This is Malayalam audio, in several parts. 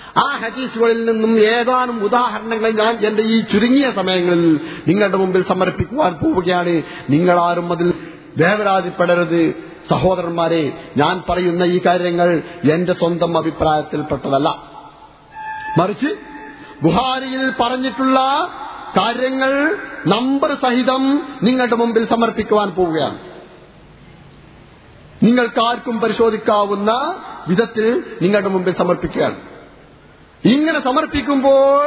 ആ ഹദീസുകളിൽ നിന്നും ഏതാനും ഉദാഹരണങ്ങൾ ഞാൻ എന്റെ ഈ ചുരുങ്ങിയ സമയങ്ങളിൽ നിങ്ങളുടെ മുമ്പിൽ സമർപ്പിക്കുവാൻ പോവുകയാണ് നിങ്ങളാരും അതിൽ വേവരാതിപ്പെടരുത് സഹോദരന്മാരെ ഞാൻ പറയുന്ന ഈ കാര്യങ്ങൾ എന്റെ സ്വന്തം അഭിപ്രായത്തിൽപ്പെട്ടതല്ല മറിച്ച് ബുഹാരിയിൽ പറഞ്ഞിട്ടുള്ള കാര്യങ്ങൾ നമ്പർ സഹിതം നിങ്ങളുടെ മുമ്പിൽ സമർപ്പിക്കുവാൻ പോവുകയാണ് നിങ്ങൾക്കാർക്കും പരിശോധിക്കാവുന്ന വിധത്തിൽ നിങ്ങളുടെ മുമ്പിൽ സമർപ്പിക്കുകയാണ് ഇങ്ങനെ സമർപ്പിക്കുമ്പോൾ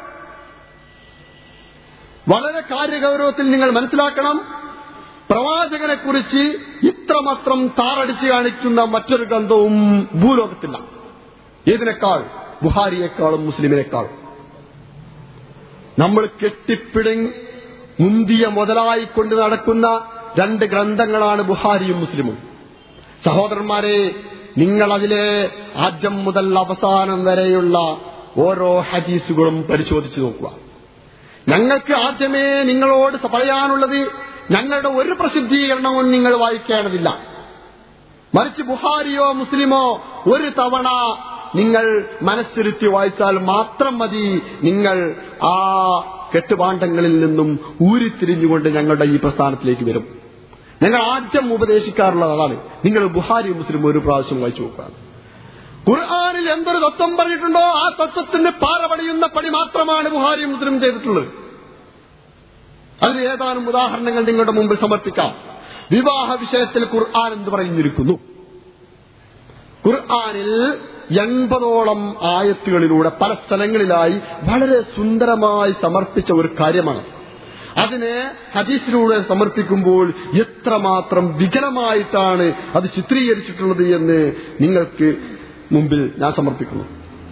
വളരെ കാര്യഗൗരവത്തിൽ നിങ്ങൾ മനസ്സിലാക്കണം പ്രവാചകനെ കുറിച്ച് ഇത്രമാത്രം താറടിച്ച് കാണിക്കുന്ന മറ്റൊരു ഗ്രന്ഥവും ഭൂലോകത്തില്ല ഏതിനേക്കാൾ ബുഹാരിയേക്കാളും മുസ്ലിമിനേക്കാളും നമ്മൾ കെട്ടിപ്പിടുങ്ങി മുന്തിയ മുതലായിക്കൊണ്ട് നടക്കുന്ന രണ്ട് ഗ്രന്ഥങ്ങളാണ് ബുഹാരിയും മുസ്ലിമും സഹോദരന്മാരെ നിങ്ങൾ അതിലെ ആദ്യം മുതൽ അവസാനം വരെയുള്ള ഓരോ ഹദീസുകളും പരിശോധിച്ചു നോക്കുക ഞങ്ങൾക്ക് ആദ്യമേ നിങ്ങളോട് പറയാനുള്ളത് ഞങ്ങളുടെ ഒരു പ്രസിദ്ധീകരണവും നിങ്ങൾ വായിക്കേണ്ടതില്ല മറിച്ച് ബുഹാരിയോ മുസ്ലിമോ ഒരു തവണ നിങ്ങൾ മനസ്സിരുത്തി വായിച്ചാൽ മാത്രം മതി നിങ്ങൾ ആ കെട്ടുപാണ്ഡങ്ങളിൽ നിന്നും ഊരിത്തിരിഞ്ഞുകൊണ്ട് ഞങ്ങളുടെ ഈ പ്രസ്ഥാനത്തിലേക്ക് വരും ഞങ്ങൾ ആദ്യം ഉപദേശിക്കാറുള്ളത് അതാണ് നിങ്ങൾ ബുഹാരി മുസ്ലിം ഒരു പ്രാവശ്യം വായിച്ചു നോക്കുക ഖുർആാനിൽ എന്തൊരു തത്വം പറഞ്ഞിട്ടുണ്ടോ ആ തത്വത്തിന് പാറപടിയുന്ന പടി മാത്രമാണ് ബുഹാരി മുസ്ലിം ചെയ്തിട്ടുള്ളത് അതിന് ഏതാനും ഉദാഹരണങ്ങൾ നിങ്ങളുടെ മുമ്പിൽ സമർപ്പിക്കാം വിവാഹ വിഷയത്തിൽ ഖുർആൻ എന്ന് പറഞ്ഞിരിക്കുന്നു ഖുർആനിൽ എൺപതോളം ആയത്തുകളിലൂടെ പല സ്ഥലങ്ങളിലായി വളരെ സുന്ദരമായി സമർപ്പിച്ച ഒരു കാര്യമാണ് അതിനെ ഹദീസിലൂടെ സമർപ്പിക്കുമ്പോൾ എത്രമാത്രം വികലമായിട്ടാണ് അത് ചിത്രീകരിച്ചിട്ടുള്ളത് എന്ന് നിങ്ങൾക്ക് മുമ്പിൽ ഞാൻ സമർപ്പിക്കുന്നു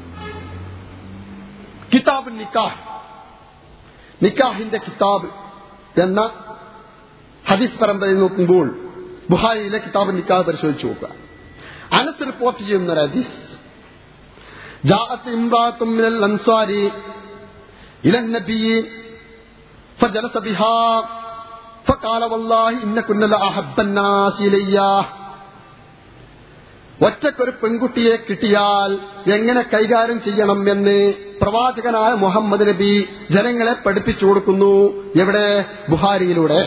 കിതാബ് നിക്കാഹ് നിക്കാഹിന്റെ കിതാബ് എന്ന ഹദീസ് പരമ്പരയിൽ നോക്കുമ്പോൾ ബുഹാരിയിലെ കിതാബ് നിക്കാഹ് പരിശോധിച്ചു നോക്കുക അനസ് റിപ്പോർട്ട് ചെയ്യുന്ന ഒരു ഹദീസ് جاءت امرأة من الأنصار إلى النبي فجلس بها فقال والله إن كنا لأحب الناس إليّ ഒറ്റക്കൊരു പെൺകുട്ടിയെ കിട്ടിയാൽ എങ്ങനെ കൈകാര്യം ചെയ്യണം എന്ന് പ്രവാചകനായ മുഹമ്മദ് നബി ജനങ്ങളെ പഠിപ്പിച്ചു കൊടുക്കുന്നു എവിടെ ബുഹാരിയിലൂടെ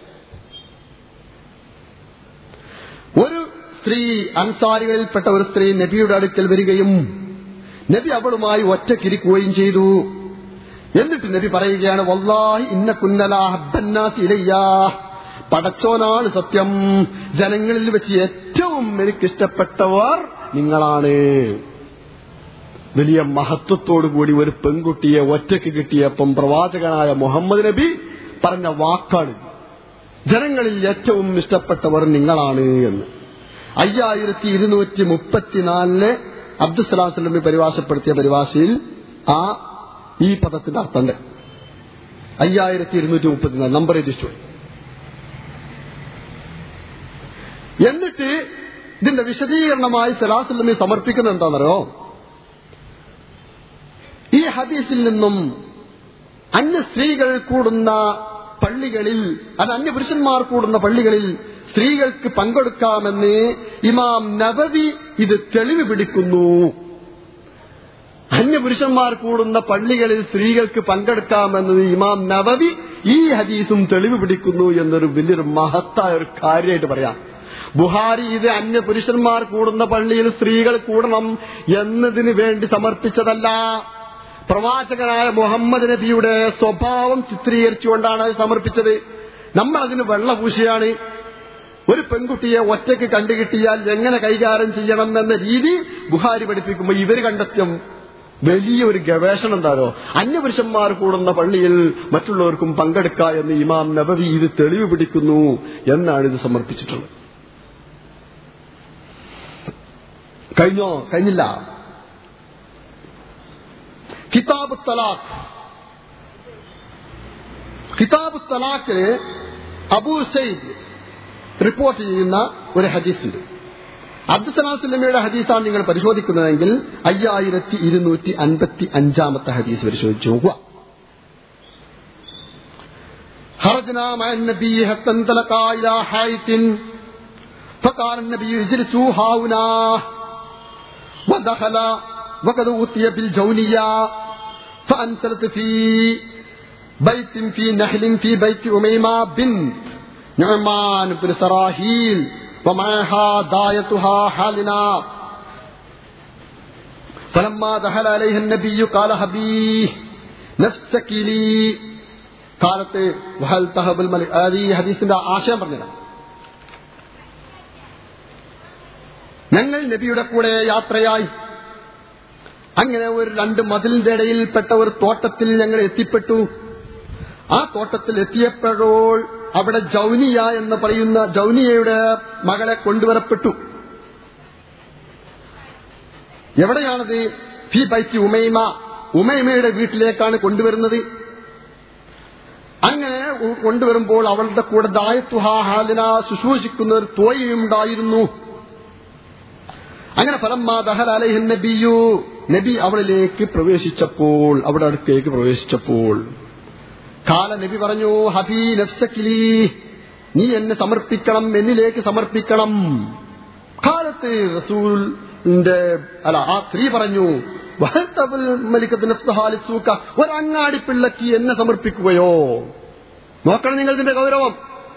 ഒരു സ്ത്രീ അൻസാരികളിൽപ്പെട്ട ഒരു സ്ത്രീ നബിയുടെ അടുക്കൽ വരികയും നബി അവളുമായി ഒറ്റക്കിരിക്കുകയും ചെയ്തു എന്നിട്ട് നബി പറയുകയാണ് വല്ലാഹി ഇന്ന കുന്നലാഹബന്നാസ് ഇലയ്യാ പടച്ചോനാണ് സത്യം ജനങ്ങളിൽ വെച്ച് ഏറ്റവും എനിക്കിഷ്ടപ്പെട്ടവർ നിങ്ങളാണ് വലിയ മഹത്വത്തോടുകൂടി ഒരു പെൺകുട്ടിയെ ഒറ്റയ്ക്ക് കിട്ടിയപ്പം പ്രവാചകനായ മുഹമ്മദ് നബി പറഞ്ഞ വാക്കാണ് ജനങ്ങളിൽ ഏറ്റവും ഇഷ്ടപ്പെട്ടവർ നിങ്ങളാണ് എന്ന് അയ്യായിരത്തി ഇരുന്നൂറ്റി മുപ്പത്തിനാലില് അബ്ദുസലാം സ്വലമി പരിഭാഷപ്പെടുത്തിയ പരിഭാഷയിൽ ആ ഈ പദത്തിന്റെ അർത്ഥമുണ്ട് അയ്യായിരത്തി ഇരുന്നൂറ്റി മുപ്പത്തിനാല് നമ്പർ രജിസ്റ്റർ എന്നിട്ട് ഇതിന്റെ വിശദീകരണമായി സലാസുല്ലമി സമർപ്പിക്കുന്നത് എന്താണെന്നറിയോ ഈ ഹദീസിൽ നിന്നും അന്യ സ്ത്രീകൾ കൂടുന്ന പള്ളികളിൽ അത് അന്യ പുരുഷന്മാർ കൂടുന്ന പള്ളികളിൽ സ്ത്രീകൾക്ക് പങ്കെടുക്കാമെന്ന് ഇമാം നബവി ഇത് തെളിവ് പിടിക്കുന്നു അന്യപുരുഷന്മാർ കൂടുന്ന പള്ളികളിൽ സ്ത്രീകൾക്ക് പങ്കെടുക്കാമെന്നത് ഇമാം നബവി ഈ ഹദീസും തെളിവ് പിടിക്കുന്നു എന്നൊരു വലിയൊരു മഹത്തായ ഒരു കാര്യമായിട്ട് പറയാം ബുഹാരി ഇത് അന്യപുരുഷന്മാർ കൂടുന്ന പള്ളിയിൽ സ്ത്രീകൾ കൂടണം എന്നതിന് വേണ്ടി സമർപ്പിച്ചതല്ല പ്രവാചകനായ മുഹമ്മദ് നബിയുടെ സ്വഭാവം ചിത്രീകരിച്ചുകൊണ്ടാണ് അത് സമർപ്പിച്ചത് നമ്മൾ അതിന് വെള്ളപൂശിയാണ് ഒരു പെൺകുട്ടിയെ ഒറ്റയ്ക്ക് കണ്ടുകിട്ടിയാൽ എങ്ങനെ കൈകാര്യം ചെയ്യണം എന്ന രീതി ബുഹാരി പഠിപ്പിക്കുമ്പോൾ ഇവർ കണ്ടെത്തിയ വലിയൊരു ഗവേഷണം എന്താണോ അന്യപുരുഷന്മാർ കൂടുന്ന പള്ളിയിൽ മറ്റുള്ളവർക്കും പങ്കെടുക്ക എന്ന് ഇമാം നബവി ഇത് തെളിവ് പിടിക്കുന്നു എന്നാണ് ഇത് സമർപ്പിച്ചിട്ടുള്ളത് കഴിഞ്ഞോ കഴിഞ്ഞില്ല കിതാബ് തലാഖ് കിതാബ് തലാഖില് അബൂ സയ്ദ് റിപ്പോർട്ട് ചെയ്യുന്ന ഒരു ഹദീസുണ്ട് അബ്ദുസലാസ്ലമയുടെ ഹദീസാണ് നിങ്ങൾ പരിശോധിക്കുന്നതെങ്കിൽ അയ്യായിരത്തി ഇരുന്നൂറ്റി അൻപത്തി അഞ്ചാമത്തെ ഹദീസ് പരിശോധിച്ചു നോക്കുക خرجنا مع النبي حتى انطلقا إلى حائط فقال النبي اجلسوا هاهنا ودخل وقد أوتي بالجونية فأنزلت في بيت في نحل في بيت أميمة بنت نعمان بن سراهيل ومعها دايتها حالنا فلما دخل عليها النبي قال حبيه نفسك لي قالت وهل تهب الملك هذه حديثിന്റെ ആശയം പറഞ്ഞതാണ് ഞങ്ങൾ നബിയുടെ കൂടെ യാത്രയായി അങ്ങനെ ഒരു രണ്ട് മതിലിന്റെ ഇടയിൽപ്പെട്ട ഒരു തോട്ടത്തിൽ ഞങ്ങൾ എത്തിപ്പെട്ടു ആ തോട്ടത്തിൽ എത്തിയപ്പോഴോൾ അവിടെ ജൗനിയ എന്ന് പറയുന്ന ജൗനിയയുടെ മകളെ കൊണ്ടുവരപ്പെട്ടു എവിടെയാണത് ഫി ബൈത്തി ഉമൈമ ഉമൈമയുടെ വീട്ടിലേക്കാണ് കൊണ്ടുവരുന്നത് അങ്ങനെ ഉ- കൊണ്ടുവരുമ്പോൾ അവളുടെ കൂടെ ദായത്തുഹ ഹാലിന ശുശ്രൂഷിക്കുന്ന ഒരു തോയുണ്ടായിരുന്നു അങ്ങനെ ഫലമ്മാ ദഹൽ അലൈഹിൻ നബിയു നബി അവളിലേക്ക് പ്രവേശിച്ചപ്പോൾ അവിടെ അടുത്തേക്ക് പ്രവേശിച്ചപ്പോൾ കാല നബി പറഞ്ഞു ഹബീ നഫ്സക്കിലി നീ എന്നെ സമർപ്പിക്കണം എന്നിലേക്ക് സമർപ്പിക്കണം കാലത്ത് റസൂലിന്റെ അല്ല ആ സ്ത്രീ പറഞ്ഞു വഹത്തബുൽ മലിക്കത്ത് നഫ്സഹാലി സൂക്ക ഒരങ്ങാടി പിള്ളക്ക് എന്നെ സമർപ്പിക്കുകയോ നോക്കണം നിങ്ങൾ ഇതിന്റെ ഗൗരവം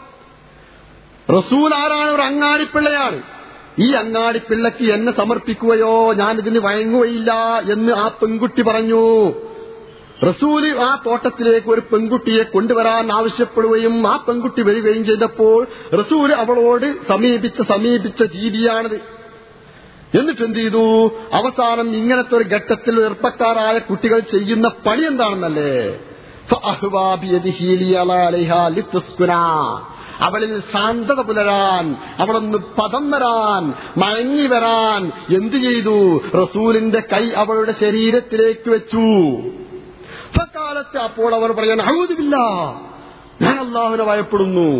റസൂൽ ആരാണ് ഒരു അങ്ങാടിപ്പിള്ളയാണ് ഈ അങ്ങാടിപ്പിള്ളക്ക് എന്നെ സമർപ്പിക്കുകയോ ഞാൻ ഇതിന് വഴങ്ങുകയില്ല എന്ന് ആ പെൺകുട്ടി പറഞ്ഞു റസൂല് ആ തോട്ടത്തിലേക്ക് ഒരു പെൺകുട്ടിയെ കൊണ്ടുവരാൻ ആവശ്യപ്പെടുകയും ആ പെൺകുട്ടി വരികയും ചെയ്തപ്പോൾ റസൂല് അവളോട് സമീപിച്ച സമീപിച്ച രീതിയാണിത് എന്നിട്ട് എന്ത് ചെയ്തു അവസാനം ഇങ്ങനത്തെ ഒരു ഘട്ടത്തിൽ ചെറുപ്പക്കാരായ കുട്ടികൾ ചെയ്യുന്ന പണി എന്താണെന്നല്ലേ ഫഅഹ്വാ ബിയദിഹി ലിയലാലിഹാ ലിതസ്കുനാ. അവളിൽ ശാന്തത പുലരാൻ അവളൊന്ന് പദം വരാൻ മയങ്ങി വരാൻ എന്തു ചെയ്തു റസൂലിന്റെ കൈ അവളുടെ ശരീരത്തിലേക്ക് വെച്ചു ഫക്കാലത്ത് അപ്പോൾ അവർ പറയാൻ ഔതുമില്ല ഞാൻ അള്ളാഹുനെ ഭയപ്പെടുന്നു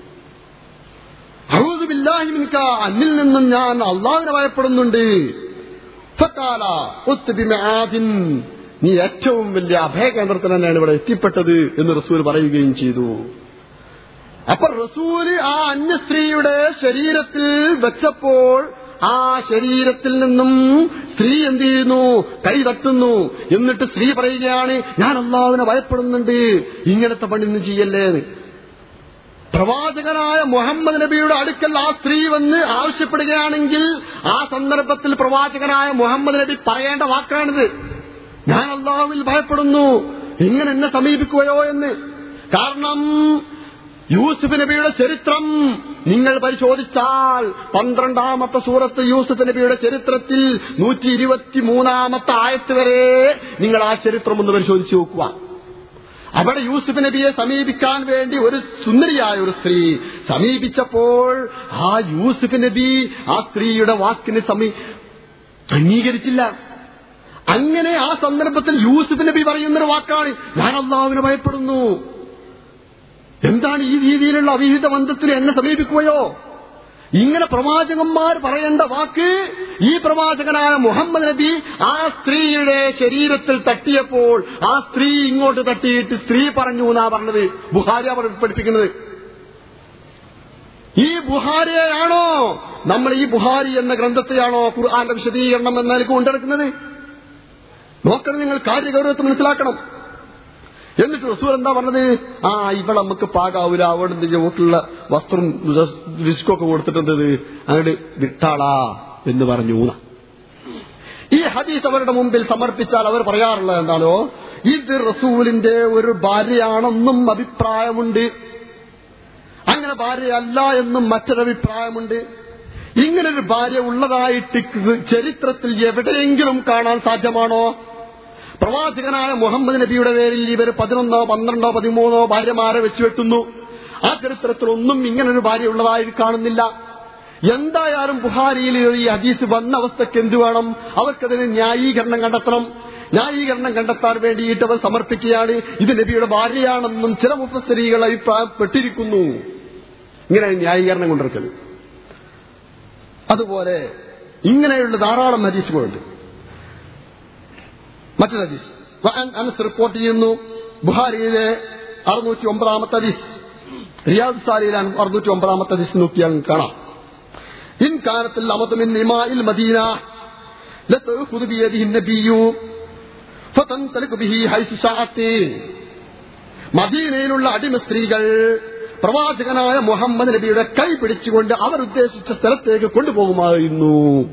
ഔതുബില്ലാഹി മിൻക അന്നിൽ നിന്നും ഞാൻ അള്ളാഹുവിനെ ഭയപ്പെടുന്നുണ്ട് ഫക്കാല ഉത്ത് ബിമആദിൻ നീ ഏറ്റവും വലിയ അഭയകേന്ദ്രത്തിൽ തന്നെയാണ് ഇവിടെ എത്തിപ്പെട്ടത് എന്ന് റസൂൽ പറയുകയും ചെയ്തു അപ്പൊ റസൂല് ആ അന്യ സ്ത്രീയുടെ ശരീരത്തിൽ വെച്ചപ്പോൾ ആ ശരീരത്തിൽ നിന്നും സ്ത്രീ എന്ത് ചെയ്യുന്നു കൈ തട്ടുന്നു എന്നിട്ട് സ്ത്രീ പറയുകയാണ് ഞാൻ അള്ളാഹുവിനെ ഭയപ്പെടുന്നുണ്ട് ഇങ്ങനത്തെ പണി ഒന്നും ചെയ്യല്ലേ എന്ന്. പ്രവാചകനായ മുഹമ്മദ് നബിയുടെ അടുക്കൽ ആ സ്ത്രീ വന്ന് ആവശ്യപ്പെടുകയാണെങ്കിൽ ആ സന്ദർഭത്തിൽ പ്രവാചകനായ മുഹമ്മദ് നബി പറയേണ്ട വാക്കാണിത് ഞാൻ അള്ളാഹുവിൽ ഭയപ്പെടുന്നു ഇങ്ങനെ എന്നെ സമീപിക്കുകയോ എന്ന് കാരണം യൂസുഫ് നബിയുടെ ചരിത്രം നിങ്ങൾ പരിശോധിച്ചാൽ പന്ത്രണ്ടാമത്തെ സൂറത്ത് യൂസുഫ് നബിയുടെ ചരിത്രത്തിൽ നൂറ്റി ഇരുപത്തി മൂന്നാമത്തെ ആയത്ത് വരെ നിങ്ങൾ ആ ചരിത്രം ഒന്ന് പരിശോധിച്ച് നോക്കുക അവിടെ യൂസുഫ് നബിയെ സമീപിക്കാൻ വേണ്ടി ഒരു സുന്ദരിയായ ഒരു സ്ത്രീ സമീപിച്ചപ്പോൾ ആ യൂസുഫ് നബി ആ സ്ത്രീയുടെ വാക്കിന് സമീ അംഗീകരിച്ചില്ല അങ്ങനെ ആ സന്ദർഭത്തിൽ യൂസുഫ് നബി പറയുന്നൊരു വാക്കാണ് ഞാൻ അള്ളാഹുവിനെ ഭയപ്പെടുന്നു എന്താണ് ഈ രീതിയിലുള്ള അവിഹിത ബന്ധത്തിന് എന്നെ സമീപിക്കുകയോ ഇങ്ങനെ പ്രവാചകന്മാർ പറയേണ്ട വാക്ക് ഈ പ്രവാചകനായ മുഹമ്മദ് നബി ആ സ്ത്രീയുടെ ശരീരത്തിൽ തട്ടിയപ്പോൾ ആ സ്ത്രീ ഇങ്ങോട്ട് തട്ടിയിട്ട് സ്ത്രീ പറഞ്ഞു എന്നാ പറഞ്ഞത് ബുഹാരി അവർ പഠിപ്പിക്കുന്നത് ഈ ബുഹാരിയെയാണോ നമ്മൾ ഈ ബുഹാരി എന്ന ഗ്രന്ഥത്തെയാണോ ഖുർആന്റെ വിശദീകരണം എന്ന നിലക്ക് കൊണ്ടെടുക്കുന്നത് നോക്കണം നിങ്ങൾ കാര്യഗൗരവത്തെ മനസ്സിലാക്കണം എന്നിട്ട് റസൂൽ എന്താ പറഞ്ഞത് ആ ഇവിടെ നമുക്ക് പാകാവൂല അവിടെ വീട്ടിലുള്ള വസ്ത്രം റിസ്കൊക്കെ കൊടുത്തിട്ടുണ്ടത് അങ്ങോട്ട് വിട്ടാളാ എന്ന് പറഞ്ഞു ഊന. ഈ ഹദീസ് അവരുടെ മുമ്പിൽ സമർപ്പിച്ചാൽ അവർ പറയാറുള്ളത് എന്താണോ ഇത് റസൂലിന്റെ ഒരു ഭാര്യയാണെന്നും അഭിപ്രായമുണ്ട് അങ്ങനെ ഭാര്യയല്ല എന്നും മറ്റൊരഭിപ്രായമുണ്ട് ഇങ്ങനൊരു ഭാര്യ ഉള്ളതായിട്ട് ചരിത്രത്തിൽ എവിടെയെങ്കിലും കാണാൻ സാധ്യമാണോ പ്രവാചകനായ മുഹമ്മദ് നബിയുടെ പേരിൽ ഇവർ പതിനൊന്നോ പന്ത്രണ്ടോ പതിമൂന്നോ ഭാര്യമാരെ വെച്ച് വെട്ടുന്നു ആ ചരിത്രത്തിലൊന്നും ഇങ്ങനൊരു ഭാര്യ ഉള്ളതായി കാണുന്നില്ല എന്തായാലും ബുഹാരിയിൽ ഈ ഹദീസ് വന്ന അവസ്ഥയ്ക്ക് എന്തു വേണം അവർക്കതിന് ന്യായീകരണം കണ്ടെത്തണം ന്യായീകരണം കണ്ടെത്താൻ വേണ്ടിയിട്ട് അവർ സമർപ്പിക്കുകയാണ് ഇത് നബിയുടെ ഭാര്യയാണെന്നും ചില മുപ്പസ്ത്രീകൾ അഭിപ്രായപ്പെട്ടിരിക്കുന്നു ഇങ്ങനെ ന്യായീകരണം കൊണ്ടിരിക്കല് അതുപോലെ ഇങ്ങനെയുള്ള ധാരാളം ഹദീസുകളുണ്ട് മറ്റൊരു ഹദീസ് വഅൻ അനസ് റിപ്പോർട്ട് ചെയ്യുന്നു ബുഹാരിയിലെ അറുന്നൂറ്റി ഒമ്പതാമത്തെ ഹദീസ് റിയാദ് സാരിയിലെ അറുന്നൂറ്റി ഒമ്പതാമത്തെ ഹദീസ് നോക്കിയാൽ കാണാം ഇൻ കാലത്തിൽ അമതുമിൻ ഇമായിൽ മദീന ലതഖുദു ബിയദിഹി നബിയ്യു ഫതൻതലിഖു ബിഹി ഹൈസു ശാഅത്തി മദീനയിലുള്ള അടിമ സ്ത്രീകൾ പ്രവാചകനായ മുഹമ്മദ് നബിയുടെ കൈ പിടിച്ചുകൊണ്ട് അവർ ഉദ്ദേശിച്ച സ്ഥലത്തേക്ക് കൊണ്ടുപോകുമായിരുന്നു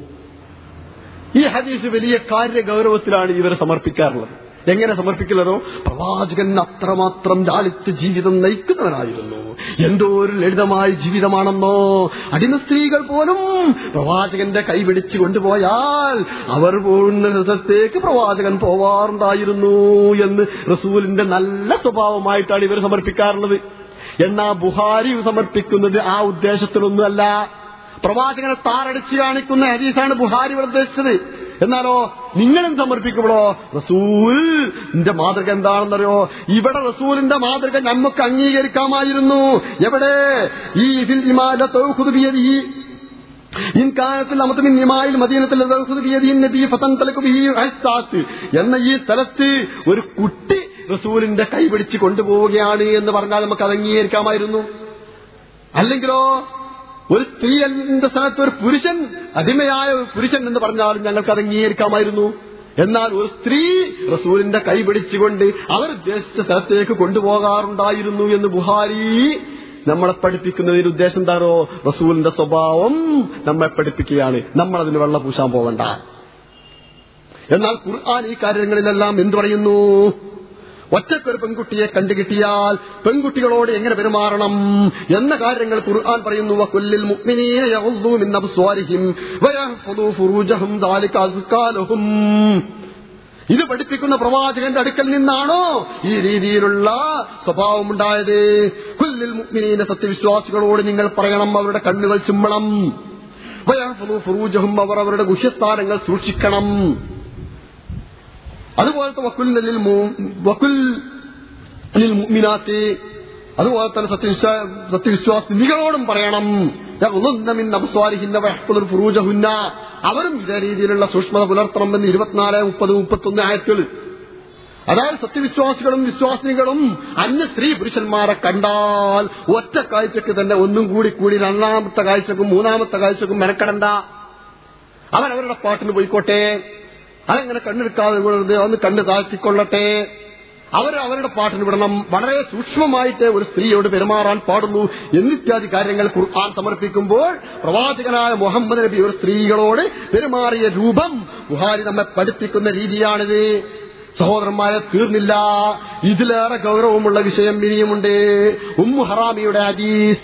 ഈ ഹദീസ് വലിയ കാര്യഗൗരവത്തിലാണ് ഇവർ സമർപ്പിക്കാറുള്ളത് എങ്ങനെ സമർപ്പിക്കുന്നതോ പ്രവാചകൻ അത്രമാത്രം ലാളിത്യ ജീവിതം നയിക്കുന്നവനായിരുന്നു എന്തോ ഒരു ലളിതമായ ജീവിതമാണെന്നോ അടിമ സ്ത്രീകൾ പോലും പ്രവാചകന്റെ കൈ പിടിച്ചു കൊണ്ടുപോയാൽ അവർ പോകുന്ന സ്ഥലത്തേക്ക് പ്രവാചകൻ പോവാറുണ്ടായിരുന്നു എന്ന് റസൂലിന്റെ നല്ല സ്വഭാവമായിട്ടാണ് ഇവർ സമർപ്പിക്കാറുള്ളത് എന്നാ ബുഹാരി സമർപ്പിക്കുന്നത് ആ ഉദ്ദേശത്തിലൊന്നുമല്ല പ്രവാചകനെ താറടിച്ച് കാണിക്കുന്ന ഹദീസാണ് ബുഹാരി ഇവിടെ ഉദ്ദേശിച്ചത് എന്നാലോ നിങ്ങളും സമർപ്പിക്കുമ്പോഴോ റസൂലിന്റെ മാതൃക എന്താണെന്നറിയോ ഇവിടെ റസൂലിന്റെ മാതൃക നമുക്ക് അംഗീകരിക്കാമായിരുന്നു എവിടെ ഈ ഫിൽ ഇമാല തൗഖുദ് ബിയദിഹി ഇൻ കാലത്തിൽ അമത്തുമിൻ നിമായിൽ മദീനത്തിൽ തൗഖുദ് ബിയദിഹി നബി ഫതൻതലഖു ബിഹി ഹസ്സാത്ത് എന്ന ഈ സ്ഥലത്ത് ഒരു കുട്ടി റസൂലിന്റെ കൈ പിടിച്ച് കൊണ്ടുപോവുകയാണ് എന്ന് പറഞ്ഞാൽ നമുക്ക് അത് അംഗീകരിക്കാമായിരുന്നു അല്ലെങ്കിലോ ഒരു സ്ത്രീ എന്ന സ്ഥലത്ത് ഒരു പുരുഷൻ അടിമയായ ഒരു പുരുഷൻ എന്ന് പറഞ്ഞാലും ഞങ്ങൾക്ക് അത് അംഗീകരിക്കാമായിരുന്നു എന്നാൽ ഒരു സ്ത്രീ റസൂലിന്റെ കൈ പിടിച്ചുകൊണ്ട് അവർ ഉദ്ദേശിച്ച സ്ഥലത്തേക്ക് കൊണ്ടുപോകാറുണ്ടായിരുന്നു എന്ന് ബുഹാരി നമ്മളെ പഠിപ്പിക്കുന്നതിന് ഉദ്ദേശം എന്താണോ റസൂലിന്റെ സ്വഭാവം നമ്മെ പഠിപ്പിക്കുകയാണ് നമ്മൾ അതിന് വെള്ളം പൂശാൻ പോകണ്ട എന്നാൽ ഖുർആൻ ഈ കാര്യങ്ങളിലെല്ലാം എന്തു പറയുന്നു ഒറ്റക്കൊരു പെൺകുട്ടിയെ കണ്ടുകിട്ടിയാൽ പെൺകുട്ടികളോട് എങ്ങനെ പെരുമാറണം എന്ന കാര്യങ്ങൾ ഖുർആൻ പറയുന്നു വകുല്ലിൽ മുഅ്മിനീന യഗ്ദൂ മിൻ അബ്സ്വാരിഹിം വയഹ്ഫദൂ ഫുറൂജഹും ദാലിക അസ്കാ ലഹും ഇത് പഠിപ്പിക്കുന്ന പ്രവാചകന്റെ അടുക്കൽ നിന്നാണോ ഈ രീതിയിലുള്ള സ്വഭാവം ഉണ്ടായത് കുല്ലിൽ മുഅ്മിനീന സത്യവിശ്വാസികളോട് നിങ്ങൾ പറയണം അവരുടെ കണ്ണുകൾ ചുമ്മണം വയഹ്ഫദൂ ഫുറൂജഹും അവർ അവരുടെ ഗുഹ്യസ്ഥാനങ്ങൾ സൂക്ഷിക്കണം അതുപോലത്തെ വക്കുൽ ലിൽ മു- വക്കുൽ ലിൽ മുഅ്മിനാത്തി അതുപോലെ തന്നെ സത്യവിശ്വാ സത്യവിശ്വാസിനികളോടും പറയണം യഗ്ളുദ്ന മിൻ അബ്സ്വാരിഹിന്ന വയഹ്ഫദുൽ ഫുറൂജഹുന്ന അവരും ഇതേ രീതിയിലുള്ള സൂക്ഷ്മത പുലർത്തണമെന്ന് ഇരുപത്തിനാല് മുപ്പത് മുപ്പത്തൊന്ന് ആയത്തുകൾ അതായത് സത്യവിശ്വാസികളും വിശ്വാസിനികളും അന്യ സ്ത്രീ പുരുഷന്മാരെ കണ്ടാൽ ഒറ്റ കാഴ്ചക്ക് തന്നെ ഒന്നും കൂടി കൂടി രണ്ടാമത്തെ കാഴ്ചക്കും മൂന്നാമത്തെ കാഴ്ചക്കും മെനക്കെടണ്ട അവരവരുടെ പാട്ടിന് പോയിക്കോട്ടെ അതെങ്ങനെ കണ്ണെടുക്കാതെ വിടരുത് ഒന്ന് കണ്ണ് താഴ്ത്തിക്കൊള്ളട്ടെ അവർ അവരുടെ പാട്ടിന് വിടണം വളരെ സൂക്ഷ്മമായിട്ട് ഒരു സ്ത്രീയോട് പെരുമാറാൻ പാടുള്ളൂ എന്നിത്യാദി കാര്യങ്ങൾ ഖുർആൻ സമർപ്പിക്കുമ്പോൾ പ്രവാചകനായ മുഹമ്മദ് നബി ഒരു സ്ത്രീകളോട് പെരുമാറിയ രൂപം ബുഹാരി നമ്മെ പഠിപ്പിക്കുന്ന രീതിയാണിത് സഹോദരന്മാരെ തീർന്നില്ല ഇതിലേറെ ഗൗരവമുള്ള വിഷയം ഇനിയുമുണ്ട് ഉമ്മു ഹറാമിയുടെ ഹദീസ്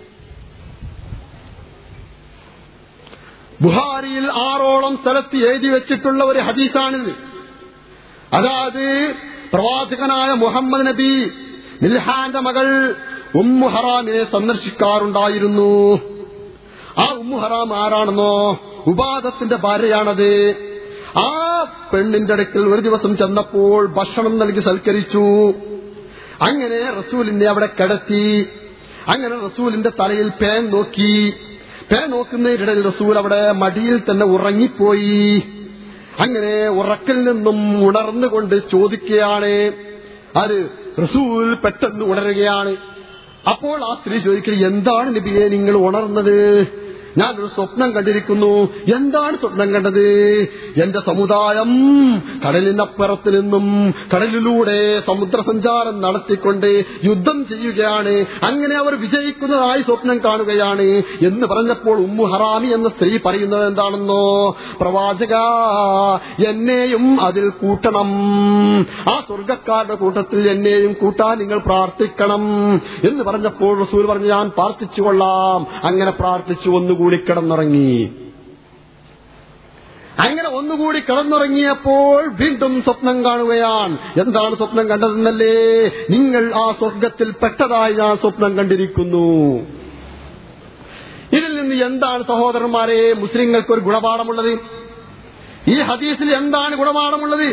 ബുഹാരിയിൽ ആറോളം സ്ഥലത്ത് എഴുതി വെച്ചിട്ടുള്ള ഒരു ഹദീസാണിത് അതായത് പ്രവാചകനായ മുഹമ്മദ് നബി മിൽഹാന്റെ മകൾ ഉമ്മു ഹറാമിനെ സന്ദർശിക്കാറുണ്ടായിരുന്നു ആ ഉമ്മു ഹറാം ആരാണെന്നോ ഉപാദത്തിന്റെ ഭാര്യയാണത് ആ പെണ്ണിന്റെ അടുക്കൽ ഒരു ദിവസം ചെന്നപ്പോൾ ഭക്ഷണം നൽകി സൽക്കരിച്ചു അങ്ങനെ റസൂലിനെ അവിടെ കിടത്തി അങ്ങനെ റസൂലിന്റെ തലയിൽ പേൻ നോക്കി പേൻ നോക്കുന്നതിനിടയിൽ റസൂൽ അവിടെ മടിയിൽ തന്നെ ഉറങ്ങിപ്പോയി അങ്ങനെ ഉറക്കിൽ നിന്നും ഉണർന്നുകൊണ്ട് ചോദിക്കുകയാണ് അത് റസൂൽ പെട്ടെന്ന് ഉണരുകയാണ് അപ്പോൾ ആ സ്ത്രീ ചോദിക്കുന്നത് എന്താണ് നബിയെ നിങ്ങൾ ഉണർന്നത് ഞാനൊരു സ്വപ്നം കണ്ടിരിക്കുന്നു എന്താണ് സ്വപ്നം കണ്ടത് എന്റെ സമുദായം കടലിനപ്പുറത്ത് നിന്നും കടലിലൂടെ സമുദ്രസഞ്ചാരം നടത്തിക്കൊണ്ട് യുദ്ധം ചെയ്യുകയാണ് അങ്ങനെ അവർ വിജയിക്കുന്നതായി സ്വപ്നം കാണുകയാണ് എന്ന് പറഞ്ഞപ്പോൾ ഉമ്മു ഹറാമി എന്ന സ്ത്രീ പറയുന്നത് എന്താണെന്നോ പ്രവാചക എന്നെയും അതിൽ കൂട്ടണം ആ സ്വർഗക്കാരുടെ കൂട്ടത്തിൽ എന്നെയും കൂട്ടാൻ നിങ്ങൾ പ്രാർത്ഥിക്കണം എന്ന് പറഞ്ഞപ്പോൾ റസൂൽ പറഞ്ഞു ഞാൻ പ്രാർത്ഥിച്ചു കൊള്ളാം അങ്ങനെ പ്രാർത്ഥിച്ചു ഒന്നുകൂടി കിടന്നുറങ്ങി അങ്ങനെ ഒന്നുകൂടി കിടന്നുറങ്ങിയപ്പോൾ വീണ്ടും സ്വപ്നം കാണുകയാണ് എന്താണ് സ്വപ്നം കണ്ടതെന്നല്ലേ നിങ്ങൾ ആ സ്വർഗത്തിൽ പെട്ടതായി ഞാൻ സ്വപ്നം കണ്ടിരിക്കുന്നു ഇതിൽ നിന്ന് എന്താണ് സഹോദരന്മാരെ മുസ്ലിങ്ങൾക്ക് ഒരു ഗുണപാഠമുള്ളത് ഈ ഹദീസിൽ എന്താണ് ഗുണപാഠമുള്ളത്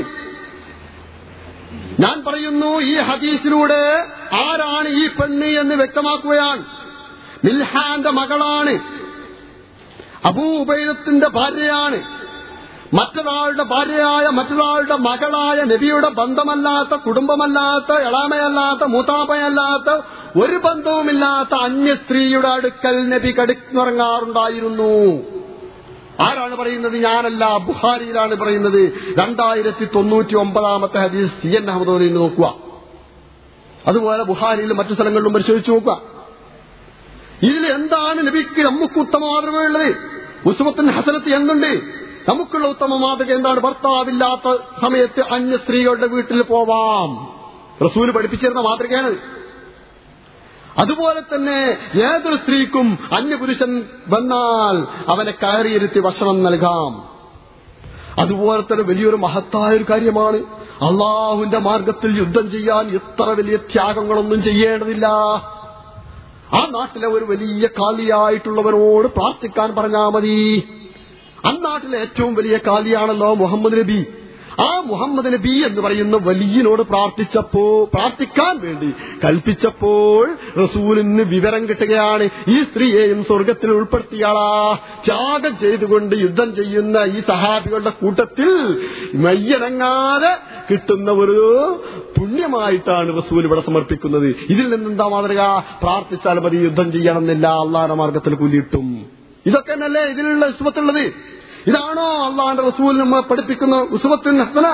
ഞാൻ പറയുന്നു ഈ ഹദീസിലൂടെ ആരാണ് ഈ പെണ്ണ് എന്ന് വ്യക്തമാക്കുകയാണ് മിൽഹാന്റെ മകളാണ് അബൂബൈദത്തിന്റെ ഭാര്യയാണ് മറ്റൊരാളുടെ ഭാര്യയായ മറ്റൊരാളുടെ മകളായ നബിയുടെ ബന്ധമല്ലാത്ത കുടുംബമല്ലാത്ത എളാമയല്ലാത്ത മൂത്താപ്പയല്ലാത്ത ഒരു ബന്ധവുമില്ലാത്ത അന്യ സ്ത്രീയുടെ അടുക്കൽ നബി കടുന്നുറങ്ങാറുണ്ടായിരുന്നു ആരാണ് പറയുന്നത് ഞാനല്ല ബുഹാരിയിലാണ് പറയുന്നത് രണ്ടായിരത്തി തൊണ്ണൂറ്റി ഒമ്പതാമത്തെ ഹദീസ് സി എൻ അഹമ്മദ് പറയുന്നത് നോക്കുക അതുപോലെ ബുഹാരിയിലും മറ്റു സ്ഥലങ്ങളിലും പരിശോധിച്ച് നോക്കുക ഇതിൽ എന്താണ് നബിക്ക് നമുക്ക് ഉത്തമ മാതൃകയുള്ളത് ഉസ്മത്തിന് ഹസനത്ത് എന്തുണ്ട് നമുക്കുള്ള ഉത്തമ മാതൃക എന്താണ് ഭർത്താവില്ലാത്ത സമയത്ത് അന്യ സ്ത്രീകളുടെ വീട്ടിൽ പോവാം റസൂല് പഠിപ്പിച്ചിരുന്ന മാതൃകയാണ് അതുപോലെ തന്നെ ഏതൊരു സ്ത്രീക്കും അന്യപുരുഷൻ വന്നാൽ അവനെ കയറിയിരുത്തി ഭക്ഷണം നൽകാം അതുപോലെ തന്നെ വലിയൊരു മഹത്തായ ഒരു കാര്യമാണ് അള്ളാഹുവിന്റെ മാർഗത്തിൽ യുദ്ധം ചെയ്യാൻ എത്ര വലിയ ത്യാഗങ്ങളൊന്നും ചെയ്യേണ്ടതില്ല ആ നാട്ടിലെ ഒരു വലിയ കാലിയായിട്ടുള്ളവരോട് പ്രാർത്ഥിക്കാൻ പറഞ്ഞാൽ മതി അന്നാട്ടിലെ ഏറ്റവും വലിയ കാലിയാണല്ലോ മുഹമ്മദ് നബി ആ മുഹമ്മദ് നബി എന്ന് പറയുന്ന വലിയനോട് പ്രാർത്ഥിച്ചപ്പോ പ്രാർത്ഥിക്കാൻ വേണ്ടി കൽപ്പിച്ചപ്പോൾ റസൂലിന് വിവരം കിട്ടുകയാണ് ഈ സ്ത്രീയെയും സ്വർഗത്തിൽ ഉൾപ്പെടുത്തിയാളാ ത്യാഗം ചെയ്തുകൊണ്ട് യുദ്ധം ചെയ്യുന്ന ഈ സഹാബികളുടെ കൂട്ടത്തിൽ മയ്യടങ്ങാതെ കിട്ടുന്ന ഒരു പുണ്യമായിട്ടാണ് റസൂൽ ഇവിടെ സമർപ്പിക്കുന്നത് ഇതിൽ നിന്നെന്താ മാതൃക പ്രാർത്ഥിച്ചാൽ മതി യുദ്ധം ചെയ്യണമെന്നില്ല അള്ളാഹന്റെ മാർഗത്തിൽ കൂലിയിട്ടും ഇതൊക്കെ തന്നെയല്ലേ ഇതിലുള്ള ഉസ്വത്തുള്ളത് ഇതാണോ അള്ളാന്റെ റസൂൽ നമ്മെ പഠിപ്പിക്കുന്ന ഉസുവത്തിൻ ഹസന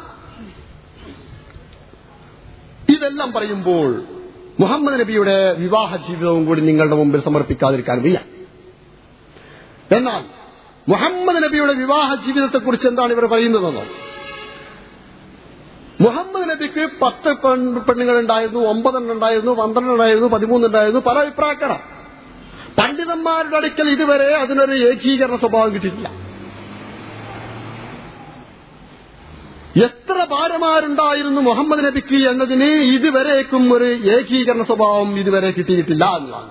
ഇതെല്ലാം പറയുമ്പോൾ മുഹമ്മദ് നബിയുടെ വിവാഹ ജീവിതവും കൂടി നിങ്ങളുടെ മുമ്പിൽ സമർപ്പിക്കാതിരിക്കാൻ വയ്യ എന്നാൽ മുഹമ്മദ് നബിയുടെ വിവാഹ ജീവിതത്തെക്കുറിച്ച് എന്താണ് ഇവർ പറയുന്നതെന്നോ മുഹമ്മദ് നബിക്ക് പത്ത് പെണ്ണുങ്ങൾ ഉണ്ടായിരുന്നു ഒമ്പതെണ്ണം ഉണ്ടായിരുന്നു പന്ത്രണ്ട് ഉണ്ടായിരുന്നു പതിമൂന്ന് ഉണ്ടായിരുന്നു പല അഭിപ്രായക്കാരാണ് പണ്ഡിതന്മാരുടെ അടുക്കൽ ഇതുവരെ അതിനൊരു ഏകീകരണ സ്വഭാവം കിട്ടിയിട്ടില്ല എത്ര ഭാര്യമാരുണ്ടായിരുന്നു മുഹമ്മദ് നബിക്ക് എന്നതിന് ഇതുവരേക്കും ഒരു ഏകീകരണ സ്വഭാവം ഇതുവരെ കിട്ടിയിട്ടില്ല എന്നതാണ്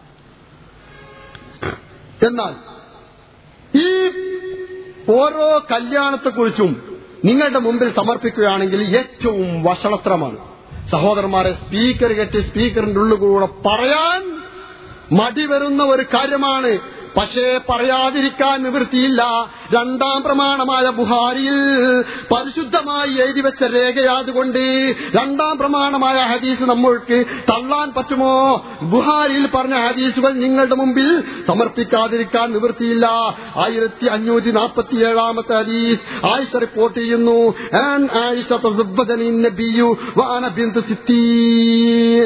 എന്നാൽ ഈ ഓരോ കല്യാണത്തെക്കുറിച്ചും നിങ്ങളുടെ മുമ്പിൽ സമർപ്പിക്കുകയാണെങ്കിൽ ഏറ്റവും വഷളത്രമാണ് സഹോദരന്മാരെ സ്പീക്കർ കെട്ടി സ്പീക്കറിന്റെ ഉള്ളിൽ കൂടെ പറയാൻ മടി വരുന്ന ഒരു കാര്യമാണ് പക്ഷേ പറയാതിരിക്കാൻ നിവൃത്തിയില്ല രണ്ടാം പ്രമാണമായ ബുഹാരിയിൽ പരിശുദ്ധമായി എഴുതി വെച്ച രേഖയാതുകൊണ്ട് രണ്ടാം പ്രമാണമായ ഹദീസ് നമ്മൾക്ക് തള്ളാൻ പറ്റുമോ ബുഹാരിയിൽ പറഞ്ഞ ഹദീസുകൾ നിങ്ങളുടെ മുമ്പിൽ സമർപ്പിക്കാതിരിക്കാൻ നിവൃത്തിയില്ല ആയിരത്തി അഞ്ഞൂറ്റി നാൽപ്പത്തി ഏഴാമത്തെ ഹദീസ് ആയിഷ റിപ്പോർട്ട് ചെയ്യുന്നു ആൻ ആയിഷ തസബ്ബദനി നബിയു വാന ബിന്ദു സിത്തീൻ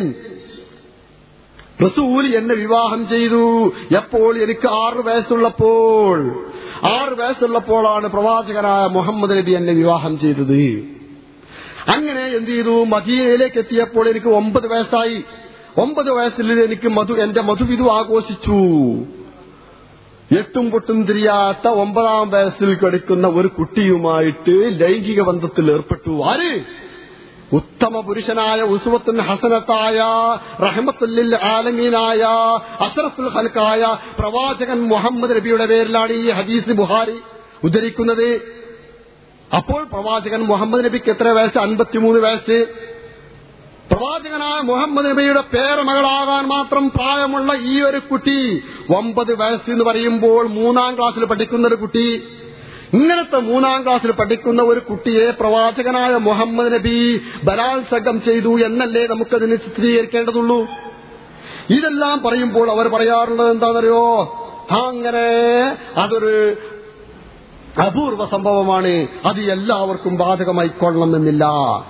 റസൂൽ എന്നെ വിവാഹം ചെയ്തു എപ്പോൾ എനിക്ക് ആറ് വയസ്സുള്ളപ്പോൾ ആറ് വയസ്സുള്ളപ്പോഴാണ് പ്രവാചകനായ മുഹമ്മദ് നബി എന്നെ വിവാഹം ചെയ്തത് അങ്ങനെ എന്ത് ചെയ്തു മദീനയിലേക്ക് എത്തിയപ്പോൾ എനിക്ക് ഒമ്പത് വയസ്സായി ഒമ്പത് വയസ്സിൽ എനിക്ക് മധു എന്റെ മധുവിധു ആഘോഷിച്ചു എട്ടും പൊട്ടും തിരിയാത്ത ഒമ്പതാം വയസ്സിൽ കിടക്കുന്ന ഒരു കുട്ടിയുമായിട്ട് ലൈംഗിക ബന്ധത്തിൽ ഏർപ്പെട്ടു ആര് ഉത്തമ പുരുഷനായ ഉസുവത്തുൻ ഹസനത്തായ റഹമത്തുല്ലിൽ ആലമീനായ അഷറഫുൽ ഹൽക്കായ പ്രവാചകൻ മുഹമ്മദ് നബിയുടെ പേരിലാണ് ഈ ഹദീസ് ബുഹാരി ഉദ്ധരിക്കുന്നത് അപ്പോൾ പ്രവാചകൻ മുഹമ്മദ് നബിക്ക് എത്ര വയസ്സ് അൻപത്തിമൂന്ന് വയസ്സ് പ്രവാചകനായ മുഹമ്മദ് നബിയുടെ പേരമകളാകാൻ മാത്രം പ്രായമുള്ള ഈ ഒരു കുട്ടി ഒമ്പത് വയസ്സ് എന്ന് പറയുമ്പോൾ മൂന്നാം ക്ലാസ്സിൽ പഠിക്കുന്ന ഒരു കുട്ടി ഇങ്ങനത്തെ മൂന്നാം ക്ലാസ്സിൽ പഠിക്കുന്ന ഒരു കുട്ടിയെ പ്രവാചകനായ മുഹമ്മദ് നബി ബലാത്സംഗം ചെയ്തു എന്നല്ലേ നമുക്കതിന് ചിത്രീകരിക്കേണ്ടതുള്ളൂ ഇതെല്ലാം പറയുമ്പോൾ അവർ പറയാറുള്ളത് എന്താണെന്നറിയോ അങ്ങനെ അതൊരു അപൂർവ സംഭവമാണ് അത് എല്ലാവർക്കും ബാധകമായി കൊള്ളണമെന്നില്ല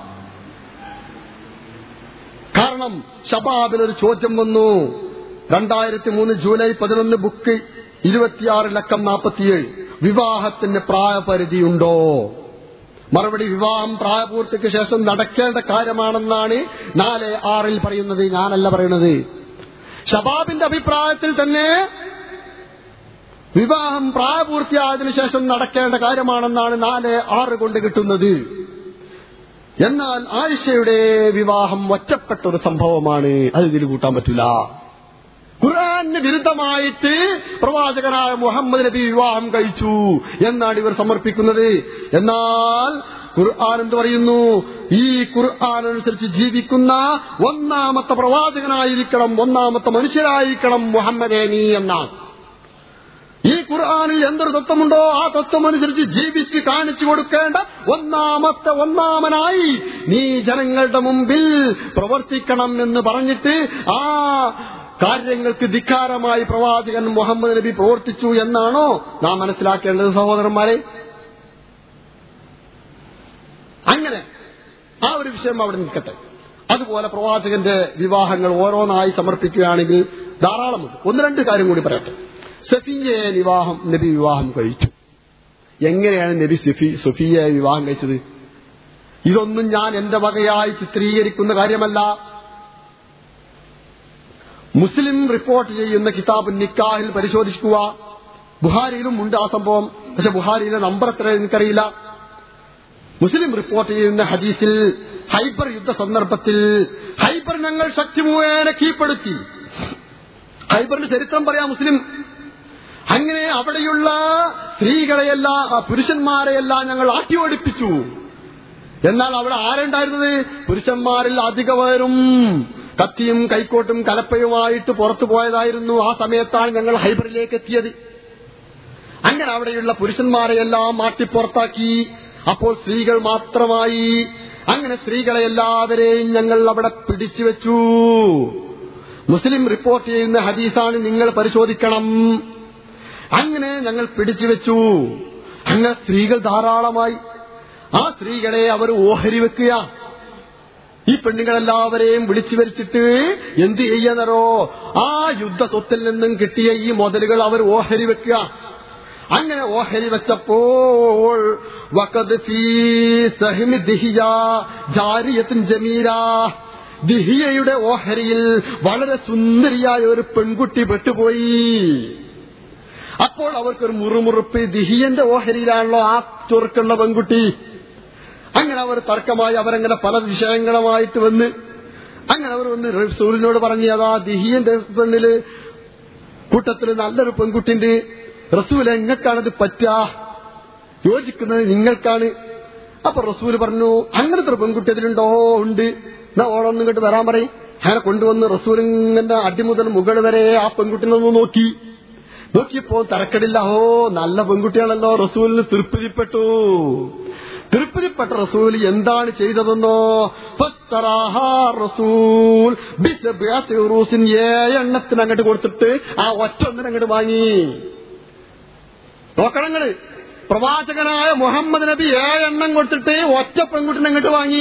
കാരണം ഷബാബിൽ ഒരു ചോദ്യം വന്നു രണ്ടായിരത്തി മൂന്ന് ജൂലൈ പതിനൊന്ന് ബുക്ക് ഇരുപത്തിയാറ് ലക്കം നാൽപ്പത്തിയേഴ് വിവാഹത്തിന് പ്രായപരിധിയുണ്ടോ മറുപടി വിവാഹം പ്രായപൂർത്തിക്ക് ശേഷം നടക്കേണ്ട കാര്യമാണെന്നാണ് നാല് ആറിൽ പറയുന്നത് ഞാനല്ല പറയുന്നത് ഷബാബിന്റെ അഭിപ്രായത്തിൽ തന്നെ വിവാഹം പ്രായപൂർത്തിയായതിനു ശേഷം നടക്കേണ്ട കാര്യമാണെന്നാണ് നാല് ആറ് കൊണ്ട് കിട്ടുന്നത് എന്നാൽ ആയിഷയുടെ വിവാഹം ഒറ്റപ്പെട്ട ഒരു സംഭവമാണ് അത് ഇതിൽ കൂട്ടാൻ പറ്റില്ല ഖുർആന് വിരുദ്ധമായിട്ട് പ്രവാചകനായ മുഹമ്മദ് നബി വിവാഹം കഴിച്ചു എന്നാണ് ഇവർ സമർപ്പിക്കുന്നത് എന്നാൽ ഖുർആൻ എന്ത് പറയുന്നു ഈ ഖുർആൻ അനുസരിച്ച് ജീവിക്കുന്ന ഒന്നാമത്തെ പ്രവാചകനായിരിക്കണം ഒന്നാമത്തെ മനുഷ്യരായിരിക്കണം മുഹമ്മദേ നീ എന്നാണ് ഈ ഖുർആാനിൽ എന്തൊരു തത്വമുണ്ടോ ആ തത്വമനുസരിച്ച് ജീവിച്ച് കാണിച്ചു കൊടുക്കേണ്ട ഒന്നാമത്തെ ഒന്നാമനായി നീ ജനങ്ങളുടെ മുമ്പിൽ പ്രവർത്തിക്കണം എന്ന് പറഞ്ഞിട്ട് ആ കാര്യങ്ങൾക്ക് ധിക്കാരമായി പ്രവാചകൻ മുഹമ്മദ് നബി പ്രവർത്തിച്ചു എന്നാണോ നാം മനസ്സിലാക്കേണ്ടത് സഹോദരന്മാരെ അങ്ങനെ ആ ഒരു വിഷയം അവിടെ നിൽക്കട്ടെ അതുപോലെ പ്രവാചകന്റെ വിവാഹങ്ങൾ ഓരോന്നായി സമർപ്പിക്കുകയാണെങ്കിൽ ധാരാളമുണ്ട് ഒന്ന് രണ്ട് കാര്യം കൂടി പറയട്ടെ സഫിയെ വിവാഹം നബി വിവാഹം കഴിച്ചു എങ്ങനെയാണ് നബി സഫി സഫിയെ വിവാഹം കഴിച്ചത് ഇതൊന്നും ഞാൻ എന്റെ വകയായി ചിത്രീകരിക്കുന്ന കാര്യമല്ല മുസ്ലിം റിപ്പോർട്ട് ചെയ്യുന്ന കിതാബ് നിക്കാഹിൽ പരിശോധിക്കുക ബുഹാരിയിലും ഉണ്ട് ആ സംഭവം പക്ഷെ ബുഹാരിയിലെ നമ്പർ എത്ര എനിക്കറിയില്ല മുസ്ലിം റിപ്പോർട്ട് ചെയ്യുന്ന ഹദീസിൽ ഹൈബർ യുദ്ധ സന്ദർഭത്തിൽ ഹൈബർ ഞങ്ങൾ ശക്തി മുഖേന കീഴ്പ്പെടുത്തി ഹൈബറിന്റെ ചരിത്രം പറയാം മുസ്ലിം അങ്ങനെ അവിടെയുള്ള സ്ത്രീകളെയെല്ലാം ആ പുരുഷന്മാരെയെല്ലാം ഞങ്ങൾ ആട്ടിയോടിപ്പിച്ചു എന്നാൽ അവിടെ ആരുണ്ടായിരുന്നത് പുരുഷന്മാരിൽ അധികവരും കത്തിയും കൈക്കോട്ടും കലപ്പയുമായിട്ട് പുറത്തു പോയതായിരുന്നു ആ സമയത്താണ് ഞങ്ങൾ ഹൈബറിലേക്ക് എത്തിയത് അങ്ങനെ അവിടെയുള്ള പുരുഷന്മാരെയെല്ലാം മാറ്റിപ്പുറത്താക്കി അപ്പോൾ സ്ത്രീകൾ മാത്രമായി അങ്ങനെ സ്ത്രീകളെ എല്ലാവരെയും ഞങ്ങൾ അവിടെ പിടിച്ചു വെച്ചു മുസ്ലിം റിപ്പോർട്ട് ചെയ്യുന്ന ഹദീസാണ് നിങ്ങൾ പരിശോധിക്കണം അങ്ങനെ ഞങ്ങൾ പിടിച്ചു വെച്ചു അങ്ങനെ സ്ത്രീകൾ ധാരാളമായി ആ സ്ത്രീകളെ അവർ ഓഹരി വെക്കുക ഈ പെണ്ണുങ്ങളെല്ലാവരെയും വിളിച്ചു വരിച്ചിട്ട് എന്ത് ചെയ്യാനറോ ആ യുദ്ധ സ്വത്തിൽ നിന്നും കിട്ടിയ ഈ മുതലുകൾ അവർ ഓഹരി വെക്കുക അങ്ങനെ ഓഹരി വെച്ചപ്പോൾ വഖദ് ഫീ സഹ്മി ദിഹിയ ജാരിയത്തുൻ ജമീല ദിഹിയയുടെ ഓഹരിയിൽ വളരെ സുന്ദരിയായ ഒരു പെൺകുട്ടി പെട്ടുപോയി അപ്പോൾ അവർക്കൊരു മുറുമുറുപ്പ് ദിഹിയന്റെ ഓഹരിയിലാണല്ലോ ആ ചൊറുക്കുള്ള പെൺകുട്ടി അങ്ങനെ അവർ തർക്കമായി അവരങ്ങനെ പല വിഷയങ്ങളുമായിട്ട് വന്ന് അങ്ങനെ അവർ വന്ന് റസൂലിനോട് പറഞ്ഞു അതാ ദിഹിയന്റെ പെണ്ണില് കൂട്ടത്തില് നല്ലൊരു പെൺകുട്ടിണ്ട് റസൂൽ എങ്ങക്കാണത് പറ്റുക യോജിക്കുന്നത് നിങ്ങൾക്കാണ് അപ്പൊ റസൂല് പറഞ്ഞു അങ്ങനത്തെ ഒരു പെൺകുട്ടി അതിലുണ്ടോ ഉണ്ട് എന്നാ ഓളൊന്നും ഇങ്ങോട്ട് വരാൻ പറയും അങ്ങനെ കൊണ്ടുവന്ന് റസൂലിന്റെ അടി മുതൽ മുകൾ വരെ ആ പെൺകുട്ടിനെ ഒന്ന് നോക്കി നോക്കിയപ്പോ തരക്കടില്ല ഓ നല്ല പെൺകുട്ടിയാണല്ലോ റസൂലിന് തൃപ്തിപ്പെട്ടു തൃപ്തിപ്പെട്ട റസൂൽ എന്താണ് ചെയ്തതെന്നോ ഫസ്തറാഹാ റസൂൽ ബിസബിഅത്തി ഉറൂസിൻ ഏഴെണ്ണത്തിന് അങ്ങോട്ട് കൊടുത്തിട്ട് ആ ഒറ്റ ഒന്നിനെ അങ്ങോട്ട് വാങ്ങി നോക്കണങ്ങള് പ്രവാചകനായ മുഹമ്മദ് നബി ഏഴെണ്ണം കൊടുത്തിട്ട് ഒറ്റ പെൺകുട്ടിനെ അങ്ങോട്ട് വാങ്ങി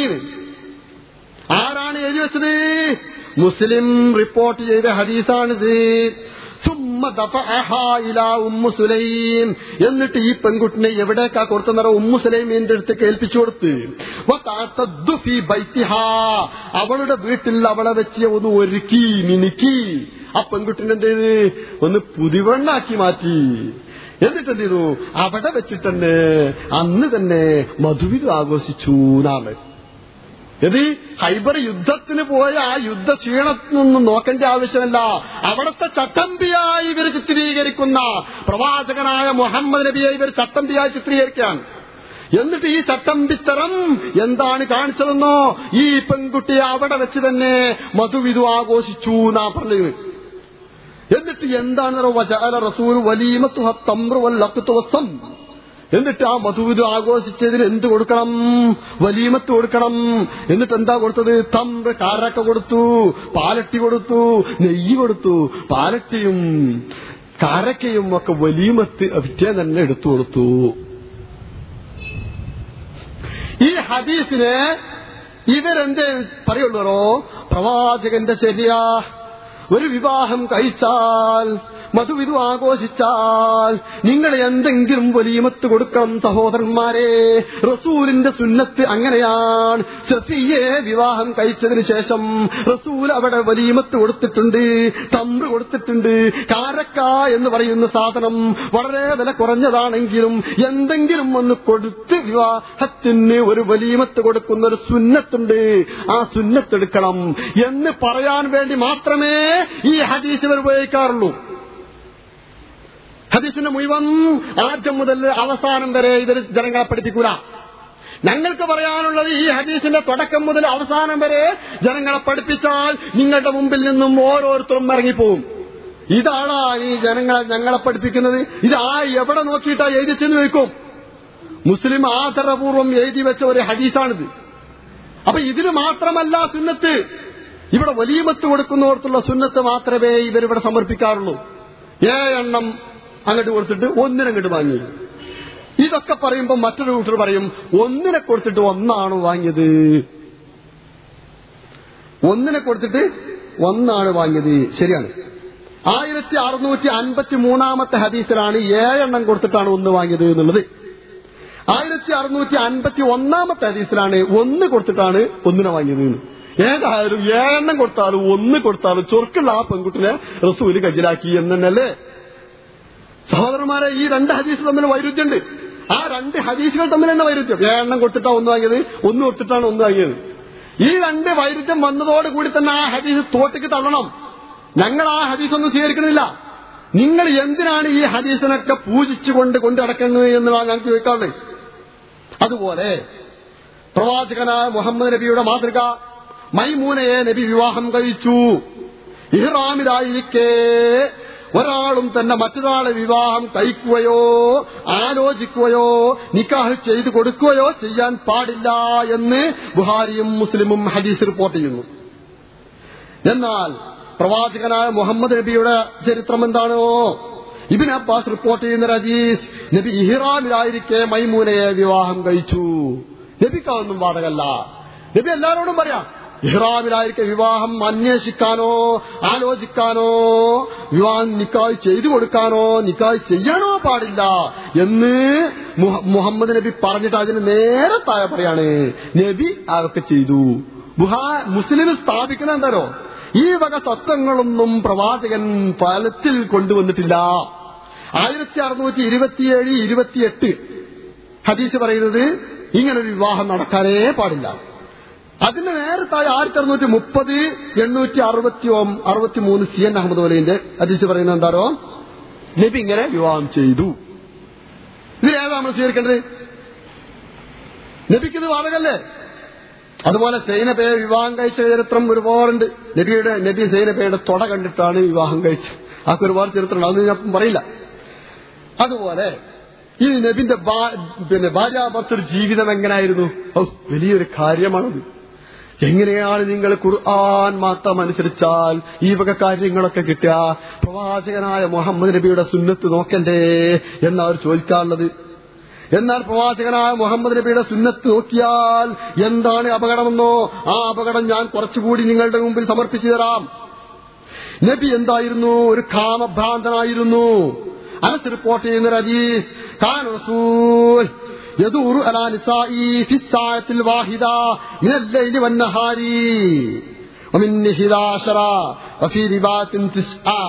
ആരാണ് എഴുതി വെച്ചത് മുസ്ലിം റിപ്പോർട്ട് ചെയ്ത ഹദീസാണിത് സുമ്മ ദഫഅഹാ ഇലാ ഉമ്മു സുലൈം എന്നിട്ട് ഈ പെൺകുട്ടിനെ എവിടേക്കാ കൊടുത്തെന്നറ ഉമ്മു സുലൈമിന്റെ അടുത്ത് കേൾപ്പിച്ചു കൊടുത്ത് വതഅതദ്ദു ഫീ ബൈത്തിഹാ അവളുടെ വീട്ടിൽ അവളെ വെച്ച് ഒന്ന് ഒരുക്കി മിനുക്കി ആ പെൺകുട്ടിനെ എന്ത് ചെയ്ത് ഒന്ന് പുതിവണ്ണാക്കി മാറ്റി എന്നിട്ട് എന്ത് ചെയ്തു അവിടെ വെച്ചിട്ട് തന്നെ അന്ന് തന്നെ മധുവിധു ആഘോഷിച്ചു എന്നാണ് ഇത് ഹൈബർ യുദ്ധത്തിന് പോയ ആ യുദ്ധ ക്ഷീണത്തിനൊന്നും നോക്കേണ്ട ആവശ്യമല്ല അവിടുത്തെ ചട്ടമ്പിയായി ഇവർ ചിത്രീകരിക്കുന്ന പ്രവാചകനായ മുഹമ്മദ് നബിയെ ഇവർ ചട്ടമ്പിയായി ചിത്രീകരിക്കാൻ എന്നിട്ട് ഈ ചട്ടമ്പിത്തരം എന്താണ് കാണിച്ചതെന്നോ ഈ പെൺകുട്ടിയെ അവിടെ വെച്ച് തന്നെ മധുവിധു ആഘോഷിച്ചു എന്നാ പറഞ്ഞത് എന്നിട്ട് എന്താണ് വജഅല റസൂൽ വലീമത്തുഹ തംറു വൽ ലഖ്തു വസ്സം എന്നിട്ട് ആ മധുവിധു ആഘോഷിച്ചതിന് എന്ത് കൊടുക്കണം വലീമത്ത് കൊടുക്കണം എന്നിട്ട് എന്താ കൊടുത്തത് തമ്പ് കാരക്ക കൊടുത്തു പാലട്ടി കൊടുത്തു നെയ്യ് കൊടുത്തു പാലട്ടിയും കാരക്കയും ഒക്കെ വലീമത്ത് വിറ്റേ തന്നെ എടുത്തു കൊടുത്തു ഈ ഹദീസിന് ഇവരെന്തേ പറയുള്ളൂറോ പ്രവാചകന്റെ ശരിയാ ഒരു വിവാഹം കഴിച്ചാൽ മധുവിധു ആഘോഷിച്ചാൽ നിങ്ങൾ എന്തെങ്കിലും വലിയമത്ത് കൊടുക്കണം സഹോദരന്മാരെ റസൂലിന്റെ സുന്നത്ത് അങ്ങനെയാണ് സഫിയെ വിവാഹം കഴിച്ചതിന് ശേഷം റസൂൽ അവിടെ വലിയമത്ത് കൊടുത്തിട്ടുണ്ട് തമ്പ് കൊടുത്തിട്ടുണ്ട് കാരക്ക എന്ന് പറയുന്ന സാധനം വളരെ വില കുറഞ്ഞതാണെങ്കിലും എന്തെങ്കിലും ഒന്ന് കൊടുത്ത് വിവാഹത്തിന് ഒരു വലിയമത്ത് കൊടുക്കുന്ന ഒരു സുന്നത്തുണ്ട് ആ സുന്നത്തെടുക്കണം എന്ന് പറയാൻ വേണ്ടി മാത്രമേ ഈ ഹദീസ് ഇവർ ഉപയോഗിക്കാറുള്ളൂ ഹദീസിന്റെ മുഴുവൻ ആദ്യം മുതൽ അവസാനം വരെ ഇവർ ജനങ്ങളെ പഠിപ്പിക്കൂല ഞങ്ങൾക്ക് പറയാനുള്ളത് ഈ ഹദീസിന്റെ തുടക്കം മുതൽ അവസാനം വരെ ജനങ്ങളെ പഠിപ്പിച്ചാൽ നിങ്ങളുടെ മുമ്പിൽ നിന്നും ഓരോരുത്തരും ഇറങ്ങിപ്പോവും ഇതാണാ ഈ ജനങ്ങളെ ഞങ്ങളെ പഠിപ്പിക്കുന്നത് ഇത് ആ എവിടെ നോക്കിയിട്ടാ എഴുതിച്ചെന്ന് ചോദിക്കും മുസ്ലിം ആദരപൂർവ്വം എഴുതി വെച്ച ഒരു ഹദീസാണിത് അപ്പൊ ഇതിന് മാത്രമല്ല സുന്നത്ത് ഇവിടെ വലിയമത്ത് കൊടുക്കുന്നോടത്തുള്ള സുന്നത്ത് മാത്രമേ ഇവരിവിടെ സമർപ്പിക്കാറുള്ളൂ ഏഴെണ്ണം അങ്ങോട്ട് കൊടുത്തിട്ട് ഒന്നിനങ്ങോട്ട് വാങ്ങി ഇതൊക്കെ പറയുമ്പോൾ മറ്റൊരു കൂട്ടർ പറയും ഒന്നിനെ കൊടുത്തിട്ട് ഒന്നാണ് വാങ്ങിയത് ഒന്നിനെ കൊടുത്തിട്ട് ഒന്നാണ് വാങ്ങിയത് ശരിയാണ് ആയിരത്തി അറുന്നൂറ്റി അൻപത്തി മൂന്നാമത്തെ ഹദീസിലാണ് ഏഴെണ്ണം കൊടുത്തിട്ടാണ് ഒന്ന് വാങ്ങിയത് എന്നുള്ളത് ആയിരത്തി അറുന്നൂറ്റി അൻപത്തി ഒന്നാമത്തെ ഹദീസിലാണ് ഒന്ന് കൊടുത്തിട്ടാണ് ഒന്നിനെ വാങ്ങിയത് എന്ന്. ഏതായാലും ഏഴെണ്ണം കൊടുത്താലും ഒന്ന് കൊടുത്താലും ചൊർക്കുള്ള ആ പെൺകുട്ടിനെ റസൂല് കജിലാക്കി എന്നല്ലേ സഹോദരന്മാരെ ഈ രണ്ട് ഹദീസ് തമ്മിൽ വൈരുദ്ധ്യമുണ്ട് ആ രണ്ട് ഹദീസുകൾ തമ്മിൽ തന്നെ വൈരുദ്ധ്യം ഏഴെണ്ണം കൊടുത്തിട്ടാ ഒന്ന് വാങ്ങിയത് ഒന്ന് കൊടുത്തിട്ടാണ് ഒന്ന് വാങ്ങിയത് ഈ രണ്ട് വൈരുദ്ധ്യം വന്നതോടുകൂടി തന്നെ ആ ഹദീസ് തോട്ടിക്ക് തള്ളണം ഞങ്ങൾ ആ ഹദീസ് ഒന്നും സ്വീകരിക്കണില്ല നിങ്ങൾ എന്തിനാണ് ഈ ഹദീസിനൊക്കെ പൂജിച്ചുകൊണ്ട് കൊണ്ടു നടക്കുന്നത് എന്നാണ് ഞങ്ങൾക്ക് ചോദിക്കാറുള്ളത് അതുപോലെ പ്രവാചകനായ മുഹമ്മദ് നബിയുടെ മാതൃക മൈമൂനയെ നബി വിവാഹം കഴിച്ചു ഇഹ്റാമിലായിരിക്കെ ഒരാളും തന്നെ മറ്റൊരാളെ വിവാഹം കഴിക്കുകയോ ആലോചിക്കുകയോ നിക്കാഹ് ചെയ്തു കൊടുക്കുകയോ ചെയ്യാൻ പാടില്ല എന്ന് ബുഹാരിയും മുസ്ലിമും ഹദീസ് റിപ്പോർട്ട് ചെയ്യുന്നു എന്നാൽ പ്രവാചകനായ മുഹമ്മദ് നബിയുടെ ചരിത്രം എന്താണോ ഇബിൻ അബ്ബാസ് റിപ്പോർട്ട് ചെയ്യുന്ന ഹദീസ് നബി ഇഹിറാമിലായിരിക്കെ മൈമൂനയെ വിവാഹം കഴിച്ചു നബിക്ക് അതൊന്നും ബാധകല്ല നബി എല്ലാവരോടും പറയാം ഇഹ്റാമിലായിരിക്കെ വിവാഹം അന്വേഷിക്കാനോ ആലോചിക്കാനോ വിവാഹം നിക്കായ് ചെയ്തു കൊടുക്കാനോ നിക്കായ് ചെയ്യാനോ പാടില്ല എന്ന് മുഹ- മുഹമ്മദ് നബി പറഞ്ഞിട്ട് അതിന് നേരെ താഴെ പറയാണ് നബി അതൊക്കെ ചെയ്തു ബുഹാ മുസ്ലിം സ്ഥാപിക്കുന്ന എന്താണോ ഈ വക തത്വങ്ങളൊന്നും പ്രവാചകൻ ഫലത്തിൽ കൊണ്ടുവന്നിട്ടില്ല ആയിരത്തി അറുന്നൂറ്റി ഇരുപത്തിയേഴ് ഇരുപത്തിയെട്ട് ഹദീസ് പറയുന്നത് ഇങ്ങനൊരു വിവാഹം നടക്കാനേ പാടില്ല അതിന് നേരത്തായി ആയിരത്തി അറുന്നൂറ്റി മുപ്പത് എണ്ണൂറ്റി അറുപത്തി അറുപത്തി മൂന്ന് സി എൻ അഹമ്മദ് വലീന്റെ ഹദീസ് പറയുന്നത് എന്താണോ നബി ഇങ്ങനെ വിവാഹം ചെയ്തു ഇതിലേതാ നമ്മൾ സ്വീകരിക്കേണ്ടത് നബിക്കിത് വാദകല്ലേ അതുപോലെ സൈനബയെ വിവാഹം കഴിച്ച ചരിത്രം ഒരുപാടുണ്ട് നബിയുടെ നബി സൈനബയുടെ തൊട കണ്ടിട്ടാണ് വിവാഹം കഴിച്ചത് ആക്ക് ഒരുപാട് ചരിത്രമുണ്ട് അതൊന്നും ഞാൻ പറയില്ല അതുപോലെ ഈ നബിന്റെ ഭാ- പിന്നെ ഭാര്യാഭർത്തൃ ജീവിതം എങ്ങനായിരുന്നു ഔ വലിയൊരു കാര്യമാണത് എങ്ങനെയാണ് നിങ്ങൾ ഖുർആൻ മാത്രം അനുസരിച്ചാൽ ഈ വക കാര്യങ്ങളൊക്കെ കിട്ടുക പ്രവാചകനായ മുഹമ്മദ് നബിയുടെ സുന്നത്ത് നോക്കണ്ടേ എന്നവർ ചോദിക്കാറുള്ളത് എന്നാൽ പ്രവാചകനായ മുഹമ്മദ് നബിയുടെ സുന്നത്ത് നോക്കിയാൽ എന്താണ് അപകടമെന്നോ ആ അപകടം ഞാൻ കുറച്ചുകൂടി നിങ്ങളുടെ മുമ്പിൽ സമർപ്പിച്ചു തരാം നബി എന്തായിരുന്നു ഒരു കാമഭ്രാന്തനായിരുന്നു അനസ് റിപ്പോർട്ട് ചെയ്യുന്ന ഒരു ഹദീസ് കാന റസൂൽ يدور على نسائي في الساعة الواحدة من الليل والنهار ومن إحدى عشر وفي رواية تسعة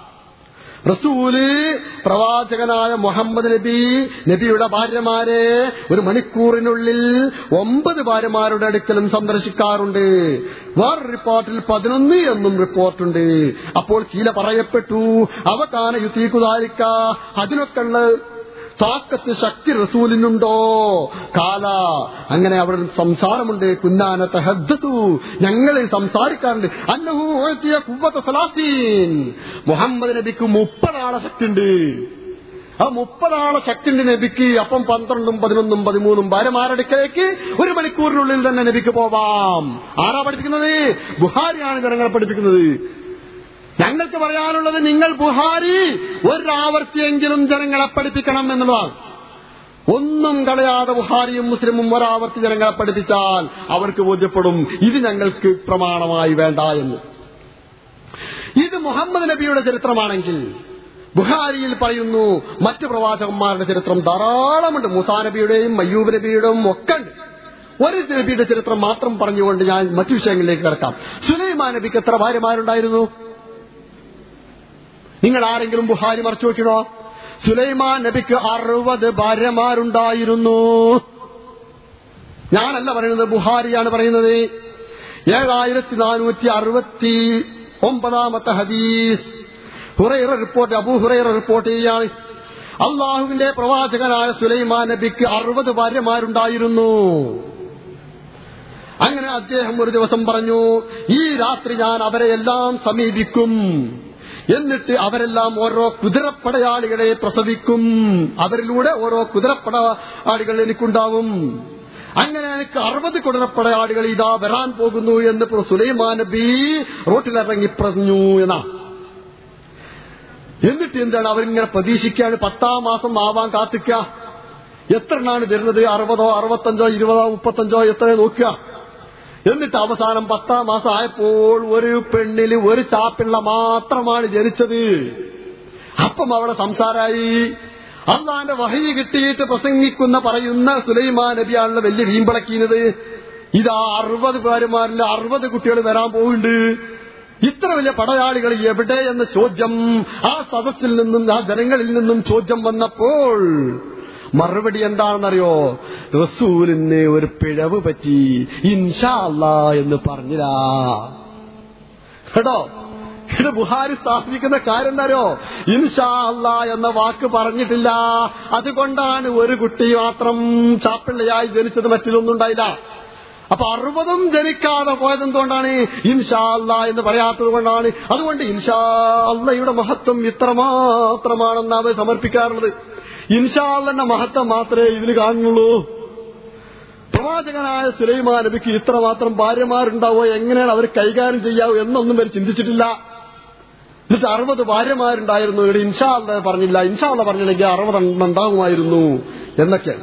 റസൂല് പ്രവാചകനായ മുഹമ്മദ് നബി നബിയുടെ ഭാര്യമാരെ ഒരു മണിക്കൂറിനുള്ളിൽ ഒമ്പത് ഭാര്യമാരുടെ അടുക്കലും സന്ദർശിക്കാറുണ്ട് വേറെ റിപ്പോർട്ടിൽ പതിനൊന്ന് എന്നും റിപ്പോർട്ടുണ്ട് അപ്പോൾ ചീല പറയപ്പെട്ടു അവക്കാന യുദ്ധീകുതാരിക്ക അതിനൊക്കെയുള്ള താക്കത്ത് ശക്തി റസൂലിനുണ്ടോ കാല അങ്ങനെ അവിടെ ഒരു സംസാരമുണ്ട് കുന്നാന തഹദ്ദതു ഞങ്ങൾ സംസാരിക്കാറുണ്ട് അന്നഹു ഉഅ്തിയ ഖുവ്വത സലാസീൻ മുഹമ്മദ് നബിക്ക് മുപ്പതാളെ ശക്തി ഉണ്ട് ആ മുപ്പതാളെ ശക്തി ഉണ്ട് നബിക്ക് അപ്പം പന്ത്രണ്ടും പതിനൊന്നും പതിമൂന്നും ഭാര്യമാരടുക്കലേക്ക് ഒരു മണിക്കൂറിനുള്ളിൽ തന്നെ നബിക്ക് പോവാം ആരാ പഠിപ്പിക്കുന്നത് ബുഹാരിയാണ് ജനങ്ങളെ പഠിപ്പിക്കുന്നത് ഞങ്ങൾക്ക് പറയാനുള്ളത് നിങ്ങൾ ബുഹാരി ഒരാവർത്തിയെങ്കിലും ജനങ്ങളെ പഠിപ്പിക്കണം എന്നുള്ളതാണ് ഒന്നും കളയാതെ ബുഹാരിയും മുസ്ലിമും ഒരാവർത്തി ജനങ്ങളെ പഠിപ്പിച്ചാൽ അവർക്ക് ബോധ്യപ്പെടും ഇത് ഞങ്ങൾക്ക് പ്രമാണമായി വേണ്ട എന്ന് ഇത് മുഹമ്മദ് നബിയുടെ ചരിത്രമാണെങ്കിൽ ബുഹാരിയിൽ പറയുന്നു മറ്റ് പ്രവാചകന്മാരുടെ ചരിത്രം ധാരാളമുണ്ട് മുസാ നബിയുടെയും മയ്യൂബ് നബിയുടെയും ഒക്കെ ഉണ്ട് ഒരു നബിയുടെ ചരിത്രം മാത്രം പറഞ്ഞുകൊണ്ട് ഞാൻ മറ്റു വിഷയങ്ങളിലേക്ക് കിടക്കാം സുലൈമാൻ നബിക്ക് എത്ര ഭാര്യമാരുണ്ടായിരുന്നു നിങ്ങൾ ആരെങ്കിലും ബുഹാരി മറച്ചു നോക്കണോ സുലൈമാൻ നബിക്ക് അറുപത് ഭാര്യമാരുണ്ടായിരുന്നു ഞാനല്ല പറയുന്നത് ബുഹാരിയാണ് പറയുന്നത് ഏഴായിരത്തി നാനൂറ്റി അറുപത്തി ഒമ്പതാമത്തെ ഹദീസ് ഹുറൈറ റിപ്പോർട്ട് അബൂ ഹുറൈറ റിപ്പോർട്ട് ചെയ്യാണ് അള്ളാഹുവിന്റെ പ്രവാചകനായ സുലൈമാൻ നബിക്ക് അറുപത് ഭാര്യമാരുണ്ടായിരുന്നു അങ്ങനെ അദ്ദേഹം ഒരു ദിവസം പറഞ്ഞു ഈ രാത്രി ഞാൻ അവരെ എല്ലാം സമീപിക്കും എന്നിട്ട് അവരെല്ലാം ഓരോ കുതിരപ്പടയാളികളെ പ്രസവിക്കും അവരിലൂടെ ഓരോ കുതിരപ്പടയാളികൾ എനിക്കുണ്ടാവും അങ്ങനെ എനിക്ക് അറുപത് കുതിരപ്പടയാളികൾ ഇതാ വരാൻ പോകുന്നു എന്ന് ഇപ്പൊ സുലൈമാൻ നബി റോട്ടിലിറങ്ങി പറഞ്ഞു എന്നാ എന്നിട്ട് എന്താണ് അവരിങ്ങനെ പ്രതീക്ഷിക്കുകയാണ് പത്താം മാസം ആവാൻ കാത്തിക്ക എത്ര എണ്ണാണ് വരുന്നത് അറുപതോ അറുപത്തഞ്ചോ ഇരുപതോ മുപ്പത്തഞ്ചോ എത്രയോ നോക്കുക എന്നിട്ട് അവസാനം പത്താം മാസം ആയപ്പോൾ ഒരു പെണ്ണില് ഒരു ചാപ്പിള്ള മാത്രമാണ് ജനിച്ചത് അപ്പം അവിടെ സംസാരായി അള്ളാന്റെ വഹി കിട്ടിയിട്ട് പ്രസംഗിക്കുന്ന പറയുന്ന സുലൈമാൻ നബിയാണല്ലോ വലിയ വീമ്പിളക്കിയത് ഇതാ അറുപത് പേരുമാരിൽ അറുപത് കുട്ടികൾ വരാൻ പോകുന്നുണ്ട് ഇത്ര വലിയ പടയാളികൾ എവിടെ എന്ന ചോദ്യം ആ സദസ്സിൽ നിന്നും ആ ജനങ്ങളിൽ നിന്നും ചോദ്യം വന്നപ്പോൾ മറുപടി എന്താണെന്നറിയോ റസൂലിന് ഒരു പിഴവ് പറ്റി ഇൻഷാ അല്ലാ എന്ന് പറഞ്ഞില്ല കേട്ടോ ഇത് ബുഹാരി സ്ഥാപിക്കുന്ന കാര്യം എന്താരോ ഇൻഷാ അല്ലാ എന്ന വാക്ക് പറഞ്ഞിട്ടില്ല അതുകൊണ്ടാണ് ഒരു കുട്ടി മാത്രം ചാപ്പിള്ളയായി ജനിച്ചത് മറ്റിലൊന്നും ഉണ്ടായില്ല അപ്പൊ അറുപതും ജനിക്കാതെ പോയത് എന്തുകൊണ്ടാണ് ഇൻഷാ അല്ല എന്ന് പറയാത്തത് കൊണ്ടാണ് അതുകൊണ്ട് ഇൻഷാ അല്ലയുടെ മഹത്വം ഇത്രമാത്രമാണെന്ന് അവർ സമർപ്പിക്കാറുള്ളത് ഇൻഷാ അല്ലന്റെ മഹത്വം മാത്രമേ ഇതിൽ കാണുന്നുള്ളൂ പ്രവാചകനായ സുലൈമാൻ നബിക്ക് ഇത്രമാത്രം ഭാര്യമാരുണ്ടാവോ എങ്ങനെയാണ് അവർ കൈകാര്യം ചെയ്യാവോ എന്നൊന്നും അവർ ചിന്തിച്ചിട്ടില്ല എന്നിട്ട് അറുപത് ഭാര്യമാരുണ്ടായിരുന്നു ഇവിടെ ഇൻഷാ അല്ല പറഞ്ഞില്ല ഇൻഷാ അല്ല പറഞ്ഞില്ലെങ്കിൽ അറുപതെണ്ണം ഉണ്ടാകുമായിരുന്നു എന്നൊക്കെയാണ്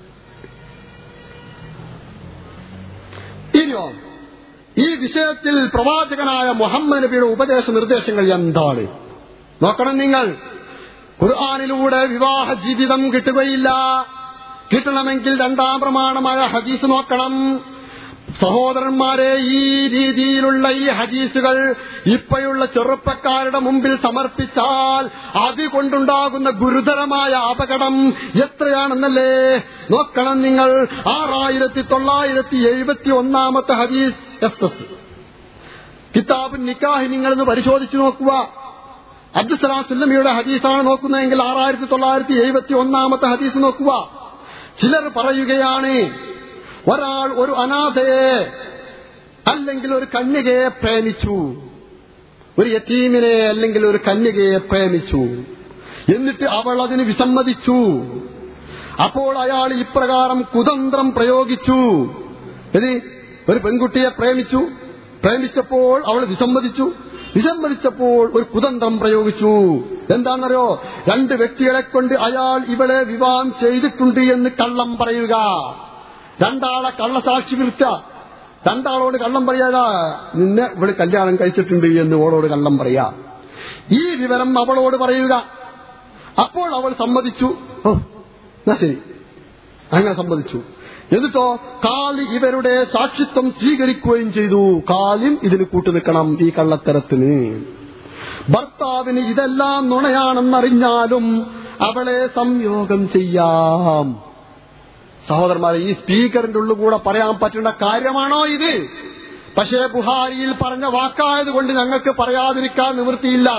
ഇനിയോ ഈ വിഷയത്തിൽ പ്രവാചകനായ മുഹമ്മദ് നബിയുടെ ഉപദേശ നിർദ്ദേശങ്ങൾ എന്താണ് നോക്കണം നിങ്ങൾ ഖുർആാനിലൂടെ വിവാഹ ജീവിതം കിട്ടുകയില്ല കിട്ടണമെങ്കിൽ രണ്ടാം പ്രമാണമായ ഹദീസ് നോക്കണം സഹോദരന്മാരെ ഈ രീതിയിലുള്ള ഈ ഹദീസുകൾ ഇപ്പോഴുള്ള ചെറുപ്പക്കാരുടെ മുമ്പിൽ സമർപ്പിച്ചാൽ അതുകൊണ്ടുണ്ടാകുന്ന ഗുരുതരമായ അപകടം എത്രയാണെന്നല്ലേ നോക്കണം നിങ്ങൾ ആറായിരത്തി തൊള്ളായിരത്തി എഴുപത്തി ഒന്നാമത്തെ ഹദീസ് എസ് എസ് കിതാബ് നിക്കാഹി നിങ്ങളൊന്ന് പരിശോധിച്ചു നോക്കുക അബ്ദുസലാം സുല്ലമിയുടെ ഹദീസാണ് നോക്കുന്നതെങ്കിൽ ആറായിരത്തി തൊള്ളായിരത്തി എഴുപത്തി ഒന്നാമത്തെ ഹദീസ് നോക്കുക ചിലർ പറയുകയാണ് ഒരാൾ ഒരു അനാഥയെ അല്ലെങ്കിൽ ഒരു കന്യകയെ പ്രേമിച്ചു ഒരു യത്തീമിനെ അല്ലെങ്കിൽ ഒരു കന്യകയെ പ്രേമിച്ചു എന്നിട്ട് അവൾ അതിന് വിസമ്മതിച്ചു അപ്പോൾ അയാൾ ഇപ്രകാരം കുതന്ത്രം പ്രയോഗിച്ചു ഇത് ഒരു പെൺകുട്ടിയെ പ്രേമിച്ചു പ്രേമിച്ചപ്പോൾ അവൾ വിസമ്മതിച്ചു വിസമ്മതിച്ചപ്പോൾ ഒരു കുതന്ത്രം പ്രയോഗിച്ചു എന്താണെന്നറിയോ രണ്ട് വ്യക്തികളെ കൊണ്ട് അയാൾ ഇവളെ വിവാഹം ചെയ്തിട്ടുണ്ട് എന്ന് കള്ളം പറയുക രണ്ടാളെ കള്ളസാക്ഷി വിളിച്ച രണ്ടാളോട് കള്ളം പറയാതാ നിന്നെ ഇവിടെ കല്യാണം കഴിച്ചിട്ടുണ്ട് എന്ന് ഓളോട് കള്ളം പറയാ ഈ വിവരം അവളോട് പറയുക അപ്പോൾ അവൾ സമ്മതിച്ചു ഓ എന്നാ ശരി അങ്ങനെ സമ്മതിച്ചു എന്നിട്ടോ കാലി ഇവരുടെ സാക്ഷിത്വം സ്വീകരിക്കുകയും ചെയ്തു കാലിം ഇതിന് കൂട്ടുനിൽക്കണം ഈ കള്ളത്തരത്തിന് ഭർത്താവിന് ഇതെല്ലാം നുണയാണെന്നറിഞ്ഞാലും അവളെ സംയോഗം ചെയ്യാം സഹോദരന്മാരെ ഈ സ്പീക്കറിന്റെ ഉള്ളിൽ കൂടെ പറയാൻ പറ്റുന്ന കാര്യമാണോ ഇത് പക്ഷേ ബുഹാരിയിൽ പറഞ്ഞ വാക്കായത് കൊണ്ട് ഞങ്ങൾക്ക് പറയാതിരിക്കാൻ നിവൃത്തിയില്ല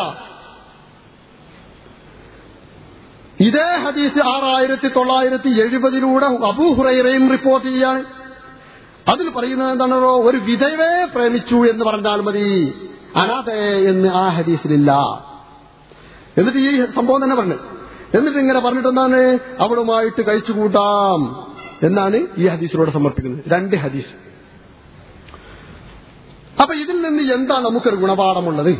ഇതേ ഹദീസ് ആറായിരത്തി തൊള്ളായിരത്തി എഴുപതിലൂടെ അബൂഹുറൈറയും റിപ്പോർട്ട് ചെയ്യാണ് അതിൽ പറയുന്നത് എന്താണോ ഒരു വിധവയെ പ്രേമിച്ചു എന്ന് പറഞ്ഞാൽ മതി അനാഥയെ എന്ന് ആ ഹദീസിലില്ല എന്നിട്ട് ഈ സംഭവം തന്നെ പറഞ്ഞു എന്നിട്ട് ഇങ്ങനെ പറഞ്ഞിട്ട് എന്താണ് അവളുമായിട്ട് കഴിച്ചുകൂട്ടാം എന്നാണ് ഈ ഹദീസിലൂടെ സമർപ്പിക്കുന്നത് രണ്ട് ഹദീസ് അപ്പൊ ഇതിൽ നിന്ന് എന്താ നമുക്കൊരു ഗുണപാഠമുള്ളത്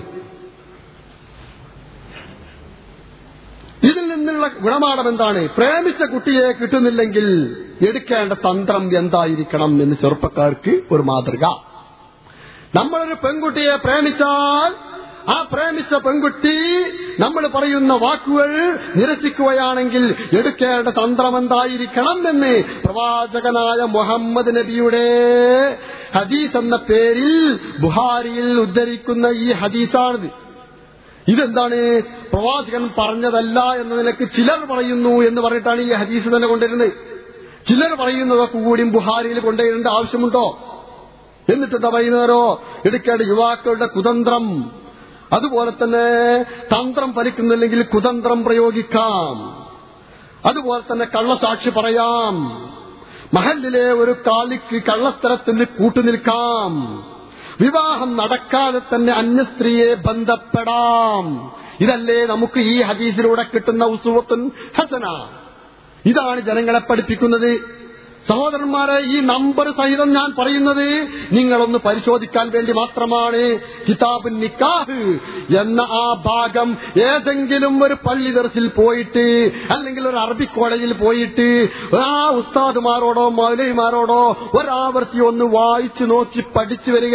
ഇതിൽ നിന്നുള്ള ഗുണപാഠം എന്താണ് പ്രേമിച്ച കുട്ടിയെ കിട്ടുന്നില്ലെങ്കിൽ എടുക്കേണ്ട തന്ത്രം എന്തായിരിക്കണം എന്ന് ചെറുപ്പക്കാർക്ക് ഒരു മാതൃക നമ്മളൊരു പെൺകുട്ടിയെ പ്രേമിച്ചാൽ ആ പ്രേമിച്ച പെൺകുട്ടി നമ്മൾ പറയുന്ന വാക്കുകൾ നിരസിക്കുകയാണെങ്കിൽ എടുക്കേണ്ട തന്ത്രം എന്തായിരിക്കണം എന്ന് പ്രവാചകനായ മുഹമ്മദ് നബിയുടെ ഹദീസ് എന്ന പേരിൽ ബുഹാരിയിൽ ഉദ്ധരിക്കുന്ന ഈ ഹദീസാണിത് ഇതെന്താണ് പ്രവാചകൻ പറഞ്ഞതല്ല എന്ന നിലക്ക് ചിലർ പറയുന്നു എന്ന് പറഞ്ഞിട്ടാണ് ഈ ഹദീസ് തന്നെ കൊണ്ടുവരുന്നത് ചിലർ പറയുന്നതൊക്കെ കൂടിയും ബുഹാരിയിൽ കൊണ്ടുവരേണ്ട ആവശ്യമുണ്ടോ എന്നിട്ട് എന്താ പറയുന്നവരോ എടുക്കേണ്ട യുവാക്കളുടെ കുതന്ത്രം അതുപോലെ തന്നെ തന്ത്രം ഫലിക്കുന്നില്ലെങ്കിൽ കുതന്ത്രം പ്രയോഗിക്കാം അതുപോലെ തന്നെ കള്ളസാക്ഷി പറയാം മഹലിലെ ഒരു കാലിക്ക് കള്ളസ്ഥലത്തിന് കൂട്ടുനിൽക്കാം വിവാഹം നടക്കാതെ തന്നെ അന്യ സ്ത്രീയെ ബന്ധപ്പെടാം ഇതല്ലേ നമുക്ക് ഈ ഹദീസിലൂടെ കിട്ടുന്ന ഉസുവത്തുൻ ഹസന ഇതാണ് ജനങ്ങളെ പഠിപ്പിക്കുന്നത് സഹോദരന്മാരെ ഈ നമ്പർ സഹിതം ഞാൻ പറയുന്നത് നിങ്ങളൊന്ന് പരിശോധിക്കാൻ വേണ്ടി മാത്രമാണ് കിതാബ് നിക്കാഹ് എന്ന ആ ഭാഗം ഏതെങ്കിലും ഒരു പള്ളി ദർസിൽ പോയിട്ട് അല്ലെങ്കിൽ ഒരു അറബി കോളേജിൽ പോയിട്ട് ആ ഉസ്താദുമാരോടോ മൗലൈമാരോടോ ഒരാവർത്തി ഒന്ന് വായിച്ചു നോക്കി പഠിച്ചു വരിക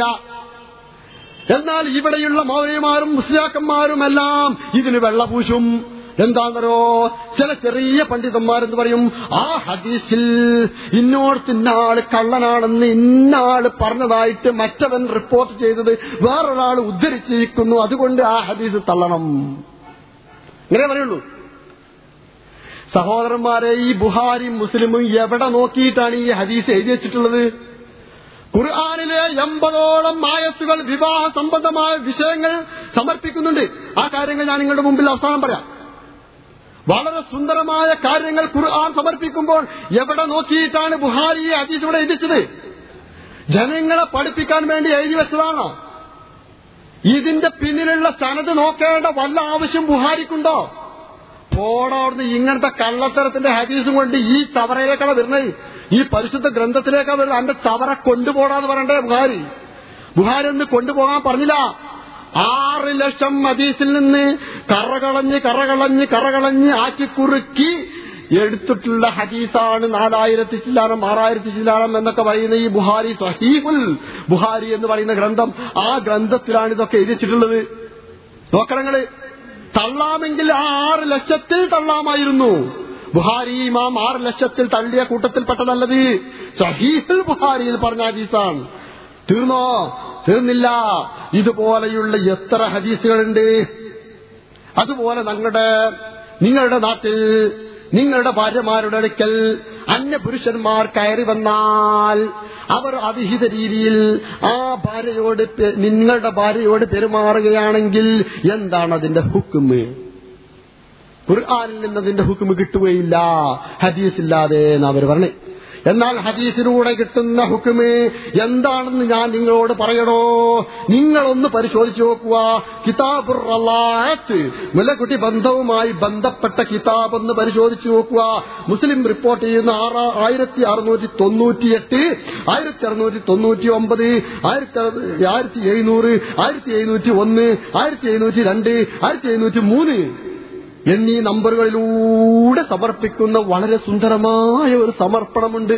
എന്നാൽ ഇവിടെയുള്ള മൗലൈമാരും മുസ്ലിയാക്കന്മാരും എല്ലാം ഇതിന് വെള്ളപൂശും എന്താണെന്നോ ചില ചെറിയ പണ്ഡിതന്മാരെന്ന് പറയും ആ ഹദീസിൽ ഇന്നോടത്ത് ഇന്നാള് കള്ളനാണെന്ന് ഇന്നാള് പറഞ്ഞതായിട്ട് മറ്റവൻ റിപ്പോർട്ട് ചെയ്തത് വേറൊരാൾ ഉദ്ധരിച്ചിരിക്കുന്നു അതുകൊണ്ട് ആ ഹദീസ് തള്ളണം ഇങ്ങനെ പറയുള്ളൂ സഹോദരന്മാരെ ഈ ബുഹാരി മുസ്ലിമും എവിടെ നോക്കിയിട്ടാണ് ഈ ഹദീസ് എഴുതി വെച്ചിട്ടുള്ളത് ഖുർആാനിലെ എൺപതോളം ആയത്തുകൾ വിവാഹ സംബന്ധമായ വിഷയങ്ങൾ സമർപ്പിക്കുന്നുണ്ട് ആ കാര്യങ്ങൾ ഞാൻ നിങ്ങളുടെ മുമ്പിൽ അവസാനം പറയാം വളരെ സുന്ദരമായ കാര്യങ്ങൾ ഖുർആൻ സമർപ്പിക്കുമ്പോൾ എവിടെ നോക്കിയിട്ടാണ് ബുഹാരി ഹദീസ് ഇവിടെ എഴുതിച്ചത് ജനങ്ങളെ പഠിപ്പിക്കാൻ വേണ്ടി എഴുതി വെച്ചതാണോ ഇതിന്റെ പിന്നിലുള്ള സനത് നോക്കേണ്ട വല്ല ആവശ്യം ബുഹാരിക്കുണ്ടോ പോടവിടുന്ന് ഇങ്ങനത്തെ കള്ളത്തരത്തിന്റെ ഹദീസും കൊണ്ട് ഈ ചവറയിലേക്കാണ് വരുന്നത് ഈ പരിശുദ്ധ ഗ്രന്ഥത്തിലേക്കാണ് വരുന്നത് അന്റെ ചവറ കൊണ്ടുപോടാന്ന് പറയണ്ടേ ബുഹാരി ബുഹാരി ഒന്ന് കൊണ്ടുപോകാൻ പറഞ്ഞില്ല ആറ് ലക്ഷം ഹദീസിൽ നിന്ന് കറകളഞ്ഞ് കറകളഞ്ഞ് കറകളഞ്ഞ് ആക്കി കുറുക്കി എടുത്തിട്ടുള്ള ഹദീസാണ് നാലായിരത്തി ചില്ലാനം ആറായിരത്തി ചില്ലാനം എന്നൊക്കെ പറയുന്ന ഈ ബുഹാരി സഹീഹുൽ ബുഹാരി എന്ന് പറയുന്ന ഗ്രന്ഥം ആ ഗ്രന്ഥത്തിലാണ് ഇതൊക്കെ എഴുതിച്ചിട്ടുള്ളത് നോക്കണങ്ങള് തള്ളാമെങ്കിൽ ആ ആറ് ലക്ഷത്തിൽ തള്ളാമായിരുന്നു ബുഹാരി ഇമാം ആറ് ലക്ഷത്തിൽ തള്ളിയ കൂട്ടത്തിൽപ്പെട്ടതല്ലത് സഹീഹുൽ ബുഹാരിയിൽ പറഞ്ഞ ഹദീസാണ് തീർന്നോ തീർന്നില്ല ഇതുപോലെയുള്ള എത്ര ഹദീസുകളുണ്ട് അതുപോലെ ഞങ്ങളുടെ നിങ്ങളുടെ നാട്ടിൽ നിങ്ങളുടെ ഭാര്യമാരുടെ അടുക്കൽ അന്യപുരുഷന്മാർ കയറി വന്നാൽ അവർ അവിഹിത രീതിയിൽ ആ ഭാര്യയോട് പെ- നിങ്ങളുടെ ഭാര്യയോട് പെരുമാറുകയാണെങ്കിൽ എന്താണ് അതിന്റെ ഹുക്കുമ് ഖുർആാനിൽ നിന്ന് അതിന്റെ ഹുക്കുമ് കിട്ടുകയില്ല ഹദീസില്ലാതെ എന്ന് അവർ പറഞ്ഞു എന്നാൽ ഹദീസിലൂടെ കിട്ടുന്ന ഹുക്കുമ് എന്താണെന്ന് ഞാൻ നിങ്ങളോട് പറയണോ നിങ്ങളൊന്ന് പരിശോധിച്ചു നോക്കുക കിതാബുർ റലാത്ത് മുലക്കുട്ടി ബന്ധവുമായി ബന്ധപ്പെട്ട കിതാബ് ഒന്ന് പരിശോധിച്ചു നോക്കുക മുസ്ലിം റിപ്പോർട്ട് ചെയ്യുന്ന ആറ് ആയിരത്തി അറുന്നൂറ്റി തൊണ്ണൂറ്റിയെട്ട് ആയിരത്തി അറുന്നൂറ്റി തൊണ്ണൂറ്റി ഒമ്പത് ആയിരത്തി അറു- ആയിരത്തി എഴുന്നൂറ് ആയിരത്തി എഴുന്നൂറ്റി ഒന്ന് ആയിരത്തി എഴുന്നൂറ്റി രണ്ട് ആയിരത്തി എഴുന്നൂറ്റി മൂന്ന് എന്നീ നമ്പറുകളിലൂടെ സമർപ്പിക്കുന്ന വളരെ സുന്ദരമായ ഒരു സമർപ്പണമുണ്ട്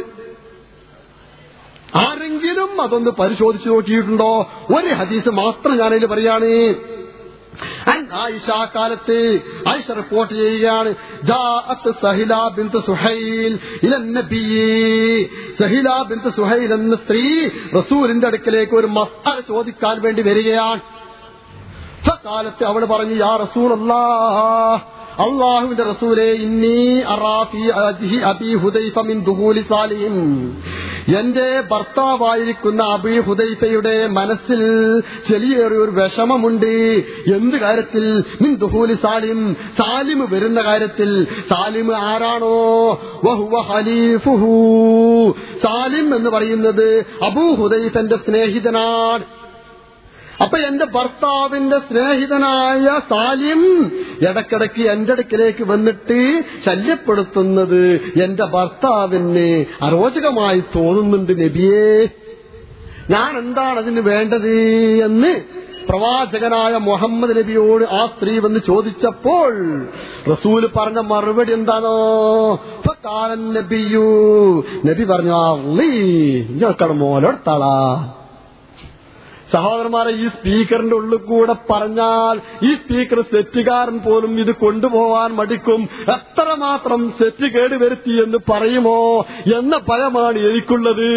ആരെങ്കിലും അതൊന്ന് പരിശോധിച്ചു നോക്കിയിട്ടുണ്ടോ ഒരു ഹദീസ് മാത്രം ഞാനതിൽ പറയാണ് അൻ ആയിഷ കാലത്ത് ആയിഷ റിപ്പോർട്ട് ചെയ്യുകയാണ് ജാഅത്ത് സഹില ബിന്ത് സുഹൈൽ ഇല നബിയേ സഹില ബിന്ത് സുഹൈൽ എന്ന സ്ത്രീ റസൂലിന്റെ അടുക്കലേക്ക് ഒരു മസാല ചോദിക്കാൻ വേണ്ടി വരികയാണ് കാലത്ത് അവൾ പറഞ്ഞു യാ റസൂൽ അള്ളാഹുവിന്റെ റസൂലെ ഇന്നി അറാഫി അജ്ഹി അബി ഹുദൈഫ മിൻ ദുഹൂലി സാലിഹിം എന്റെ ഭർത്താവായിരിക്കുന്ന അബി ഹുദൈഫയുടെ മനസ്സിൽ ചെറിയേറിയ ഒരു വിഷമമുണ്ട് എന്ത് കാര്യത്തിൽ മിൻ ദുഹൂലി സാലിം സാലിം വരുന്ന കാര്യത്തിൽ സാലിം ആരാണോ വഹുവ ഖലീഫുഹു സാലിം എന്ന് പറയുന്നത് അബൂ ഹുദൈഫന്റെ സ്നേഹിതനാണ് അപ്പൊ എന്റെ ഭർത്താവിന്റെ സ്നേഹിതനായ സാലിം ഇടക്കിടക്ക് എന്റെ അടുക്കിലേക്ക് വന്നിട്ട് ശല്യപ്പെടുത്തുന്നത് എന്റെ ഭർത്താവിന് അരോചകമായി തോന്നുന്നുണ്ട് നബിയേ ഞാൻ എന്താണ് അതിന് വേണ്ടത് എന്ന് പ്രവാചകനായ മുഹമ്മദ് നബിയോട് ആ സ്ത്രീ വന്ന് ചോദിച്ചപ്പോൾ റസൂല് പറഞ്ഞ മറുപടി എന്താണോ ഫക്കാലൻ നബിയു നബി പറഞ്ഞു അള്ളീ ഞങ്ങൾക്കാണ് മോലെടുത്താളാ സഹോദരന്മാരെ ഈ സ്പീക്കറിന്റെ ഉള്ളിൽ കൂടെ പറഞ്ഞാൽ ഈ സ്പീക്കർ സെറ്റുകാരൻ പോലും ഇത് കൊണ്ടുപോവാൻ മടിക്കും എത്രമാത്രം സെറ്റ് കേട് വരുത്തി എന്ന് പറയുമോ എന്ന ഭയമാണ് എനിക്കുള്ളത്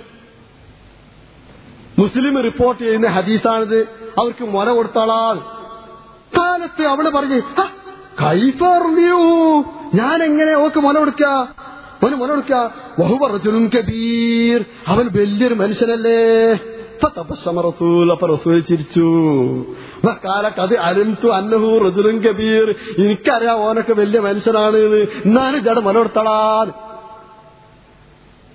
മുസ്ലിം റിപ്പോർട്ട് ചെയ്യുന്ന ഹദീസാണിത് അവർക്ക് മുന കൊടുത്താളാൽ കാലത്ത് അവള് പറഞ്ഞു "ഹ, കൈഫറിയൂ ഞാൻ എങ്ങനെ ഓക്ക് മുന കൊടുക്ക അവന് മുന കൊടുക്ക വഹുവറജുലും കബീർ അവൻ വലിയൊരു മനുഷ്യനല്ലേ ഫതബസ്സമ റസൂൽ അപ്പൊ റസൂൽ ചിരിച്ചു കാലത്ത് അത് അലിംതു അന്നഹു റജുലും കബീർ എനിക്കറിയാം ഓനൊക്കെ വലിയ മനുഷ്യനാണ് എന്ന്. എന്നാലും ജട മുന കൊടുത്തളാൻ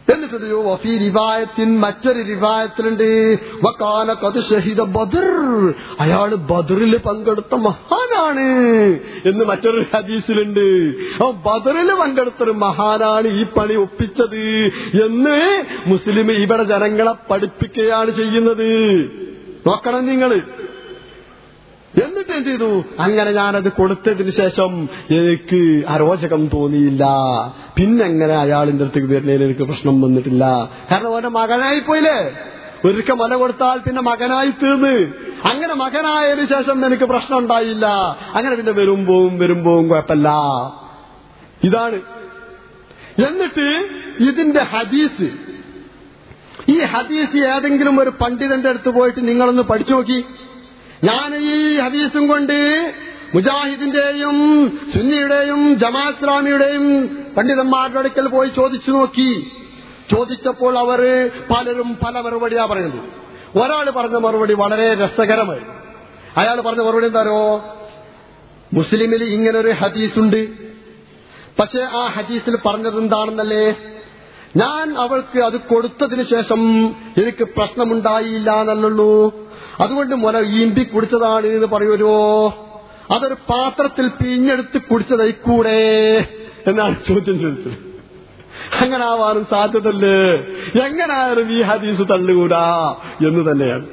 എന്നിട്ട് വഫീ റിവായത്തിൻ മറ്റൊരു റിവായത്തിലുണ്ട് വക്കാന കത് ഷഹിദ ബദർ അയാള് ബദറിൽ പങ്കെടുത്ത മഹാനാണ് എന്ന് മറ്റൊരു ഹദീസിലുണ്ട് ആ ബദറിൽ പങ്കെടുത്തൊരു മഹാനാണ് ഈ പണി ഒപ്പിച്ചത് എന്ന് മുസ്ലിം ഇവിടെ ജനങ്ങളെ പഠിപ്പിക്കുകയാണ് ചെയ്യുന്നത് നോക്കണം നിങ്ങള് എന്നിട്ട് എന്ത് ചെയ്തു അങ്ങനെ ഞാനത് കൊടുത്തതിന് ശേഷം എനിക്ക് അരോചകം തോന്നിയില്ല പിന്നെങ്ങനെ അയാളിന്റെ അടുത്തേക്ക് വരുന്നതിന് എനിക്ക് പ്രശ്നം വന്നിട്ടില്ല കാരണം ഓന്റെ മകനായി പോയില്ലേ ഒരിക്കൽ മല കൊടുത്താൽ പിന്നെ മകനായി തീർന്ന് അങ്ങനെ മകനായതിനു ശേഷം എനിക്ക് പ്രശ്നം ഉണ്ടായില്ല അങ്ങനെ പിന്നെ വരുമ്പോവും വരുമ്പോവും കുഴപ്പമില്ല ഇതാണ് എന്നിട്ട് ഇതിന്റെ ഹദീസ് ഈ ഹദീസ് ഏതെങ്കിലും ഒരു പണ്ഡിതന്റെ അടുത്ത് പോയിട്ട് നിങ്ങളൊന്ന് പഠിച്ചു നോക്കി ഞാൻ ഈ ഹദീസും കൊണ്ട് മുജാഹിദിന്റെയും സുന്നിയുടെയും ജമാ ഇസ്ലാമിയുടെയും പണ്ഡിതന്മാരുടെ അടുക്കൽ പോയി ചോദിച്ചു നോക്കി ചോദിച്ചപ്പോൾ അവർ പലരും പല മറുപടിയാ പറയുന്നത് ഒരാൾ പറഞ്ഞ മറുപടി വളരെ രസകരമായി അയാൾ പറഞ്ഞ മറുപടി എന്താരോ മുസ്ലിമിൽ ഇങ്ങനൊരു ഹദീസുണ്ട് പക്ഷെ ആ ഹദീസിൽ പറഞ്ഞത് എന്താണെന്നല്ലേ ഞാൻ അവൾക്ക് അത് കൊടുത്തതിന് ശേഷം എനിക്ക് പ്രശ്നമുണ്ടായില്ല എന്നല്ലുള്ളൂ അതുകൊണ്ട് മുല ഈമ്പി കുടിച്ചതാണ് എന്ന് പറയുമല്ലോ അതൊരു പാത്രത്തിൽ പിഞ്ഞെടുത്ത് കുടിച്ചതായിക്കൂടെ എന്നാണ് ചോദ്യം ചോദിച്ചത് അങ്ങനെ ആവാനും സാധ്യതല്ലേ എങ്ങനായാലും ഈ ഹദീസ് തള്ളുകൂടാ എന്ന് തന്നെയാണ്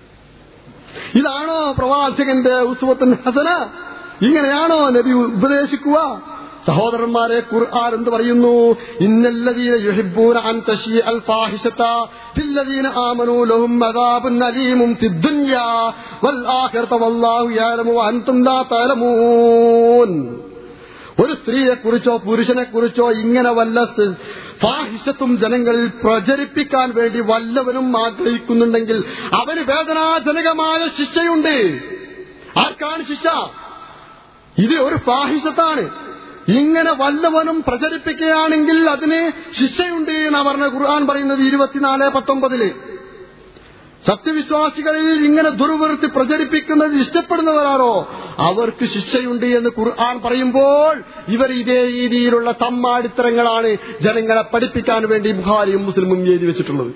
ഇതാണോ പ്രവാചകന്റെ ഉത്സവത്തിന് ഹസന ഇങ്ങനെയാണോ നബി ഉപദേശിക്കുക സഹോദരന്മാരെ ഖുർആൻ എന്ത് പറയുന്നു ഇന്നല്ലദീന യുഹിബ്ബൂന അൻ തശീ അൽ ഫാഹിഷത ഫില്ലദീന ആമനൂ ലഹും അദാബുൻ അലീമും ഫിദ്ദുനിയാ വൽ ആഖിറത വല്ലാഹു യഅലമു വഅൻതും ലാ തഅലമൂൻ ഒരു സ്ത്രീയെ കുറിച്ചോ പുരുഷനെ കുറിച്ചോ ഇങ്ങനെ വല്ല സ് ഫാഹിഷത്തും ജനങ്ങളിൽ പ്രചരിപ്പിക്കാൻ വേണ്ടി വല്ലവനും ആഗ്രഹിക്കുന്നുണ്ടെങ്കിൽ അവന് വേദനാജനകമായ ശിക്ഷയുണ്ട് ആർക്കാണ് ശിക്ഷ ഇത് ഒരു ഫാഹിഷത്താണ് ഇങ്ങനെ വല്ലവനും പ്രചരിപ്പിക്കുകയാണെങ്കിൽ അതിന് ശിക്ഷയുണ്ട് എന്നാ പറഞ്ഞ ഖുർആൻ പറയുന്നത് ഇരുപത്തിനാല് പത്തൊമ്പതില് സത്യവിശ്വാസികളിൽ ഇങ്ങനെ ദുർവൃത്തി പ്രചരിപ്പിക്കുന്നത് ഇഷ്ടപ്പെടുന്നവരാണോ അവർക്ക് ശിക്ഷയുണ്ട് എന്ന് ഖുർആൻ പറയുമ്പോൾ ഇവർ ഇതേ രീതിയിലുള്ള തമ്മാടിത്തരങ്ങളാണ് ജനങ്ങളെ പഠിപ്പിക്കാൻ വേണ്ടി ബുഹാരിയും മുസ്ലിമും എഴുതി വെച്ചിട്ടുള്ളത്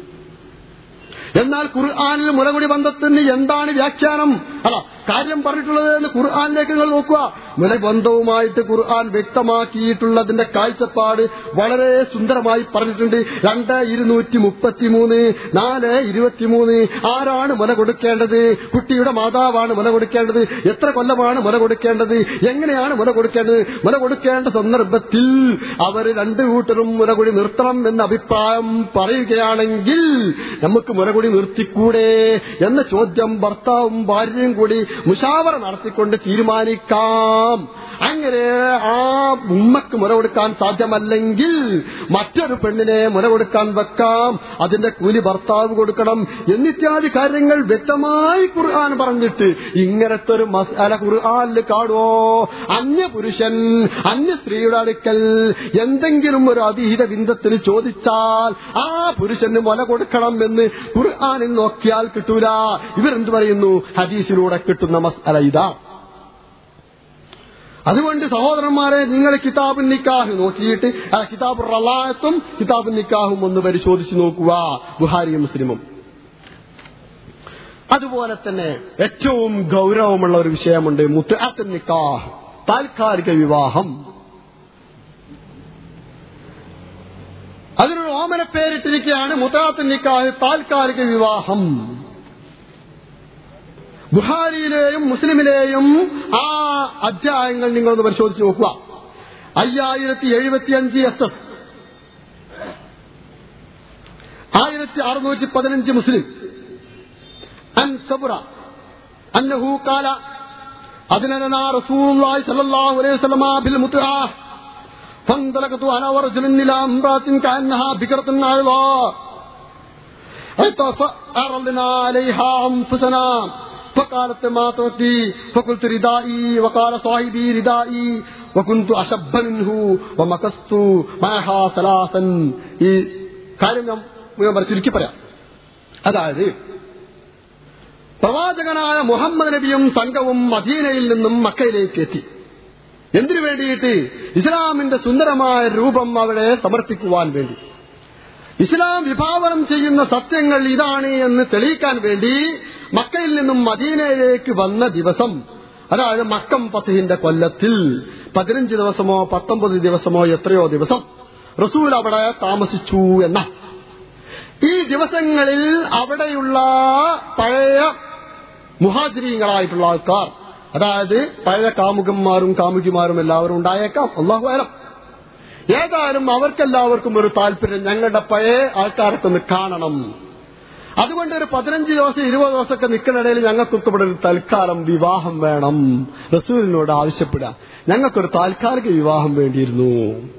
എന്നാൽ ഖുർആാനിൽ മുലകുടി ബന്ധത്തിന് എന്താണ് വ്യാഖ്യാനം അല്ല കാര്യം പറഞ്ഞിട്ടുള്ളത് എന്ന് ഖുർആാനിലേക്ക് നിങ്ങൾ നോക്കുക മുലബന്ധവുമായിട്ട് ഖുർആൻ വ്യക്തമാക്കിയിട്ടുള്ളതിന്റെ കാഴ്ചപ്പാട് വളരെ സുന്ദരമായി പറഞ്ഞിട്ടുണ്ട് രണ്ട് ഇരുന്നൂറ്റി മുപ്പത്തിമൂന്ന് നാല് ഇരുപത്തിമൂന്ന് ആരാണ് മുല കൊടുക്കേണ്ടത് കുട്ടിയുടെ മാതാവാണ് മുല കൊടുക്കേണ്ടത് എത്ര കൊല്ലമാണ് മുല കൊടുക്കേണ്ടത് എങ്ങനെയാണ് മുല കൊടുക്കേണ്ടത് മുല കൊടുക്കേണ്ട സന്ദർഭത്തിൽ അവർ രണ്ടു കൂട്ടരും മുലകുടി നിർത്തണം എന്ന അഭിപ്രായം പറയുകയാണെങ്കിൽ നമുക്ക് മുലകുടി നിർത്തിക്കൂടെ എന്ന ചോദ്യം ഭർത്താവും ഭാര്യയും കൂടി മുഷാവറ നടത്തിക്കൊണ്ട് തീരുമാനിക്കാം അങ്ങനെ ആ ഉമ്മക്ക് മുല കൊടുക്കാൻ സാധ്യമല്ലെങ്കിൽ മറ്റൊരു പെണ്ണിനെ മുല കൊടുക്കാൻ വെക്കാം അതിന്റെ കൂലി ഭർത്താവ് കൊടുക്കണം എന്നിത്യാദി കാര്യങ്ങൾ വ്യക്തമായി ഖുർആൻ പറഞ്ഞിട്ട് ഇങ്ങനത്തെ ഒരു മസാല ഖുർആനിൽ കാണുവോ അന്യ പുരുഷൻ അന്യ സ്ത്രീയുടെ അടുക്കൽ എന്തെങ്കിലും ഒരു അതിഹിത ബിന്ദത്തിന് ചോദിച്ചാൽ ആ പുരുഷന് മുല കൊടുക്കണം എന്ന് ഖുർആനിൽ നോക്കിയാൽ കിട്ടൂല ഇവരെന്ത് പറയുന്നു ഹദീസിലൂടെ കിട്ടുന്ന മസാല ഇതാ അതുകൊണ്ട് സഹോദരന്മാരെ നിങ്ങൾ കിതാബ് നിക്കാഹ് നോക്കിയിട്ട് ആ കിതാബ് റലായത്തും കിതാബ് നിക്കാഹും ഒന്ന് പരിശോധിച്ച് നോക്കുക ബുഹാരിയും മുസ്ലിമും അതുപോലെ തന്നെ ഏറ്റവും ഗൗരവമുള്ള ഒരു വിഷയമുണ്ട് മുത്തഅത്ത് നിക്കാഹ് താൽക്കാലിക വിവാഹം അതിനൊരു ഓമന പേരിട്ടിരിക്കുകയാണ് മുത്തഅത്ത് നിക്കാഹ് താൽക്കാലിക വിവാഹം ബുഹാരിയിലെയും മുസ്ലിമിലെയും ആ അധ്യായങ്ങൾ നിങ്ങളൊന്ന് പരിശോധിച്ച് നോക്കുക അയ്യായിരത്തി എഴുപത്തിയഞ്ച് എസ് എസ് ആയിരത്തി അറുന്നൂറ്റി പതിനഞ്ച് മുസ്ലിം അൻ സബുറ അന്നഹു കാല അതിനനാ റസൂലുള്ളാഹി സ്വല്ലല്ലാഹു അലൈഹി വസല്ലമ ബിൽ മുത്ആ فانطلقت انا ورجل الى امراه كانها بكرة عظاء فأرلنا عليها انفسنا فقالت ما تؤتي فقلت ردائي وقال صاحبي ردائي وكنت أشب منه ومكست معها ثلاثا ഈ കാര്യം ഞാൻ മുഴുവൻ ചുരുക്കി പറയാം അതായത് പ്രവാചകനായ മുഹമ്മദ് നബിയും സംഘവും മദീനയിൽ നിന്നും മക്കയിലേക്ക് എത്തി എന്തിനു വേണ്ടിയിട്ട് ഇസ്ലാമിന്റെ സുന്ദരമായ രൂപം അവിടെ സമർപ്പിക്കുവാൻ വേണ്ടി ഇസ്ലാം വിഭാവനം ചെയ്യുന്ന സത്യങ്ങൾ ഇതാണ് എന്ന് തെളിയിക്കാൻ വേണ്ടി മക്കയിൽ നിന്നും മദീനയിലേക്ക് വന്ന ദിവസം അതായത് മക്കം പത്തിന്റെ കൊല്ലത്തിൽ പതിനഞ്ച് ദിവസമോ പത്തൊമ്പത് ദിവസമോ എത്രയോ ദിവസം റസൂൽ അവിടെ താമസിച്ചു എന്ന ഈ ദിവസങ്ങളിൽ അവിടെയുള്ള പഴയ മുഹാജിരീങ്ങളായിട്ടുള്ള ആൾക്കാർ അതായത് പഴയ കാമുകന്മാരും കാമുകിമാരും എല്ലാവരും ഉണ്ടായേക്കാം അള്ളാഹു ആലം ഏതായാലും അവർക്കെല്ലാവർക്കും ഒരു താല്പര്യം ഞങ്ങളുടെ പഴയ ആൾക്കാരൊക്കെ ഒന്ന് കാണണം അതുകൊണ്ട് ഒരു പതിനഞ്ച് ദിവസം ഇരുപത് ദിവസമൊക്കെ നിൽക്കുന്നിടയിൽ ഞങ്ങൾക്കൊക്കെ ഇവിടെ ഒരു തൽക്കാലം വിവാഹം വേണം റസൂലിനോട് ആവശ്യപ്പെടുക ഞങ്ങൾക്കൊരു താൽക്കാലിക വിവാഹം വേണ്ടിയിരുന്നു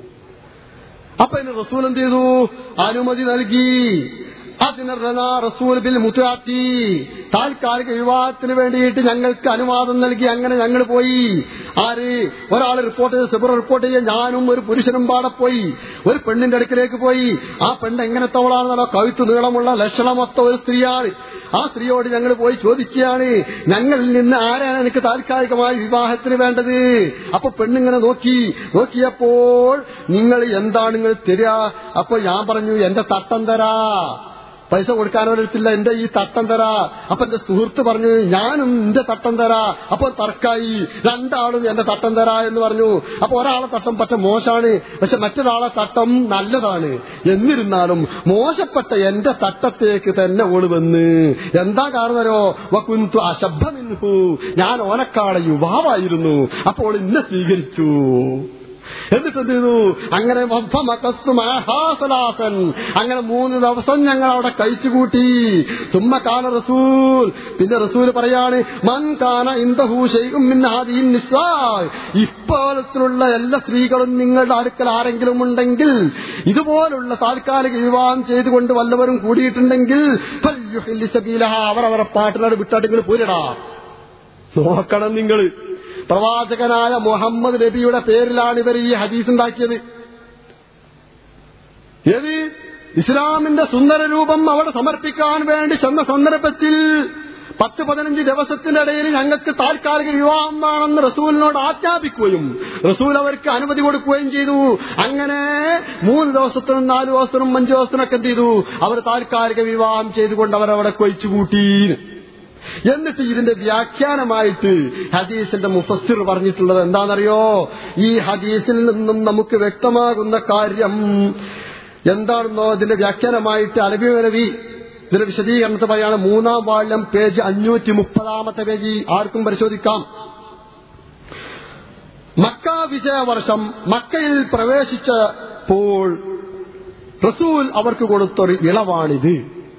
അപ്പൊ ഇന്ന് റസൂൽ എന്ത് ചെയ്തു അനുമതി നൽകി അതിനർഹന റസൂൽ ബിൽ മുത്താത്തി താൽക്കാലിക വിവാഹത്തിന് വേണ്ടിയിട്ട് ഞങ്ങൾക്ക് അനുവാദം നൽകി അങ്ങനെ ഞങ്ങൾ പോയി ആര് ഒരാൾ റിപ്പോർട്ട് ചെയ്ത് സെബർ റിപ്പോർട്ട് ചെയ്യാൻ ഞാനും ഒരു പുരുഷനും പാടെ പോയി ഒരു പെണ്ണിന്റെ അടുക്കിലേക്ക് പോയി ആ പെണ്ണ് എങ്ങനത്തവളാണെന്നോ കഴുത്ത് നീളമുള്ള ലക്ഷണമൊത്ത ഒരു സ്ത്രീയാണ് ആ സ്ത്രീയോട് ഞങ്ങൾ പോയി ചോദിക്കുകയാണ് ഞങ്ങളിൽ നിന്ന് ആരാണ് എനിക്ക് താൽക്കാലികമായി വിവാഹത്തിന് വേണ്ടത് അപ്പൊ പെണ്ണിങ്ങനെ നോക്കി നോക്കിയപ്പോൾ നിങ്ങൾ എന്താണ് നിങ്ങൾ തരിക അപ്പൊ ഞാൻ പറഞ്ഞു എന്റെ തട്ടം തരാ പൈസ കൊടുക്കാനൊരിടത്തില്ല എന്റെ ഈ തട്ടം തരാ അപ്പൊ എന്റെ സുഹൃത്ത് പറഞ്ഞു ഞാനും എന്റെ തട്ടം തരാ അപ്പൊ തർക്കായി രണ്ടാളും എന്റെ തട്ടം തരാ എന്ന് പറഞ്ഞു അപ്പൊ ഒരാളെ തട്ടം പറ്റ മോശാണ് പക്ഷെ മറ്റൊരാളെ തട്ടം നല്ലതാണ് എന്നിരുന്നാലും മോശപ്പെട്ട എന്റെ തട്ടത്തേക്ക് തന്നെ ഓള് വന്ന് എന്താ കാണുന്നരോ വക്കുന്തു അശബ്ദമിൻഹു ഞാൻ ഓനക്കാളെ യുവാവായിരുന്നു അപ്പോൾ ഇന്നെ സ്വീകരിച്ചു എന്നിട്ട് എന്ത് ചെയ്തു അങ്ങനെ വഫമകസ്തുമാഹാസലാസൻ. അങ്ങനെ മൂന്ന് ദിവസം ഞങ്ങൾ അവിടെ കഴിച്ചുകൂട്ടി സുമ്മക്കാന റസൂൽ പിന്നെ റസൂൽ പറയാണ് മൻ കാന ഇന്ദഹു ശൈഉം മിൻ ഹാദിഹിൻ നിസ്സാ ഇപ്പോലത്തിലുള്ള എല്ലാ സ്ത്രീകളും നിങ്ങളുടെ അടുക്കൽ ആരെങ്കിലും ഉണ്ടെങ്കിൽ ഇതുപോലുള്ള താൽക്കാലിക വിവാഹം ചെയ്തുകൊണ്ട് വല്ലവരും കൂടിയിട്ടുണ്ടെങ്കിൽ ഫല്യുഹില്ലി സബീലഹ അവരവരെ പാട്ടിനോട് വിട്ടാട്ടിങ്ങൾ പോരിടാ നോക്കണം നിങ്ങൾ പ്രവാചകനായ മുഹമ്മദ് നബിയുടെ പേരിലാണ് ഇവർ ഈ ഹദീസ് ഉണ്ടാക്കിയത് ഏത് ഇസ്ലാമിന്റെ സുന്ദര രൂപം അവിടെ സമർപ്പിക്കാൻ വേണ്ടി ചെന്ന സന്ദർഭത്തിൽ പത്ത് പതിനഞ്ച് ദിവസത്തിനിടയിൽ ഞങ്ങൾക്ക് താൽക്കാലിക വിവാഹം വേണമെന്ന് റസൂലിനോട് ആജ്ഞാപിക്കുകയും റസൂൽ അവർക്ക് അനുമതി കൊടുക്കുകയും ചെയ്തു അങ്ങനെ മൂന്ന് ദിവസത്തിനും നാല് ദിവസത്തിനും അഞ്ചു ദിവസത്തിനൊക്കെ എന്ത് ചെയ്തു അവർ താൽക്കാലിക വിവാഹം ചെയ്തുകൊണ്ട് അവരവിടെ കൊയിച്ചു കൂട്ടി എന്നിട്ട് ഇതിന്റെ വ്യാഖ്യാനമായിട്ട് ഹദീസിന്റെ മുഫസ്സിർ പറഞ്ഞിട്ടുള്ളത് എന്താണെന്നറിയോ ഈ ഹദീസിൽ നിന്നും നമുക്ക് വ്യക്തമാകുന്ന കാര്യം എന്താണെന്നോ ഇതിന്റെ വ്യാഖ്യാനമായിട്ട് അലബി നബി ഇതിന്റെ വിശദീകരണത്തെ പറയാണ് മൂന്നാം വാള്യം പേജ് അഞ്ഞൂറ്റി മുപ്പതാമത്തെ പേജ് ആർക്കും പരിശോധിക്കാം മക്ക വിജയവർഷം മക്കയിൽ പ്രവേശിച്ചപ്പോൾ റസൂൽ അവർക്ക് കൊടുത്തൊരു ഇളവാണിത്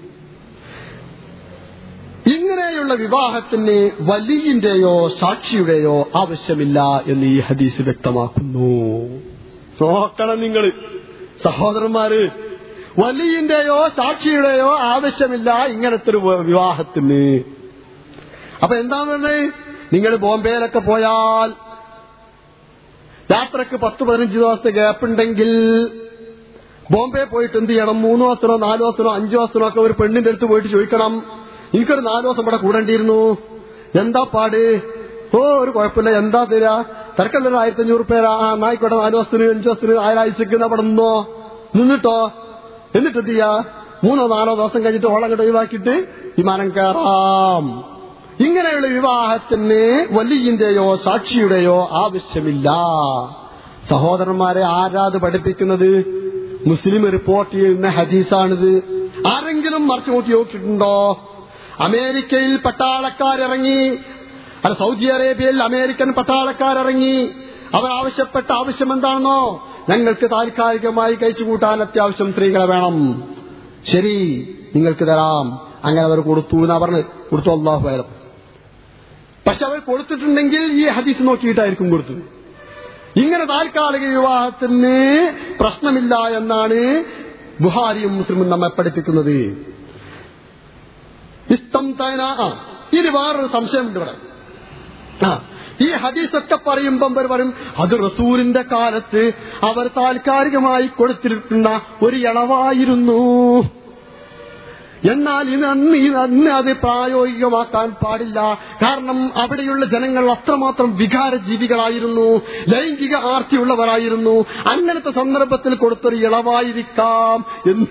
ഇങ്ങനെയുള്ള വിവാഹത്തിന് വലിയിന്റെയോ സാക്ഷിയുടെയോ ആവശ്യമില്ല എന്ന് ഈ ഹദീസ് വ്യക്തമാക്കുന്നു നോക്കണം നിങ്ങൾ സഹോദരന്മാര് വലിയിന്റെയോ സാക്ഷിയുടെയോ ആവശ്യമില്ല ഇങ്ങനത്തെ ഒരു വിവാഹത്തിന് അപ്പൊ എന്താന്ന് പറഞ്ഞേ നിങ്ങൾ ബോംബെയിലൊക്കെ പോയാൽ യാത്രക്ക് പത്ത് പതിനഞ്ച് ദിവസത്തെ ഗ്യാപ്പ് ഉണ്ടെങ്കിൽ ബോംബെ പോയിട്ട് എന്ത് ചെയ്യണം മൂന്ന് ദിവസത്തിനോ നാല് ദിവസത്തിനോ അഞ്ചു ദിവസത്തിനോ ഒക്കെ ഒരു പെണ്ണിന്റെ അടുത്ത് പോയിട്ട് ചോദിക്കണം എനിക്കൊരു നാല് ദിവസം ഇവിടെ കൂടേണ്ടിയിരുന്നു എന്താ പാട് ഓ ഒരു കുഴപ്പമില്ല എന്താ തരാ തിരക്കല്ലൊരു ആയിരത്തി അഞ്ഞൂറ് പേരാ ആ നായിക്കോട്ടെ നാല് ദിവസത്തിന് അഞ്ചു ദിവസത്തിന് ആരാഴ്ചക്ക് അവിടെ നിന്നോ നിന്നിട്ടോ എന്നിട്ട് എന്ത് ചെയ്യാ മൂന്നോ നാലോ ദിവസം കഴിഞ്ഞിട്ട് ഓളം കണ്ട് ഒഴിവാക്കിയിട്ട് വിമാനം കയറാം ഇങ്ങനെയുള്ള വിവാഹത്തിന് വലിയന്റെയോ സാക്ഷിയുടെയോ ആവശ്യമില്ല സഹോദരന്മാരെ ആരാത് പഠിപ്പിക്കുന്നത് മുസ്ലിം റിപ്പോർട്ട് ചെയ്യുന്ന ഹദീസാണിത് ആരെങ്കിലും മറിച്ചു നോക്കി നോക്കിയിട്ടുണ്ടോ അമേരിക്കയിൽ പട്ടാളക്കാരിറങ്ങി അല്ല സൗദി അറേബ്യയിൽ അമേരിക്കൻ പട്ടാളക്കാരിറങ്ങി അവർ ആവശ്യപ്പെട്ട ആവശ്യം എന്താണെന്നോ ഞങ്ങൾക്ക് താൽക്കാലികമായി കഴിച്ചുകൂട്ടാൻ അത്യാവശ്യം സ്ത്രീകളെ വേണം ശരി നിങ്ങൾക്ക് തരാം അങ്ങനെ അവർ കൊടുത്തു എന്നാ പറഞ്ഞ് കൊടുത്തു അള്ളാഹു വേരം പക്ഷെ അവർ കൊടുത്തിട്ടുണ്ടെങ്കിൽ ഈ ഹദീസ് നോക്കിയിട്ടായിരിക്കും കൊടുത്തത് ഇങ്ങനെ താൽക്കാലിക വിവാഹത്തിന് പ്രശ്നമില്ല എന്നാണ് ബുഹാരിയും മുസ്ലിമും നമ്മെ പഠിപ്പിക്കുന്നത് ഇഷ്ടം തേന ആ ഇനി വേറൊരു സംശയമുണ്ട് ഇവിടെ ആ ഈ ഹദീസൊക്കെ പറയുമ്പം അവർ പറയും അത് റസൂലിന്റെ കാലത്ത് അവർ താൽക്കാലികമായി കൊടുത്തിരിക്കുന്ന ഒരു ഇളവായിരുന്നു എന്നാൽ ഇന്ന് അന്ന് ഈ അന്ന് അത് പ്രായോഗികമാക്കാൻ പാടില്ല കാരണം അവിടെയുള്ള ജനങ്ങൾ അത്രമാത്രം വികാര ജീവികളായിരുന്നു ലൈംഗിക ആർത്തിയുള്ളവരായിരുന്നു അങ്ങനത്തെ സന്ദർഭത്തിൽ കൊടുത്തൊരു ഇളവായിരിക്കാം എന്ന്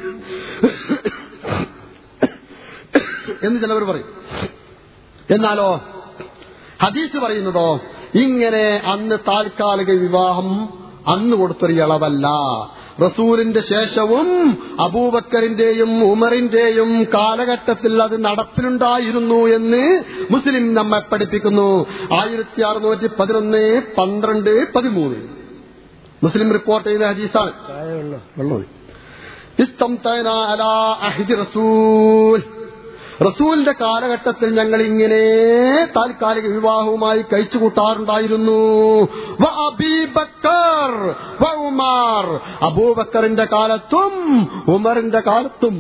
എന്ന് ചിലവർ പറയും എന്നാലോ ഹദീസ് പറയുന്നതോ ഇങ്ങനെ അന്ന് താൽക്കാലിക വിവാഹം അന്ന് കൊടുത്തൊരു ഇളവല്ല റസൂലിന്റെ ശേഷവും അബൂബക്കറിന്റെയും ഉമറിന്റെയും കാലഘട്ടത്തിൽ അത് നടപ്പിലുണ്ടായിരുന്നു എന്ന് മുസ്ലിം നമ്മെ പഠിപ്പിക്കുന്നു ആയിരത്തി അറുന്നൂറ്റി പതിനൊന്ന് പന്ത്രണ്ട് പതിമൂന്ന് മുസ്ലിം റിപ്പോർട്ട് ചെയ്ത ഹദീസാണ് വെള്ളം ഇസ്തംതന അലാ അഹ്ദി റസൂൽ റസൂലിന്റെ കാലഘട്ടത്തിൽ ഞങ്ങൾ ഇങ്ങനെ താൽക്കാലിക വിവാഹവുമായി കഴിച്ചു കൂട്ടാറുണ്ടായിരുന്നു വ അബീബക്കർ വ ഉമാർ അബൂബക്കറിന്റെ കാലത്തും ഉമറിന്റെ കാലത്തും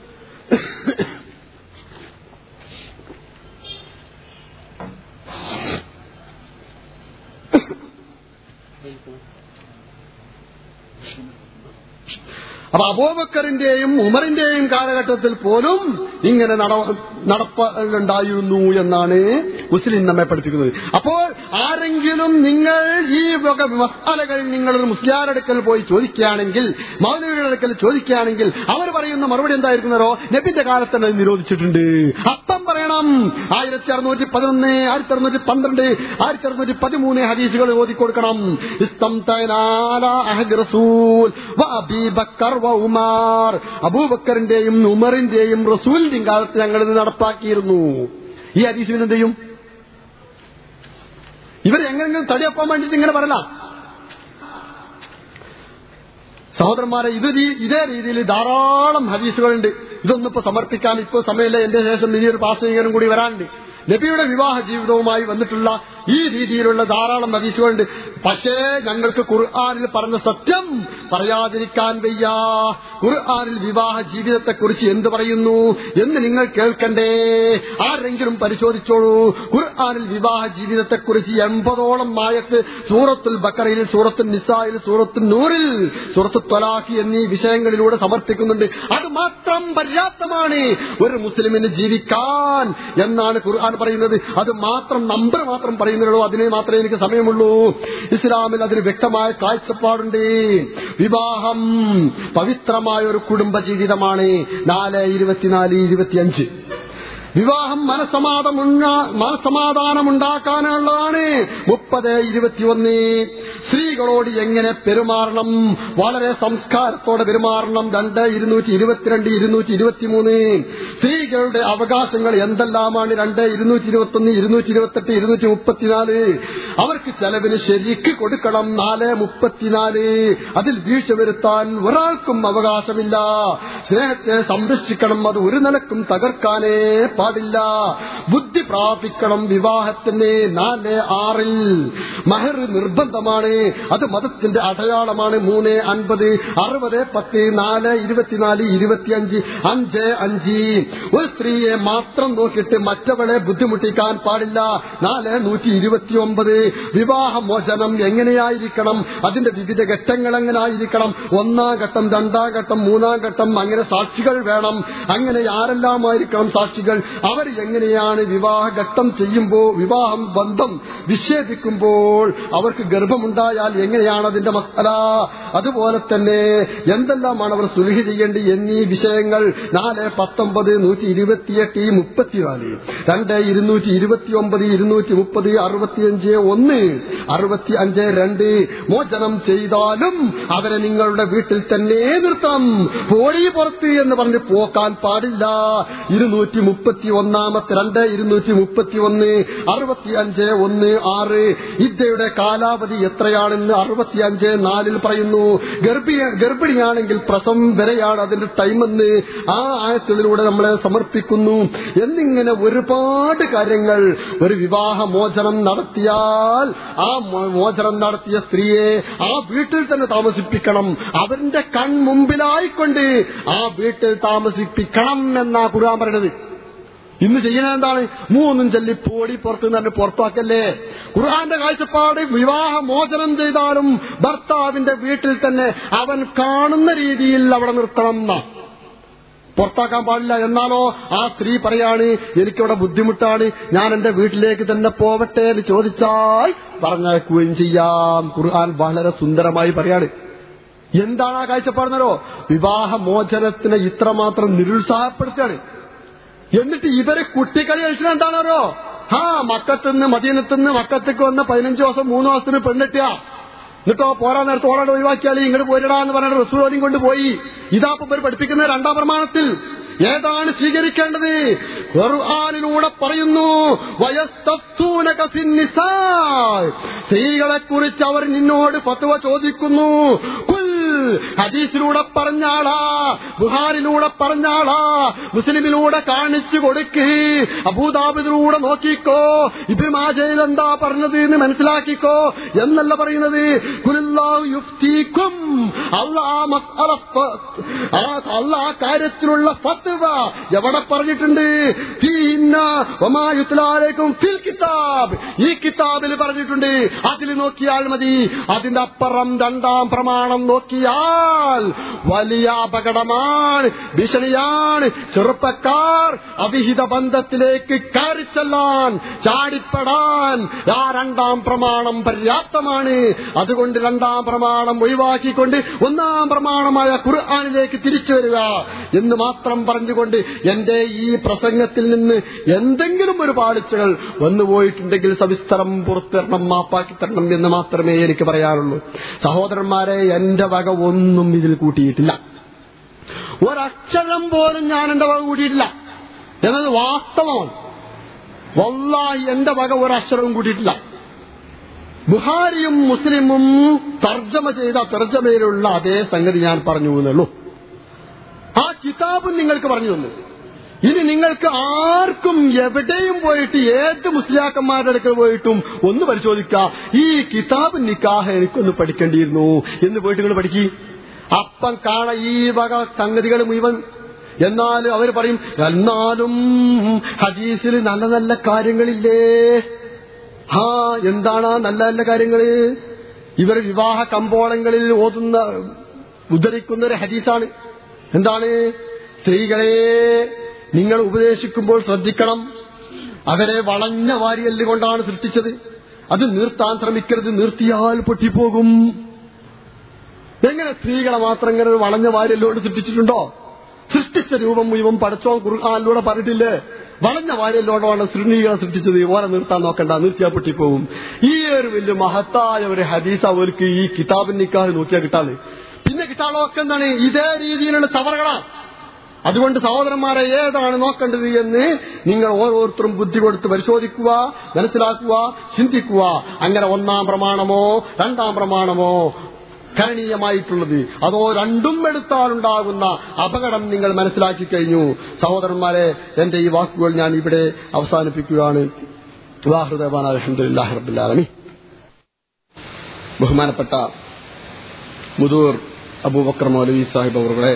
അപ്പൊ അബൂബക്കറിന്റെയും ഉമറിന്റെയും കാലഘട്ടത്തിൽ പോലും ഇങ്ങനെ നട- നടപ്പുണ്ടായിരുന്നു എന്നാണ് മുസ്ലിം നമ്മെ പഠിപ്പിക്കുന്നത് അപ്പോൾ ആരെങ്കിലും നിങ്ങൾ ഈ വക മസാലകൾ നിങ്ങളൊരു മുസ്ലിയാരെടുക്കൽ പോയി ചോദിക്കുകയാണെങ്കിൽ മൗലവിയുടെ അടുക്കൽ ചോദിക്കുകയാണെങ്കിൽ അവർ പറയുന്ന മറുപടി എന്തായിരിക്കുന്നതോ നബിന്റെ കാലത്ത് തന്നെ ഇത് നിരോധിച്ചിട്ടുണ്ട് അപ്പം പറയണം ആയിരത്തി അറുന്നൂറ്റി പതിനൊന്ന് ആയിരത്തി അറുന്നൂറ്റി പന്ത്രണ്ട് ആയിരത്തി അറുന്നൂറ്റി പതിമൂന്ന് ഹദീസുകൾ ഓതി കൊടുക്കണം ഇസ്തംതനാല അഹദ് റസൂൽ വ അബീബക്കർ വ ഉമാർ അബൂബക്കറിന്റെയും ഉമറിന്റെയും റസൂലിന്റെയും കാലത്ത് ഞങ്ങൾ ഇത് നടപ്പാക്കിയിരുന്നു ഈ ഹദീസിന് എന്ത് ചെയ്യും ഇവർ എങ്ങനെങ്കിലും തടിയപ്പാൻ വേണ്ടിയിട്ട് ഇങ്ങനെ പറയല സഹോദരന്മാരെ ഇത് രീ- ഇതേ രീതിയിൽ ധാരാളം ഹദീസുകളുണ്ട് ഇതൊന്നും ഇപ്പൊ സമർപ്പിക്കാൻ ഇപ്പൊ സമയമില്ല എന്റെ ശേഷം ഇനിയൊരു പ്രാസംഗികനും കൂടി വരാനുണ്ട് നബിയുടെ വിവാഹ ജീവിതവുമായി വന്നിട്ടുള്ള ഈ രീതിയിലുള്ള ധാരാളം ഹദീസുകളുണ്ട് പക്ഷേ ഞങ്ങൾക്ക് ഖുർആാനിൽ പറഞ്ഞ സത്യം പറയാതിരിക്കാൻ വയ്യ ഖുർആാനിൽ വിവാഹ ജീവിതത്തെക്കുറിച്ച് എന്ത് പറയുന്നു എന്ന് നിങ്ങൾ കേൾക്കണ്ടേ ആരെങ്കിലും പരിശോധിച്ചോളൂ ഖുർആാനിൽ വിവാഹ ജീവിതത്തെക്കുറിച്ച് എൺപതോളം ആയത്ത് സൂറത്തുൽ ബക്കറയിൽ സൂറത്തുൽ നിസായിൽ സൂറത്തുൽ നൂറിൽ സൂറത്തു ത്വലാഖി എന്നീ വിഷയങ്ങളിലൂടെ സമർപ്പിക്കുന്നുണ്ട് അത് മാത്രം പര്യാപ്തമാണ് ഒരു മുസ്ലിമിന് ജീവിക്കാൻ എന്നാണ് ഖുർആൻ പറയുന്നത് അത് മാത്രം നമ്പർ മാത്രം പറയുന്നുള്ളൂ അതിനെ മാത്രമേ എനിക്ക് സമയമുള്ളൂ ഇസ്ലാമിൽ അതിന് വ്യക്തമായ കാഴ്ചപ്പാടുണ്ട് വിവാഹം പവിത്രമായ ഒരു കുടുംബ ജീവിതമാണ് നാല് ഇരുപത്തിനാല് ഇരുപത്തിയഞ്ച് വിവാഹം മനസമാധാനം മനസമാധാനമുണ്ടാക്കാനുള്ളതാണ് മുപ്പത് ഇരുപത്തിയൊന്ന് സ്ത്രീകളോട് എങ്ങനെ പെരുമാറണം വളരെ സംസ്കാരത്തോടെ പെരുമാറണം രണ്ട് ഇരുന്നൂറ്റി ഇരുപത്തിരണ്ട് ഇരുന്നൂറ്റി ഇരുപത്തിമൂന്ന് സ്ത്രീകളുടെ അവകാശങ്ങൾ എന്തെല്ലാമാണ് രണ്ട് ഇരുന്നൂറ്റി ഇരുപത്തൊന്ന് ഇരുന്നൂറ്റി ഇരുപത്തെട്ട് ഇരുന്നൂറ്റി മുപ്പത്തിനാല് അവർക്ക് ചെലവിന് ശരിക്ക് കൊടുക്കണം നാല് മുപ്പത്തിനാല് അതിൽ വീഴ്ച വരുത്താൻ ഒരാൾക്കും അവകാശമില്ല സ്നേഹത്തെ സംരക്ഷിക്കണം അത് ഒരു നിലക്കും തകർക്കാനേ പാടില്ല ബുദ്ധി പ്രാപിക്കണം വിവാഹത്തിന് നാല് ആറിൽ മഹർ നിർബന്ധമാണ് അത് മതത്തിന്റെ അടയാളമാണ് മൂന്ന് അൻപത് അറുപത് പത്ത് നാല് ഇരുപത്തിനാല് ഇരുപത്തിയഞ്ച് അഞ്ച് അഞ്ച് ഒരു സ്ത്രീയെ മാത്രം നോക്കിയിട്ട് മറ്റവളെ ബുദ്ധിമുട്ടിക്കാൻ പാടില്ല നാല് നൂറ്റി ഇരുപത്തിയൊമ്പത് വിവാഹമോചനം എങ്ങനെയായിരിക്കണം അതിന്റെ വിവിധ ഘട്ടങ്ങൾ എങ്ങനെയായിരിക്കണം ഒന്നാം ഘട്ടം രണ്ടാം ഘട്ടം മൂന്നാം ഘട്ടം അങ്ങനെ സാക്ഷികൾ വേണം അങ്ങനെ ആരെല്ലാമായിരിക്കണം സാക്ഷികൾ അവർ എങ്ങനെയാണ് വിവാഹഘട്ടം ചെയ്യുമ്പോൾ വിവാഹം ബന്ധം വിച്ഛേദിക്കുമ്പോൾ അവർക്ക് ഗർഭമുണ്ടായാൽ എങ്ങനെയാണ് അതിന്റെ മസല അതുപോലെ തന്നെ എന്തെല്ലാമാണ് അവർ സുലഹി ചെയ്യേണ്ടി എന്നീ വിഷയങ്ങൾ നാല് പത്തൊമ്പത് നൂറ്റി ഇരുപത്തിയെട്ട് മുപ്പത്തിനാല് രണ്ട് ഇരുന്നൂറ്റി ഇരുപത്തിയൊമ്പത് ഇരുന്നൂറ്റി മുപ്പത് അറുപത്തിയഞ്ച് ഒന്ന് അറുപത്തി അഞ്ച് രണ്ട് മോചനം ചെയ്താലും അവരെ നിങ്ങളുടെ വീട്ടിൽ തന്നെ നിർത്തണം പോടി പുറത്ത് എന്ന് പറഞ്ഞ് പോക്കാൻ പാടില്ല ഇരുന്നൂറ്റി മുപ്പത്തി ഒന്നാമത്തെ രണ്ട് ഇരുന്നൂറ്റി മുപ്പത്തി ഒന്ന് അറുപത്തി അഞ്ച് ഒന്ന് ആറ് ഇദ്ദയുടെ കാലാവധി എത്രയാണെന്ന് അറുപത്തി അഞ്ച് നാലിൽ പറയുന്നു ഗർഭിണി ഗർഭിണിയാണെങ്കിൽ പ്രസവം വരെയാണ് അതിന്റെ ടൈമെന്ന് ആ ആയത്തുകളിലൂടെ നമ്മളെ സമർപ്പിക്കുന്നു എന്നിങ്ങനെ ഒരുപാട് കാര്യങ്ങൾ ഒരു വിവാഹ മോചനം നടത്തിയാൽ ആ മോ- മോചനം നടത്തിയ സ്ത്രീയെ ആ വീട്ടിൽ തന്നെ താമസിപ്പിക്കണം അവന്റെ കൺമുമ്പിലായിക്കൊണ്ട് ആ വീട്ടിൽ താമസിപ്പിക്കണം എന്നാ ഖുർആൻ പറയുന്നത് ഇന്ന് ചെയ്യുന്നത് എന്താണ് മൂന്നും ചൊല്ലി പോടി പുറത്ത് നിന്ന് പുറത്താക്കല്ലേ ഖുർആന്റെ കാഴ്ചപ്പാട് വിവാഹ മോചനം ചെയ്താലും ഭർത്താവിന്റെ വീട്ടിൽ തന്നെ അവൻ കാണുന്ന രീതിയിൽ അവിടെ നിർത്തണം എന്നാ പുറത്താക്കാൻ പാടില്ല എന്നാലോ ആ സ്ത്രീ പറയാണ് എനിക്കിവിടെ ബുദ്ധിമുട്ടാണ് ഞാൻ എന്റെ വീട്ടിലേക്ക് തന്നെ പോവട്ടെ എന്ന് ചോദിച്ചാൽ പറഞ്ഞയക്കുകയും ചെയ്യാം ഖുർആൻ വളരെ സുന്ദരമായി പറയാണ് എന്താണ് ആ കാഴ്ചപ്പാടുന്നോ വിവാഹ മോചനത്തിനെ ഇത്രമാത്രം നിരുത്സാഹപ്പെടുത്തുകയാണ് എന്നിട്ട് ഇവരെ കുട്ടികളി കളിച്ചത് എന്താണോ ആ മക്കത്തുനിന്ന് മദീനത്തുനിന്ന് മക്കത്തേക്ക് വന്ന പതിനഞ്ച് ദിവസം മൂന്ന് ദിവസത്തിന് പെണ്ണെട്ടിയ എന്നിട്ടോ പോരാ നേരത്തെ ഓടാട് ഒഴിവാക്കിയാൽ ഇങ്ങോട്ട് പോരിടാ എന്ന് പറഞ്ഞിട്ട് റസൂലോനും കൊണ്ടുപോയി ഇതാ ഇപ്പൊ ഇവർ പഠിപ്പിക്കുന്ന രണ്ടാം പ്രമാണത്തിൽ ഏതാണ് സ്വീകരിക്കേണ്ടത് ഖുർആാനിലൂടെ പറയുന്നു വയസ്തൂനക ഫിന്നിസാ. സ്ത്രീകളെ കുറിച്ച് അവർ നിന്നോട് ഫത്വ ചോദിക്കുന്നു കുൽ ഹദീസിലൂടെ പറഞ്ഞാളാ ബുഹാരിലൂടെ പറഞ്ഞാളാ മുസ്ലിമിലൂടെ കാണിച്ചു കൊടുക്ക് അബൂദാബിദിലൂടെ നോക്കിക്കോ ഇബിമാജയിൽ എന്താ പറഞ്ഞത് എന്ന് മനസ്സിലാക്കിക്കോ എന്നല്ല പറയുന്നത് കുലില്ലാഹു യുഫ്തീക്കും അള്ളാ ആ മസ്അല ഫ- ആ- അള്ളാ ആ കാര്യത്തിലുള്ള ഫത്വ എവിടെ പറഞ്ഞിട്ടുണ്ട് ഫീന്ന വമാ യുത്ലാ അലൈക്കും ഫിൽ കിതാബ് ഈ കിതാബിൽ പറഞ്ഞിട്ടുണ്ട് അതിൽ നോക്കിയാൽ മതി അതിന്റെ അപ്പുറം രണ്ടാം പ്രമാണം നോക്കിയാൽ വലിയ അപകടമാണ് ഭീഷണിയാണ് ചെറുപ്പക്കാർ അവിഹിത ബന്ധത്തിലേക്ക് കയറിച്ചെല്ലാൻ ചാടിപ്പെടാൻ ആ രണ്ടാം പ്രമാണം പര്യാപ്തമാണ് അതുകൊണ്ട് രണ്ടാം പ്രമാണം ഒഴിവാക്കിക്കൊണ്ട് ഒന്നാം പ്രമാണമായ ഖുർആാനിലേക്ക് തിരിച്ചു വരിക എന്ന് മാത്രം പറഞ്ഞുകൊണ്ട് എന്റെ ഈ പ്രസംഗത്തിൽ നിന്ന് എന്തെങ്കിലും ഒരു പാളിച്ചകൾ വന്നുപോയിട്ടുണ്ടെങ്കിൽ സവിസ്തരം പുറത്തിരണം മാപ്പാക്കി തരണം എന്ന് മാത്രമേ എനിക്ക് പറയാനുള്ളൂ സഹോദരന്മാരെ എന്റെ വക ഒന്നും ഇതിൽ കൂട്ടിയിട്ടില്ല ഒരക്ഷരം പോലും ഞാൻ എന്റെ വക കൂട്ടിയിട്ടില്ല എന്നത് വാസ്തവമാണ് വല്ലാഹി എന്റെ വക ഒരക്ഷരവും കൂട്ടിയിട്ടില്ല ബുഹാരിയും മുസ്ലിമും തർജ്ജമ ചെയ്ത തർജ്ജമയിലുള്ള അതേ സംഗതി ഞാൻ പറഞ്ഞു എന്നുള്ളൂ ആ കിതാബും നിങ്ങൾക്ക് പറഞ്ഞു തന്നു ഇനി നിങ്ങൾക്ക് ആർക്കും എവിടെയും പോയിട്ട് ഏത് മുസ്ലിയാക്കന്മാരുടെ അടുക്കൽ പോയിട്ടും ഒന്ന് പരിശോധിക്കുക ഈ കിതാബ് നിക്കാഹ് എനിക്കൊന്ന് പഠിക്കേണ്ടിയിരുന്നു എന്ന് പോയിട്ട് നിങ്ങൾ പഠിക്കി അപ്പം കാണ ഈ വക സംഗതികൾ മുഴുവൻ എന്നാലും അവർ പറയും എന്നാലും ഹദീസിൽ നല്ല നല്ല കാര്യങ്ങളില്ലേ ആ എന്താണ് ആ നല്ല നല്ല കാര്യങ്ങള് ഇവർ വിവാഹ കമ്പോളങ്ങളിൽ ഓതുന്ന ഉദ്ധരിക്കുന്ന ഒരു ഹദീസാണ് എന്താണ് സ്ത്രീകളെ നിങ്ങൾ ഉപദേശിക്കുമ്പോൾ ശ്രദ്ധിക്കണം അവരെ വളഞ്ഞ വാരിയല്ല് കൊണ്ടാണ് സൃഷ്ടിച്ചത് അത് നിർത്താൻ ശ്രമിക്കരുത് നിർത്തിയാൽ പൊട്ടിപ്പോകും എങ്ങനെ സ്ത്രീകളെ മാത്രം ഇങ്ങനെ ഒരു വളഞ്ഞ വാരിയല്ലോട് സൃഷ്ടിച്ചിട്ടുണ്ടോ സൃഷ്ടിച്ച രൂപം മുഴുവൻ പടച്ചോൻ ഖുർആാനിലൂടെ പറഞ്ഞിട്ടില്ലേ വളഞ്ഞ വാര്യല്ലോടാണ് സ്ത്രീകളെ സൃഷ്ടിച്ചത് ഓരെ നിർത്താൻ നോക്കണ്ട നിർത്തിയാ പൊട്ടിപ്പോവും ഈ ഒരു വലിയ മഹത്തായ ഒരു ഹദീസ് അവർക്ക് ഈ കിതാബിൻ നിക്കാഹ് നോക്കിയാൽ കിട്ടാതെ പിന്നെ കിട്ടാളൊക്കെ എന്താണ് ഇതേ രീതിയിലുള്ള ചവറകളാണ് അതുകൊണ്ട് സഹോദരന്മാരെ ഏതാണ് നോക്കേണ്ടത് എന്ന് നിങ്ങൾ ഓരോരുത്തരും ബുദ്ധി കൊടുത്ത് പരിശോധിക്കുക മനസ്സിലാക്കുക ചിന്തിക്കുക അങ്ങനെ ഒന്നാം പ്രമാണമോ രണ്ടാം പ്രമാണമോ കരണീയമായിട്ടുള്ളത് അതോ രണ്ടും എടുത്താലുണ്ടാകുന്ന അപകടം നിങ്ങൾ മനസ്സിലാക്കി കഴിഞ്ഞു സഹോദരന്മാരെ എന്റെ ഈ വാക്കുകൾ ഞാൻ ഇവിടെ അവസാനിപ്പിക്കുകയാണ് അലഹമുല്ലാ റബുല്ലാലമി ബഹുമാനപ്പെട്ട മുതൂർ അബൂബക്കർ മൗലവി സാഹിബ് അവരുടെ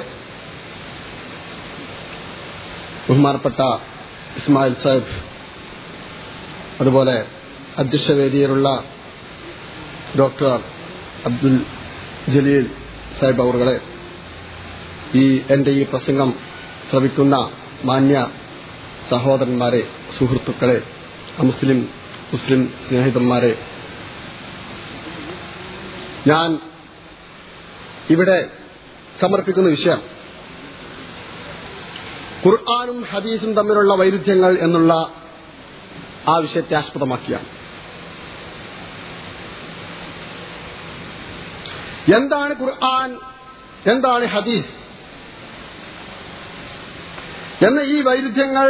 ബഹുമാനപ്പെട്ട ഇസ്മായിൽ സാഹിബ് അതുപോലെ അധ്യക്ഷവേദിയിലുള്ള ഡോക്ടർ അബ്ദുൽ ജലീൽ സാഹിബ് അവറുകളെ ഈ എന്റെ ഈ പ്രസംഗം ശ്രവിക്കുന്ന മാന്യ സഹോദരന്മാരെ സുഹൃത്തുക്കളെ മുസ്ലിം മുസ്ലിം സ്നേഹിതന്മാരെ ഞാൻ ഇവിടെ സമർപ്പിക്കുന്ന വിഷയം ഖുർആാനും ഹദീസും തമ്മിലുള്ള വൈരുദ്ധ്യങ്ങൾ എന്നുള്ള ആ വിഷയത്തെ ആസ്പദമാക്കിയാണ് എന്താണ് ഖുർആൻ എന്താണ് ഹദീസ് എന്ന ഈ വൈരുദ്ധ്യങ്ങൾ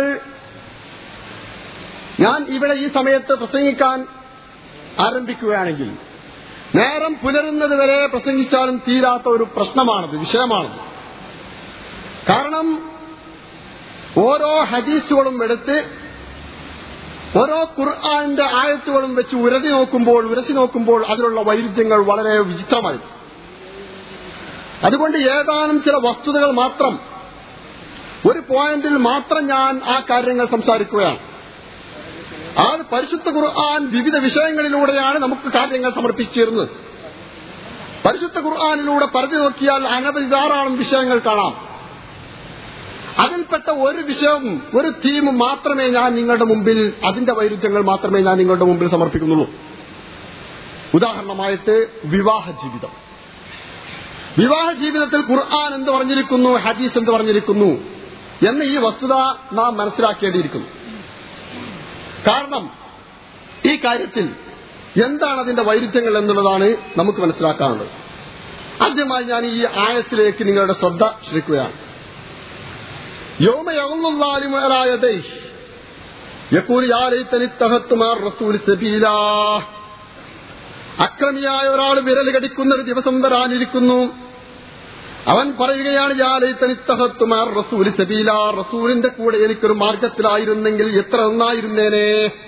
ഞാൻ ഇവിടെ ഈ സമയത്ത് പ്രസംഗിക്കാൻ ആരംഭിക്കുകയാണെങ്കിൽ നേരം പുലരുന്നത് വരെ പ്രസംഗിച്ചാലും തീരാത്ത ഒരു പ്രശ്നമാണത് വിഷയമാണത് കാരണം ഓരോ ഹദീസുകളും എടുത്ത് ഓരോ ഖുർആാന്റെ ആയത്തുകളും വെച്ച് ഉരതി നോക്കുമ്പോൾ ഉരസി നോക്കുമ്പോൾ അതിലുള്ള വൈരുദ്ധ്യങ്ങൾ വളരെ വിചിത്രമായി അതുകൊണ്ട് ഏതാനും ചില വസ്തുതകൾ മാത്രം ഒരു പോയിന്റിൽ മാത്രം ഞാൻ ആ കാര്യങ്ങൾ സംസാരിക്കുകയാണ് ആ പരിശുദ്ധ ഖുർആൻ വിവിധ വിഷയങ്ങളിലൂടെയാണ് നമുക്ക് കാര്യങ്ങൾ സമർപ്പിച്ചിരുന്നത് പരിശുദ്ധ ഖുർആാനിലൂടെ പറഞ്ഞു നോക്കിയാൽ അനവധി ധാരാളം വിഷയങ്ങൾ കാണാം അതിൽപ്പെട്ട ഒരു വിഷയം ഒരു തീം മാത്രമേ ഞാൻ നിങ്ങളുടെ മുമ്പിൽ അതിന്റെ വൈരുദ്ധ്യങ്ങൾ മാത്രമേ ഞാൻ നിങ്ങളുടെ മുമ്പിൽ സമർപ്പിക്കുന്നുള്ളൂ ഉദാഹരണമായിട്ട് വിവാഹ ജീവിതം വിവാഹ ജീവിതത്തിൽ ഖുർആൻ എന്ത് പറഞ്ഞിരിക്കുന്നു ഹദീസ് എന്ത് പറഞ്ഞിരിക്കുന്നു എന്ന് ഈ വസ്തുത നാം മനസ്സിലാക്കേണ്ടിയിരിക്കുന്നു കാരണം ഈ കാര്യത്തിൽ എന്താണ് അതിന്റെ വൈരുദ്ധ്യങ്ങൾ എന്നുള്ളതാണ് നമുക്ക് മനസ്സിലാക്കാനുള്ളത് ആദ്യമായി ഞാൻ ഈ ആയത്തിലേക്ക് നിങ്ങളുടെ ശ്രദ്ധ ക്ഷണിക്കുകയാണ് യോമയായ യക്കൂൽ യാലൈത്തനിത്തഹത്തുമാർ റസൂൽ സബീലാ അക്രമിയായ ഒരാൾ വിരൽ കടിക്കുന്ന ഒരു ദിവസം വരാനിരിക്കുന്നു അവൻ പറയുകയാണ് യാലൈത്തനിത്തഹത്തുമാർ റസൂൽ സബീല റസൂലിന്റെ കൂടെ എനിക്കൊരു മാർഗത്തിലായിരുന്നെങ്കിൽ എത്ര നന്നായിരുന്നേനെ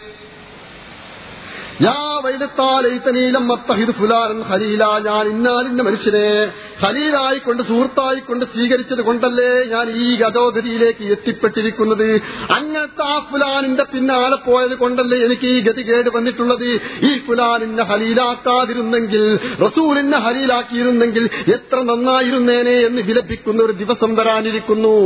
യാ വൈലത്താലൈത്തനീലം മത്തഹിദ് ഫുലാനൻ ഖലീല ഞാൻ ഇന്നാലിന്റെ മനുഷ്യനെ ഖലീലായിക്കൊണ്ട് സുഹൃത്തായിക്കൊണ്ട് സ്വീകരിച്ചത് കൊണ്ടല്ലേ ഞാൻ ഈ ഗതോഗതിയിലേക്ക് എത്തിപ്പെട്ടിരിക്കുന്നത് അങ്ങനത്തെ ആ ഫുലാനിന്റെ പിന്നാലെ പോയത് കൊണ്ടല്ലേ എനിക്ക് ഈ ഗതികേട് വന്നിട്ടുള്ളത് ഈ ഫുലാനിന്നെ ഹലീലാക്കാതിരുന്നെങ്കിൽ റസൂലിനെ ഹലീലാക്കിയിരുന്നെങ്കിൽ എത്ര നന്നായിരുന്നേനെ എന്ന് വിലപിക്കുന്ന ഒരു ദിവസം വരാനിരിക്കുന്നു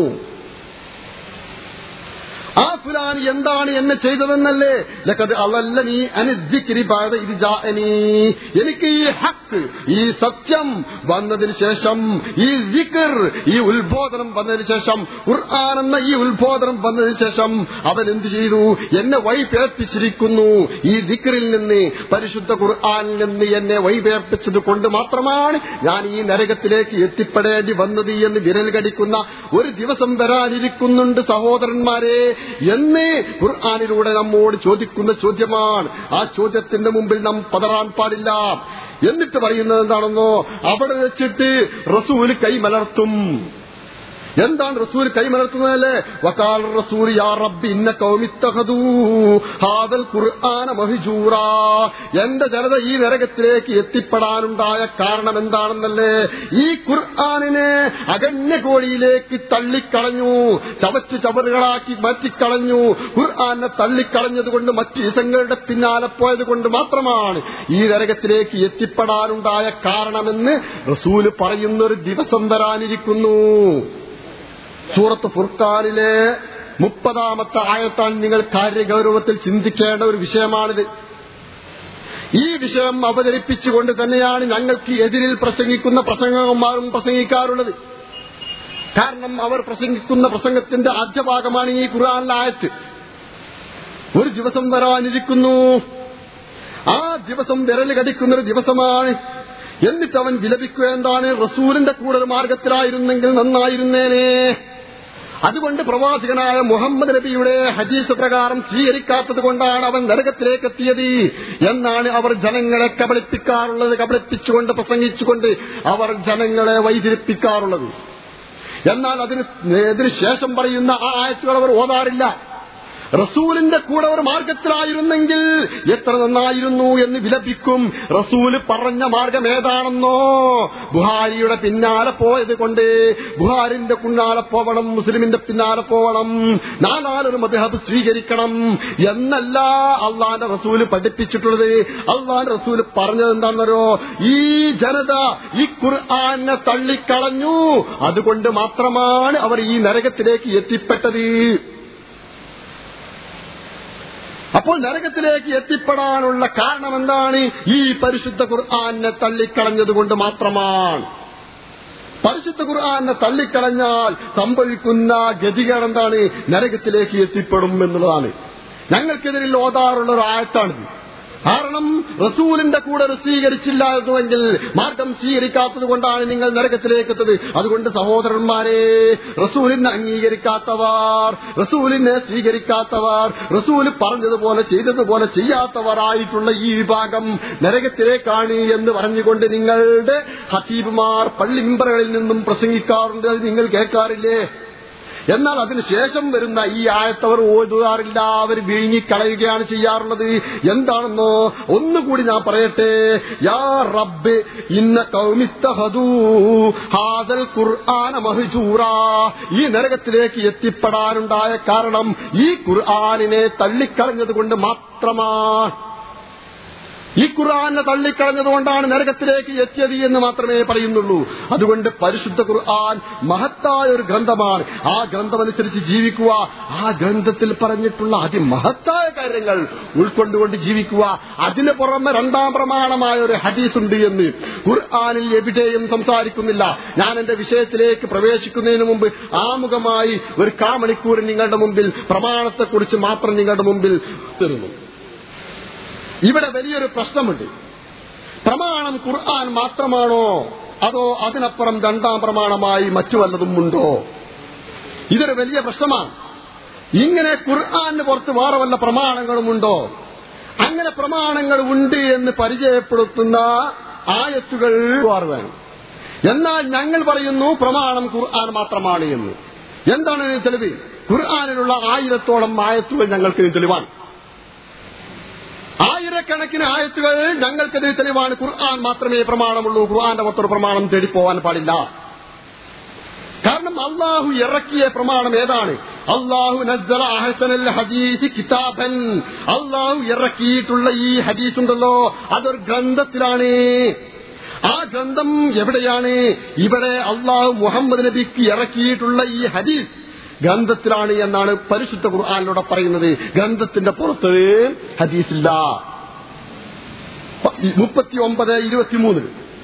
ആ ഫുലാൻ എന്താണ് എന്നെ ചെയ്തതെന്നല്ലേ ലക്കത് അവല്ല നീ അനിദ്ദിക്കിരി പാത ഇത് ജാഅനീ. എനിക്ക് ഈ ഹക്ക് ഈ സത്യം വന്നതിന് ശേഷം ഈ ദിക്കർ ഈ ഉത്ബോധനം വന്നതിന് ശേഷം ഖുർആൻ എന്ന ഈ ഉത്ബോധനം വന്നതിന് ശേഷം അവൻ എന്ത് ചെയ്തു എന്നെ വൈപേർപ്പിച്ചിരിക്കുന്നു ഈ ദിക്കറിൽ നിന്ന് പരിശുദ്ധ ഖുർആനിൽ നിന്ന് എന്നെ വൈപേർപ്പിച്ചത് കൊണ്ട് മാത്രമാണ് ഞാൻ ഈ നരകത്തിലേക്ക് എത്തിപ്പെടേണ്ടി വന്നത് എന്ന് വിരൽ കടിക്കുന്ന ഒരു ദിവസം വരാനിരിക്കുന്നുണ്ട് സഹോദരന്മാരെ എന്ന് ഖുർആാനിലൂടെ നമ്മോട് ചോദിക്കുന്ന ചോദ്യമാണ് ആ ചോദ്യത്തിന്റെ മുമ്പിൽ നാം പതറാൻ പാടില്ല എന്നിട്ട് പറയുന്നത് എന്താണെന്നോ അവിടെ വെച്ചിട്ട് റസൂല് കൈമലർത്തും എന്താണ് റസൂൽ കൈമലർത്തുന്നതല്ലേ വക്കാൽ റസൂൽ യാ റബ്ബി ഇന്ന കൗമിത്തഹദൂ ഹാദൽ ഖുർആന മഹ്ജൂറ എന്റെ ജനത ഈ നരകത്തിലേക്ക് എത്തിപ്പെടാനുണ്ടായ കാരണം എന്താണെന്നല്ലേ ഈ ഖുർആനിനെ അകന്യ കോഴിയിലേക്ക് തള്ളിക്കളഞ്ഞു ചവച്ച് ചവറുകളാക്കി മാറ്റിക്കളഞ്ഞു ഖുർആനെ തള്ളിക്കളഞ്ഞതുകൊണ്ട് മറ്റു ഇസങ്ങളുടെ പിന്നാലെ പോയത് കൊണ്ട് മാത്രമാണ് ഈ നരകത്തിലേക്ക് എത്തിപ്പെടാനുണ്ടായ കാരണമെന്ന് റസൂല് പറയുന്ന ഒരു ദിവസം വരാനിരിക്കുന്നു സൂറത്ത് ഫുർഖാനിലെ മുപ്പതാമത്തെ ആയത്താൻ നിങ്ങൾ കാര്യഗൗരവത്തിൽ ചിന്തിക്കേണ്ട ഒരു വിഷയമാണിത് ഈ വിഷയം അവതരിപ്പിച്ചുകൊണ്ട് തന്നെയാണ് ഞങ്ങൾക്ക് എതിരിൽ പ്രസംഗിക്കുന്ന പ്രസംഗന്മാരും പ്രസംഗിക്കാറുള്ളത് കാരണം അവർ പ്രസംഗിക്കുന്ന പ്രസംഗത്തിന്റെ ആദ്യഭാഗമാണ് ഈ ഖുർആാനിലെ ആയത്ത് ഒരു ദിവസം വരാനിരിക്കുന്നു ആ ദിവസം വിരൽ കടിക്കുന്ന ഒരു ദിവസമാണ് എന്നിട്ട് അവൻ വിലപിക്കുക എന്താണ് റസൂലിന്റെ കൂടെ ഒരു മാർഗത്തിലായിരുന്നെങ്കിൽ നന്നായിരുന്നേനെ അതുകൊണ്ട് പ്രവാചകനായ മുഹമ്മദ് നബിയുടെ ഹദീസ് പ്രകാരം സ്വീകരിക്കാത്തത് കൊണ്ടാണ് അവൻ നരകത്തിലേക്ക് എത്തിയത് എന്നാണ് അവർ ജനങ്ങളെ കബളിപ്പിക്കാറുള്ളത് കബളിപ്പിച്ചുകൊണ്ട് പ്രസംഗിച്ചുകൊണ്ട് അവർ ജനങ്ങളെ വൈതിരിപ്പിക്കാറുള്ളത് എന്നാൽ അതിന് ഇതിന് ശേഷം പറയുന്ന ആ ആയത്തുകൾ അവർ ഓതാറില്ല റസൂലിന്റെ കൂടെ ഒരു മാർഗത്തിലായിരുന്നെങ്കിൽ എത്ര നന്നായിരുന്നു എന്ന് വിലപിക്കും റസൂല് പറഞ്ഞ മാർഗം ഏതാണെന്നോ ബുഹാരിയുടെ പിന്നാലെ പോയത് കൊണ്ട് ബുഹാരിന്റെ പിന്നാലെ പോവണം മുസ്ലിമിന്റെ പിന്നാലെ പോവണം നാലാലൊരു മധുഹബ് സ്വീകരിക്കണം എന്നല്ല അള്ളാന്റെ റസൂല് പഠിപ്പിച്ചിട്ടുള്ളത് അള്ളാന്റെ റസൂല് പറഞ്ഞത് എന്താണെന്നോ ഈ ജനത ഈ ഖുർആനെ തള്ളിക്കളഞ്ഞു അതുകൊണ്ട് മാത്രമാണ് അവർ ഈ നരകത്തിലേക്ക് എത്തിപ്പെട്ടത് അപ്പോൾ നരകത്തിലേക്ക് എത്തിപ്പെടാനുള്ള കാരണം എന്താണ് ഈ പരിശുദ്ധ ഖുർആാനെ തള്ളിക്കളഞ്ഞതുകൊണ്ട് മാത്രമാണ് പരിശുദ്ധ ഖുർആാനെ തള്ളിക്കളഞ്ഞാൽ സംഭവിക്കുന്ന ഗതികേട് എന്താണ് നരകത്തിലേക്ക് എത്തിപ്പെടും എന്നുള്ളതാണ് ഞങ്ങൾക്കെതിരിൽ ഓതാറുള്ള ഒരു ആയത്താണിത് കാരണം റസൂലിന്റെ കൂടെ സ്വീകരിച്ചില്ലായിരുന്നുവെങ്കിൽ മാർഗം സ്വീകരിക്കാത്തത് കൊണ്ടാണ് നിങ്ങൾ നരകത്തിലേക്ക് എത്തത് അതുകൊണ്ട് സഹോദരന്മാരെ റസൂലിനെ അംഗീകരിക്കാത്തവർ റസൂലിനെ സ്വീകരിക്കാത്തവർ റസൂല് പറഞ്ഞതുപോലെ ചെയ്തതുപോലെ ചെയ്യാത്തവരായിട്ടുള്ള ഈ വിഭാഗം നരകത്തിലേക്കാണ് എന്ന് പറഞ്ഞുകൊണ്ട് നിങ്ങളുടെ ഹത്തീബുമാർ പള്ളിമിമ്പറുകളിൽ നിന്നും പ്രസംഗിക്കാറുണ്ട് അത് നിങ്ങൾ കേൾക്കാറില്ലേ എന്നാൽ അതിനുശേഷം വരുന്ന ഈ ആയത്തവർ ഓതുകാറില്ല അവർ വിഴുങ്ങിക്കളയുകയാണ് ചെയ്യാറുള്ളത് എന്താണെന്നോ ഒന്നുകൂടി ഞാൻ പറയട്ടെ യാ റബ്ബ് ഇന്ന കൗമിത്തഹദൂ ഹാദൽ ഖുർആന മഹ്ജൂറ ഈ നരകത്തിലേക്ക് എത്തിപ്പെടാനുണ്ടായ കാരണം ഈ ഖുർആനിനെ തള്ളിക്കളഞ്ഞത് കൊണ്ട് മാത്രമാണ് ഈ ഖുർആാനെ തള്ളിക്കളഞ്ഞതുകൊണ്ടാണ് നരകത്തിലേക്ക് എത്തിയത് എന്ന് മാത്രമേ പറയുന്നുള്ളൂ അതുകൊണ്ട് പരിശുദ്ധ ഖുർആൻ മഹത്തായ ഒരു ഗ്രന്ഥമാണ് ആ ഗ്രന്ഥമനുസരിച്ച് ജീവിക്കുക ആ ഗ്രന്ഥത്തിൽ പറഞ്ഞിട്ടുള്ള അതിമഹത്തായ കാര്യങ്ങൾ ഉൾക്കൊണ്ടുകൊണ്ട് ജീവിക്കുക അതിന് പുറമെ രണ്ടാം പ്രമാണമായ ഒരു ഹദീസ് ഉണ്ട് എന്ന് ഖുർആാനിൽ എവിടെയും സംസാരിക്കുന്നില്ല ഞാൻ എന്റെ വിഷയത്തിലേക്ക് പ്രവേശിക്കുന്നതിന് മുമ്പ് ആമുഖമായി ഒരു കാമണിക്കൂർ നിങ്ങളുടെ മുമ്പിൽ പ്രമാണത്തെക്കുറിച്ച് മാത്രം നിങ്ങളുടെ മുമ്പിൽ തരുന്നു ഇവിടെ വലിയൊരു പ്രശ്നമുണ്ട് പ്രമാണം ഖുർആൻ മാത്രമാണോ അതോ അതിനപ്പുറം രണ്ടാം പ്രമാണമായി മറ്റു വല്ലതും ഉണ്ടോ ഇതൊരു വലിയ പ്രശ്നമാണ് ഇങ്ങനെ ഖുർആാന് പുറത്ത് വേറെ വല്ല പ്രമാണങ്ങളുമുണ്ടോ അങ്ങനെ പ്രമാണങ്ങൾ ഉണ്ട് എന്ന് പരിചയപ്പെടുത്തുന്ന ആയത്തുകൾ വേണം എന്നാൽ ഞങ്ങൾ പറയുന്നു പ്രമാണം ഖുർആൻ മാത്രമാണ് എന്ന് എന്താണ് ഇതിന് തെളിവ് ഖുർആാനിലുള്ള ആയിരത്തോളം ആയത്തുകൾ ഞങ്ങൾക്ക് ഇതിന് തെളിവാണ് ആയിരക്കണക്കിന് ആയത്തുകൾ ഞങ്ങൾക്കതിന് തെളിവാണ് ഖുർആൻ മാത്രമേ പ്രമാണമുള്ളൂ ഖുർആന്റെ പുറത്തൊരു പ്രമാണം തേടിപ്പോവാൻ പാടില്ല കാരണം അള്ളാഹു ഇറക്കിയ പ്രമാണം ഏതാണ് അള്ളാഹു നസ്സല അഹസനൽ ഹദീസ് കിതാബൻ അള്ളാഹു ഇറക്കിയിട്ടുള്ള ഈ ഹദീസ് ഉണ്ടല്ലോ അതൊരു ഗ്രന്ഥത്തിലാണ് ആ ഗ്രന്ഥം എവിടെയാണ് ഇവിടെ അള്ളാഹു മുഹമ്മദ് നബിക്ക് ഇറക്കിയിട്ടുള്ള ഈ ഹദീസ് ഗ്രന്ഥത്തിലാണ് എന്നാണ് പരിശുദ്ധ ഖുർആാനിലൂടെ പറയുന്നത് ഗ്രന്ഥത്തിന്റെ പുറത്ത് ഹദീസില്ല മുപ്പത്തി ഒമ്പത് ഇരുപത്തിമൂന്ന്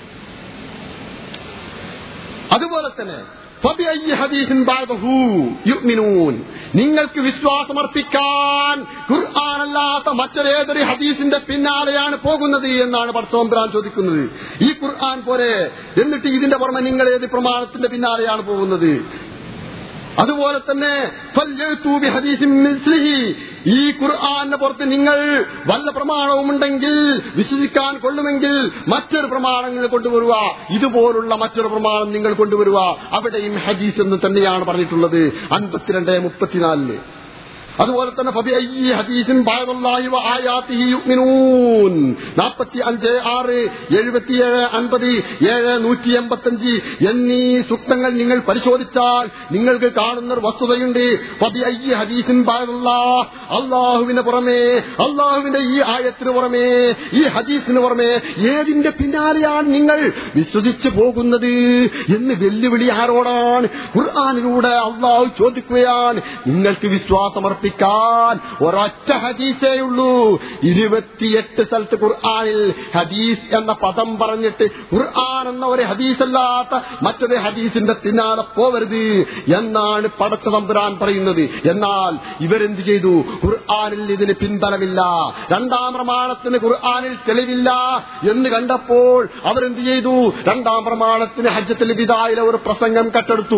അതുപോലെ തന്നെ فبأي حديث بعده يؤمنون നിങ്ങൾക്ക് വിശ്വാസമർപ്പിക്കാൻ ഖുർആാനല്ലാത്ത മറ്റൊരേതൊരു ഹദീസിന്റെ പിന്നാലെയാണ് പോകുന്നത് എന്നാണ് പടച്ചോമ്പരാൻ ചോദിക്കുന്നത് ഈ ഖുർആൻ പോരെ എന്നിട്ട് ഇതിന്റെ പുറമെ നിങ്ങൾ ഏത് പ്രമാണത്തിന്റെ പിന്നാലെയാണ് പോകുന്നത് അതുപോലെ തന്നെ ഫല്യഅ്തൂ ഹദീസിൻ മിസ്ലിഹി ഈ ഖുർആാന്റെ പുറത്ത് നിങ്ങൾ വല്ല പ്രമാണവുമുണ്ടെങ്കിൽ വിശ്വസിക്കാൻ കൊള്ളുമെങ്കിൽ മറ്റൊരു പ്രമാണങ്ങൾ കൊണ്ടുവരുക ഇതുപോലുള്ള മറ്റൊരു പ്രമാണം നിങ്ങൾ കൊണ്ടുവരുക അവിടെയും ഹദീസ് എന്ന് തന്നെയാണ് പറഞ്ഞിട്ടുള്ളത് അൻപത്തിരണ്ട് മുപ്പത്തിനാലില് അതുപോലെ തന്നെ ഫബിഅയ്യി ഹദീസിൻ ബഅദല്ലാഹി വആയാതിഹി യുഅ്മിനൂൻ 45 6 77 50 7 185 എന്നീ സൂക്തങ്ങൾ നിങ്ങൾ പരിശോധിച്ചാൽ നിങ്ങൾക്ക് കാണുന്ന ഒരു വസ്തുതയുണ്ട് ഫബിഅയ്യി ഹദീസിൻ ബഅദല്ലാഹ് അല്ലാഹുവിന് പുറമേ അല്ലാഹുവിന്റെ ഈ ആയത്തിന് പുറമേ ഈ ഹദീസിന് പുറമേ ഏതിന്റെ പിന്നാലെയാണ് നിങ്ങൾ വിശ്വസിച്ചു പോകുന്നത് എന്ന് വെല്ലുവിളി ആരോടാണ് ഖുർആാനിലൂടെ അള്ളാഹു ചോദിക്കുകയാണ് നിങ്ങൾക്ക് വിശ്വാസമർപ്പിക്കാൻ ഒരൊറ്റ ഹദീസേ ഉള്ളൂ ഇരുപത്തിയെട്ട് സ്ഥലത്ത് ഖുർആാനിൽ ഹദീസ് എന്ന പദം പറഞ്ഞിട്ട് ഖുർആൻ എന്ന ഒരു ഹദീസല്ലാത്ത മറ്റൊരു ഹദീസിന്റെ പിന്നാലെ പോവരുത് എന്നാണ് പടച്ച തമ്പുരാൻ പറയുന്നത് എന്നാൽ ഇവരെന്ത് ചെയ്തു ഖുർആാനിൽ ഇതിന് പിൻബലമില്ല രണ്ടാം പ്രമാണത്തിന് ഖുർആാനിൽ തെളിവില്ല എന്ന് കണ്ടപ്പോൾ അവരെന്ത് ചെയ്തു രണ്ടാം പ്രമാണത്തിന് ഹജ്ജത്തിൽ വിദായിലെ ഒരു പ്രസംഗം കട്ടെടുത്തു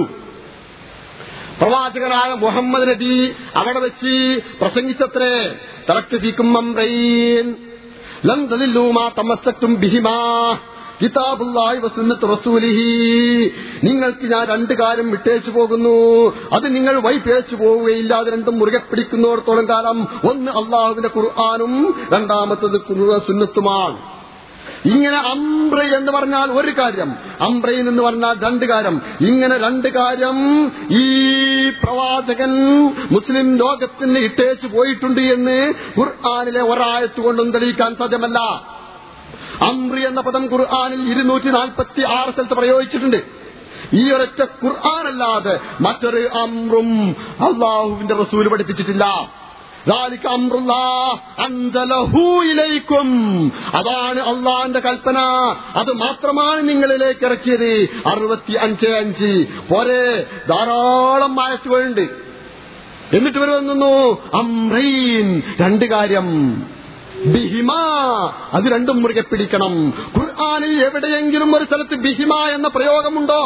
പ്രവാചകനായ മുഹമ്മദ് നബി അവിടെ വെച്ച് പ്രസംഗിച്ചത്രേ തറക്ട് ഫീക്കും അംറൈൻ ലം തദില്ലൂ മാ തമസ്സക്തും ബിഹിമാ കിതാബുല്ലാഹി വസുന്നത്ത് റസൂലിഹി നിങ്ങൾക്ക് ഞാൻ രണ്ട് കാര്യം വിട്ടേച്ചു പോകുന്നു അത് നിങ്ങൾ വൈപേച്ചു പോവുകയില്ല അത് രണ്ടും മുറുകെ പിടിക്കുന്നിടത്തോളം കാലം ഒന്ന് അള്ളാഹുവിന്റെ ഖുർആാനും രണ്ടാമത്തത് സുന്നത്തുമാണ് ഇങ്ങനെ അംബ്ര എന്ന് പറഞ്ഞാൽ ഒരു കാര്യം അംബ്രയിൽ എന്ന് പറഞ്ഞാൽ രണ്ട് കാര്യം ഇങ്ങനെ രണ്ട് കാര്യം ഈ പ്രവാചകൻ മുസ്ലിം ലോകത്തിന് ഇട്ടേച്ചു പോയിട്ടുണ്ട് എന്ന് ഖുർആാനിലെ ഒരായത്ത് കൊണ്ടും തെളിയിക്കാൻ സാധ്യമല്ല അംറി എന്ന പദം ഖുർആാനിൽ ഇരുന്നൂറ്റി നാൽപ്പത്തി ആറ് സ്ഥലത്ത് പ്രയോഗിച്ചിട്ടുണ്ട് ഈ ഒരൊറ്റ ഖുർആാനല്ലാതെ മറ്റൊരു അമ്രും അള്ളാഹുവിന്റെ റസൂല് പഠിപ്പിച്ചിട്ടില്ല ذلك أمر الله أنزله إليكم അതാണ് അള്ളാന്റെ കൽപ്പന അത് മാത്രമാണ് നിങ്ങളിലേക്ക് ഇറക്കിയത് അറുപത്തി അഞ്ച് അഞ്ച് പോരെ ധാരാളം ആയത്തുകളുണ്ട് എന്നിട്ട് ഇവർ വന്നു അമ്രൈൻ രണ്ട് കാര്യം ബിഹിമ അത് രണ്ടും മുറുകെ പിടിക്കണം ഖുർആാനിൽ എവിടെയെങ്കിലും ഒരു സ്ഥലത്ത് ബിഹിമ എന്ന പ്രയോഗമുണ്ടോ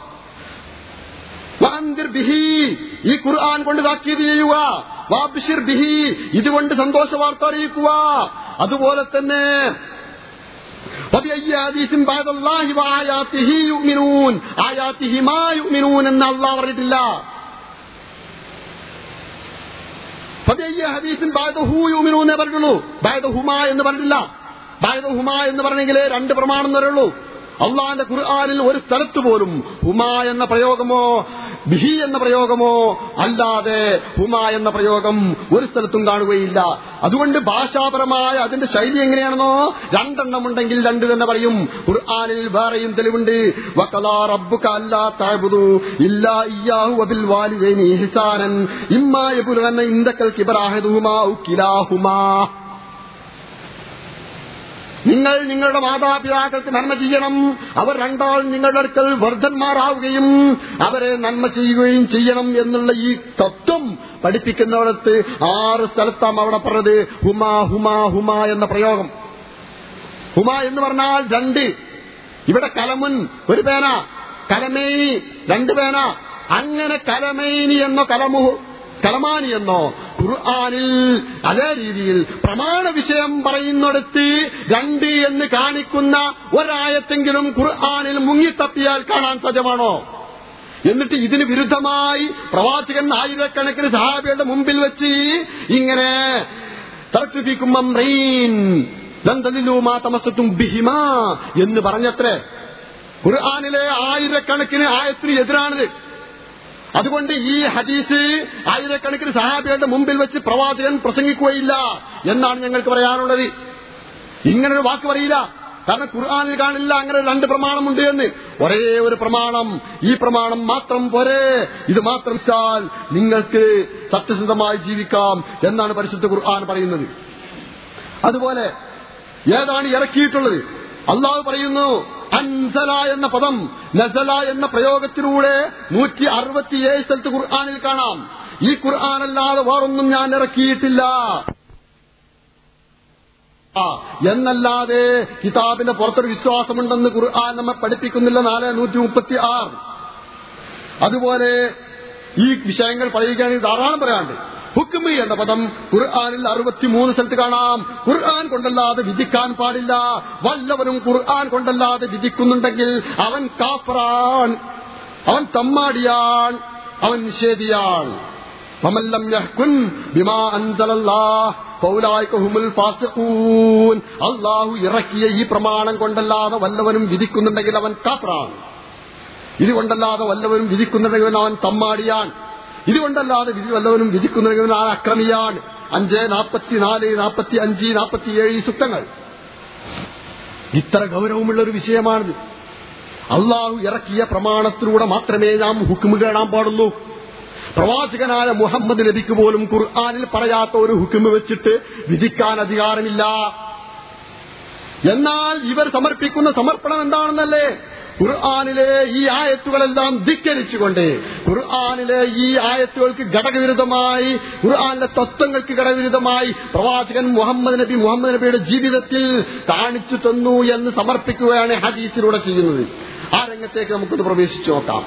വാന്തിർ ബിഹി ഈ ഖുർആൻ കൊണ്ട് താക്കീത് ചെയ്യുക വാബിഷിർ ബിഹി ഇതുകൊണ്ട് സന്തോഷ വാർത്ത അറിയിക്കുക അതുപോലെ തന്നെ എന്ന് അള്ളാഹ് പറഞ്ഞിട്ടില്ല ഹദീസിൻ എന്നേ പറഞ്ഞുള്ളൂ ബാദഹുമ എന്ന് പറഞ്ഞില്ല ബാദഹുമ എന്ന് പറഞ്ഞെങ്കിൽ രണ്ട് പ്രമാണം വരെയുള്ളൂ അള്ളാന്റെ ഖുർആാനിൽ ഒരു സ്ഥലത്ത് പോലും ഹുമ എന്ന പ്രയോഗമോ ബിഹി എന്ന പ്രയോഗമോ അല്ലാതെ ഹുമ എന്ന പ്രയോഗം ഒരു സ്ഥലത്തും കാണുകയില്ല അതുകൊണ്ട് ഭാഷാപരമായ അതിന്റെ ശൈലി എങ്ങനെയാണെന്നോ രണ്ടെണ്ണം ഉണ്ടെങ്കിൽ രണ്ട് തന്നെ പറയും ഖുർആനിൽ വേറെയും തെളിവുണ്ട് വഖലാ റബ്ബുക അല്ലാ തഅബുദു ഇല്ലാ ഇയ്യാഹു വബിൽ വാലിദൈനി ഇഹ്സാനൻ ഇമ്മാ യബുലഗന്ന ഇൻദകൽ കിബറ അഹദുഹുമാ ഔ കിലാഹുമാ നിങ്ങൾ നിങ്ങളുടെ മാതാപിതാക്കൾക്ക് നന്മ ചെയ്യണം അവർ രണ്ടാൾ നിങ്ങളുടെ അടുക്കൽ വർദ്ധന്മാരാവുകയും അവരെ നന്മ ചെയ്യുകയും ചെയ്യണം എന്നുള്ള ഈ തത്വം പഠിപ്പിക്കുന്നിടത്ത് ആറ് സ്ഥലത്താണ് അവിടെ പറഞ്ഞത് ഹുമാ ഹുമാ ഹുമാ എന്ന പ്രയോഗം ഹുമ എന്ന് പറഞ്ഞാൽ രണ്ട് ഇവിടെ കലമുൻ ഒരു പേന കലമേനി രണ്ട് പേന അങ്ങനെ കലമേനി എന്നോ കലമു കലമാനി എന്നോ ഖുർആാനിൽ അതേ രീതിയിൽ പ്രമാണ വിഷയം പറയുന്നിടത്ത് രണ്ട് എന്ന് കാണിക്കുന്ന ഒരായത്തെങ്കിലും ഖുർആാനിൽ മുങ്ങിത്തപ്പിയാൽ കാണാൻ സാധ്യമാണോ എന്നിട്ട് ഇതിന് വിരുദ്ധമായി പ്രവാചകൻ ആയിരക്കണക്കിന് സഹാബികളുടെ മുമ്പിൽ വെച്ച് ഇങ്ങനെ തർക്കിപ്പിക്കും തമസത്തും ബിഹിമാ എന്ന് പറഞ്ഞത്രേ ഖുർആാനിലെ ആയിരക്കണക്കിന് ആയത്തിന് എതിരാണിത് അതുകൊണ്ട് ഈ ഹദീസ് ആയിരക്കണക്കിന് സഹാബികളുടെ മുമ്പിൽ വെച്ച് പ്രവാചകൻ പ്രസംഗിക്കുകയില്ല എന്നാണ് ഞങ്ങൾക്ക് പറയാനുള്ളത് ഇങ്ങനൊരു വാക്ക് പറയില്ല കാരണം ഖുർആാനിൽ കാണില്ല അങ്ങനെ രണ്ട് പ്രമാണമുണ്ട് എന്ന് ഒരേ ഒരു പ്രമാണം ഈ പ്രമാണം മാത്രം പോരെ ഇത് മാത്രം വെച്ചാൽ നിങ്ങൾക്ക് സത്യസന്ധമായി ജീവിക്കാം എന്നാണ് പരിശുദ്ധ ഖുർആൻ പറയുന്നത് അതുപോലെ ഏതാണ് ഇറക്കിയിട്ടുള്ളത് അള്ളാഹു പറയുന്നു അൻസല എന്ന പദം നസല എന്ന പ്രയോഗത്തിലൂടെ നൂറ്റി അറുപത്തിയേഴ് സ്ഥലത്ത് ഖുർആാനിൽ കാണാം ഈ ഖുർആാനല്ലാതെ വേറൊന്നും ഞാൻ ഇറക്കിയിട്ടില്ല എന്നല്ലാതെ കിതാബിന്റെ പുറത്തൊരു വിശ്വാസമുണ്ടെന്ന് ഖുർആൻ നമ്മെ പഠിപ്പിക്കുന്നില്ല നാല് നൂറ്റി മുപ്പത്തി ആറ് അതുപോലെ ഈ വിഷയങ്ങൾ പറയുകയാണെങ്കിൽ ധാരാളം പറയാണ്ട് ഹുക്മി എന്ന പദം ഖുർആാനിൽ അറുപത്തിമൂന്ന് സ്ഥലത്ത് കാണാം ഖുർആൻ കൊണ്ടല്ലാതെ വിധിക്കാൻ പാടില്ല വല്ലവനും ഖുർആൻ കൊണ്ടല്ലാതെ വിധിക്കുന്നുണ്ടെങ്കിൽ അവൻ കാഫറാൻ അവൻ തമ്മാടിയാൻ അവൻ നിഷേധിയാൻ ഫമല്ലം യഹ്കുൻ ബിമാ അൻസലല്ലാഹ് ഫൗലായിക ഹുമുൽ ഫാസിഖൂൻ അല്ലാഹു ഇറക്കിയ ഈ പ്രമാണം കൊണ്ടല്ലാതെ വല്ലവനും വിധിക്കുന്നുണ്ടെങ്കിൽ അവൻ കാഫറാൻ ഇതുകൊണ്ടല്ലാതെ വല്ലവനും വിധിക്കുന്നുണ്ടെങ്കിൽ അവൻ തമ്മാടിയാൻ ഇതുകൊണ്ടല്ലാതെ വിധി വല്ലവനും വിധിക്കുന്നുണ്ടെങ്കിൽ അവൻ അക്രമിയാണ് അഞ്ച് നാൽപ്പത്തിനാല് നാൽപ്പത്തി അഞ്ച് നാൽപ്പത്തിയേഴ് ഈ സുക്തങ്ങൾ ഇത്ര ഗൗരവമുള്ള ഒരു വിഷയമാണിത് അള്ളാഹു ഇറക്കിയ പ്രമാണത്തിലൂടെ മാത്രമേ നാം ഹുക്കുമ് കേടാൻ പാടുള്ളൂ പ്രവാചകനായ മുഹമ്മദ് നബിക്ക് പോലും ഖുർആാനിൽ പറയാത്ത ഒരു ഹുക്കുമ് വെച്ചിട്ട് വിധിക്കാൻ അധികാരമില്ല എന്നാൽ ഇവർ സമർപ്പിക്കുന്ന സമർപ്പണം എന്താണെന്നല്ലേ ഖുർആാനിലെ ഈ ആയത്തുകളെല്ലാം ധിക്കരിച്ചുകൊണ്ട് ഖുർആാനിലെ ഈ ആയത്തുകൾക്ക് ഘടകവിരുദ്ധമായി ഖുർആാനിലെ തത്വങ്ങൾക്ക് ഘടകവിരുദ്ധമായി പ്രവാചകൻ മുഹമ്മദ് നബി മുഹമ്മദ് നബിയുടെ ജീവിതത്തിൽ കാണിച്ചു തന്നു എന്ന് സമർപ്പിക്കുകയാണ് ഹദീസിലൂടെ ചെയ്യുന്നത് ആ രംഗത്തേക്ക് നമുക്കൊന്ന് പ്രവേശിച്ചു നോക്കാം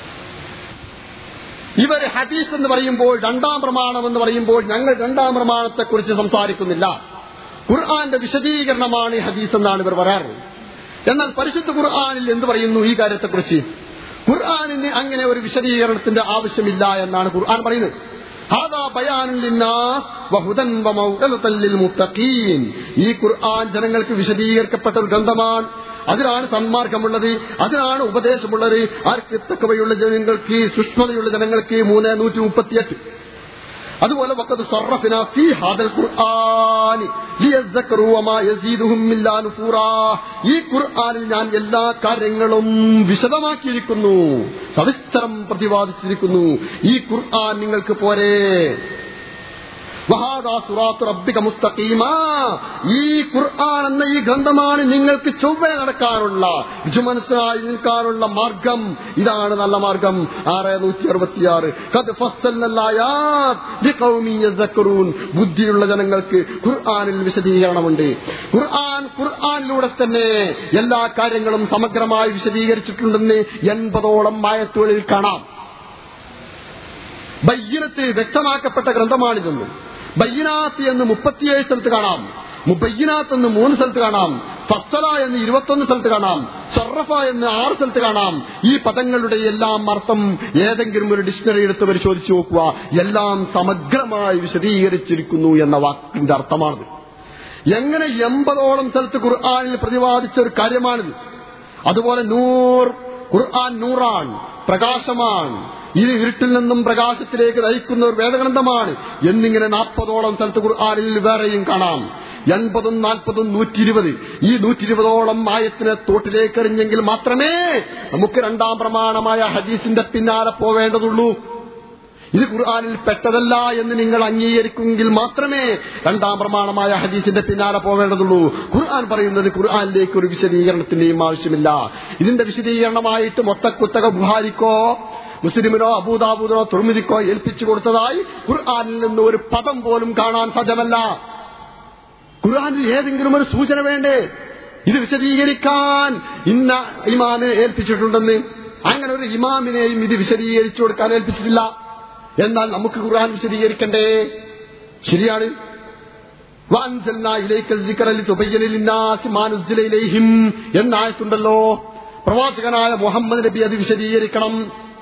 ഇവർ ഹദീസ് എന്ന് പറയുമ്പോൾ രണ്ടാം പ്രമാണം എന്ന് പറയുമ്പോൾ ഞങ്ങൾ രണ്ടാം പ്രമാണത്തെക്കുറിച്ച് സംസാരിക്കുന്നില്ല ഖുർആന്റെ വിശദീകരണമാണ് ഈ ഹദീസ് എന്നാണ് ഇവർ പറയാറ് എന്നാൽ പരിശുദ്ധ ഖുർആാനിൽ എന്ത് പറയുന്നു ഈ കാര്യത്തെക്കുറിച്ച് ഖുർആാനിന് അങ്ങനെ ഒരു വിശദീകരണത്തിന്റെ ആവശ്യമില്ല എന്നാണ് ഖുർആൻ പറയുന്നത് ഹാദാ ബയാനുൽ ലിന്നാസ് വഹുദൻ വമൗഇദത്തൻ ലിൽ മുത്തഖീൻ ഈ ഖുർആൻ ജനങ്ങൾക്ക് വിശദീകരിക്കപ്പെട്ട ഒരു ഗ്രന്ഥമാണ് അതിനാണ് സന്മാർഗമുള്ളത് അതിനാണ് ഉപദേശമുള്ളത് ആർക്ക് തക്കവയുള്ള ജനങ്ങൾക്ക് സൂക്ഷ്മതയുള്ള ജനങ്ങൾക്ക് മൂന്ന് നൂറ്റി മുപ്പത്തിയെട്ട് അതുപോലെ വക്കത് സർറഫിന ഫീ ഹാദൽ ഖുർആനി ലിയസ്സക്കറു വമാ യസീദുഹും ഇല്ലാ നുഫൂറാ ഈ ഖുർആനിൽ ഞാൻ എല്ലാ കാര്യങ്ങളും വിശദമാക്കിയിരിക്കുന്നു സവിസ്തരം പ്രതിപാദിച്ചിരിക്കുന്നു ഈ ഖുർആൻ നിങ്ങൾക്ക് പോരെ വഹാദാ സുറാത്ത് റബ്ബിക മുസ്തഖീമ ഈ ഖുർആൻ എന്ന ഈ ഗ്രന്ഥമാണ് നിങ്ങൾക്ക് ചൊവ്വ നടക്കാനുള്ള മനസ്സിലായി നിൽക്കാനുള്ള മാർഗം ഇതാണ് നല്ല മാർഗം ആറ് നൂറ്റി അറുപത്തിയാറ് ബുദ്ധിയുള്ള ജനങ്ങൾക്ക് ഖുർആാനിൽ വിശദീകരണമുണ്ട് ഖുർആൻ ഖുർആാനിലൂടെ തന്നെ എല്ലാ കാര്യങ്ങളും സമഗ്രമായി വിശദീകരിച്ചിട്ടുണ്ടെന്ന് എൺപതോളം ആയത്തുകളിൽ കാണാം ബയ്യനത്ത് വ്യക്തമാക്കപ്പെട്ട ഗ്രന്ഥമാണിതെന്ന് ബയ്യനാത്ത് എന്ന് മുപ്പത്തിയേഴ് സ്ഥലത്ത് കാണാം മുബയ്യനാത്ത് എന്ന് മൂന്ന് സ്ഥലത്ത് കാണാം ഫസല എന്ന് ഇരുപത്തൊന്ന് സ്ഥലത്ത് കാണാം സൊറഫ എന്ന് ആറ് സ്ഥലത്ത് കാണാം ഈ പദങ്ങളുടെ എല്ലാം അർത്ഥം ഏതെങ്കിലും ഒരു ഡിക്ഷണറി എടുത്ത് പരിശോധിച്ച് നോക്കുക എല്ലാം സമഗ്രമായി വിശദീകരിച്ചിരിക്കുന്നു എന്ന വാക്കിന്റെ അർത്ഥമാണിത് എങ്ങനെ എൺപതോളം സ്ഥലത്ത് ഖുർആാനിൽ പ്രതിപാദിച്ച ഒരു കാര്യമാണിത് അതുപോലെ നൂർ ഖുർആൻ നൂറാൻ പ്രകാശമാണ് ഇത് ഇരുട്ടിൽ നിന്നും പ്രകാശത്തിലേക്ക് നയിക്കുന്ന ഒരു വേദഗ്രന്ഥമാണ് എന്നിങ്ങനെ നാൽപ്പതോളം സ്ഥലത്ത് ഖുർആാനിൽ വേറെയും കാണാം എൺപതും നാൽപ്പതും നൂറ്റി ഇരുപത് ഈ നൂറ്റി ഇരുപതോളം ആയത്തിനെ തോട്ടിലേക്ക് എറിഞ്ഞെങ്കിൽ മാത്രമേ നമുക്ക് രണ്ടാം പ്രമാണമായ ഹദീസിന്റെ പിന്നാലെ പോവേണ്ടതുള്ളൂ ഇത് ഖുർആാനിൽ പെട്ടതല്ല എന്ന് നിങ്ങൾ അംഗീകരിക്കുമെങ്കിൽ മാത്രമേ രണ്ടാം പ്രമാണമായ ഹദീസിന്റെ പിന്നാലെ പോവേണ്ടതുള്ളൂ ഖുർആൻ പറയുന്നത് ഖുർആാനിലേക്ക് ഒരു വിശദീകരണത്തിന്റെയും ആവശ്യമില്ല ഇതിന്റെ വിശദീകരണമായിട്ട് മൊത്തക്കുത്തക ബുഹാരിക്കോ മുസ്ലിമിനോ അബൂദാബൂദിനോ തുർമിദിക്കോ ഏൽപ്പിച്ചു കൊടുത്തതായി ഖുർആാനിൽ നിന്ന് ഒരു പദം പോലും കാണാൻ സാധ്യമല്ല ഖുർആാനിൽ ഏതെങ്കിലും ഒരു സൂചന വേണ്ടേ ഇത് വിശദീകരിക്കാൻ ഇന്ന ഇമാമിനെ ഏൽപ്പിച്ചിട്ടുണ്ടെന്ന് അങ്ങനെ ഒരു ഇമാമിനെയും ഇത് വിശദീകരിച്ചു കൊടുക്കാൻ ഏൽപ്പിച്ചിട്ടില്ല എന്നാൽ നമുക്ക് ഖുർആൻ വിശദീകരിക്കണ്ടേ ശരിയാണ് വാൻസൽനാ ഇലൈക്കൽ ദിക്റ ലിതുബയ്യന ലിന്നാസി മാ നുസ്ജില ഇലൈഹിം എന്നായത്തുണ്ടല്ലോ പ്രവാചകനായ മുഹമ്മദ് നബി അത് വിശദീകരിക്കണം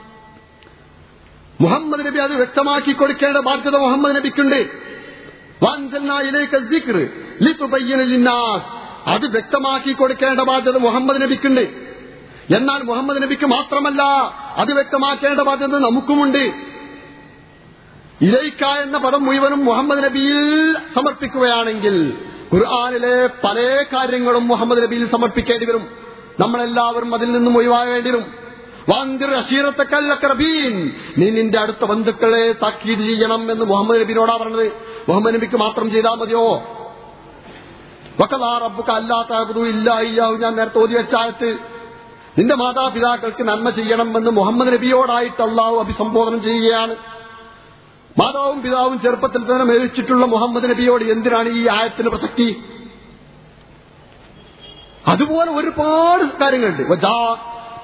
മുഹമ്മദ് നബി അത് വ്യക്തമാക്കി കൊടുക്കേണ്ട ബാധ്യത മുഹമ്മദ് നബിക്കുണ്ട് വാൻസൽനാ ഇലൈക്കൽ ദിക്ർ ലിതുബയ്യന ലിന്നാസ് അത് വ്യക്തമാക്കി കൊടുക്കേണ്ട ബാധ്യത മുഹമ്മദ് നബിക്കുണ്ട് എന്നാൽ മുഹമ്മദ് നബിക്ക് മാത്രമല്ല അത് വ്യക്തമാക്കേണ്ട ബാധ്യത നമുക്കുമുണ്ട് ഇലൈക്ക എന്ന പദം മുഴുവനും മുഹമ്മദ് നബിയിൽ സമർപ്പിക്കുകയാണെങ്കിൽ ഖുർആാനിലെ പല കാര്യങ്ങളും മുഹമ്മദ് നബിയിൽ സമർപ്പിക്കേണ്ടി വരും നമ്മളെല്ലാവരും അതിൽ നിന്നും ഒഴിവാകേണ്ടി വരും വാന്തിർ അഷീറത്തക്കല്ലക്കറബീൻ നീ നിന്റെ അടുത്ത ബന്ധുക്കളെ താക്കീത് ചെയ്യണം എന്ന് മുഹമ്മദ് നബിനോടാ പറഞ്ഞത് മുഹമ്മദ് നബിക്ക് മാത്രം ചെയ്താൽ മതിയോ വക്കലാ റബ്ബുക്ക് അല്ലാത്ത ഇല്ല ഇയ്യാഹു ഞാൻ നേരത്തെ ഓതി വെച്ചായത്ത് നിന്റെ മാതാപിതാക്കൾക്ക് നന്മ ചെയ്യണമെന്ന് മുഹമ്മദ് നബിയോടായിട്ട് അള്ളാഹു അഭിസംബോധന ചെയ്യുകയാണ് മാതാവും പിതാവും ചെറുപ്പത്തിൽ തന്നെ മേടിച്ചിട്ടുള്ള മുഹമ്മദ് നബിയോട് എന്തിനാണ് ഈ ആയത്തിന് പ്രസക്തി അതുപോലെ ഒരുപാട് കാര്യങ്ങളുണ്ട് വജാ-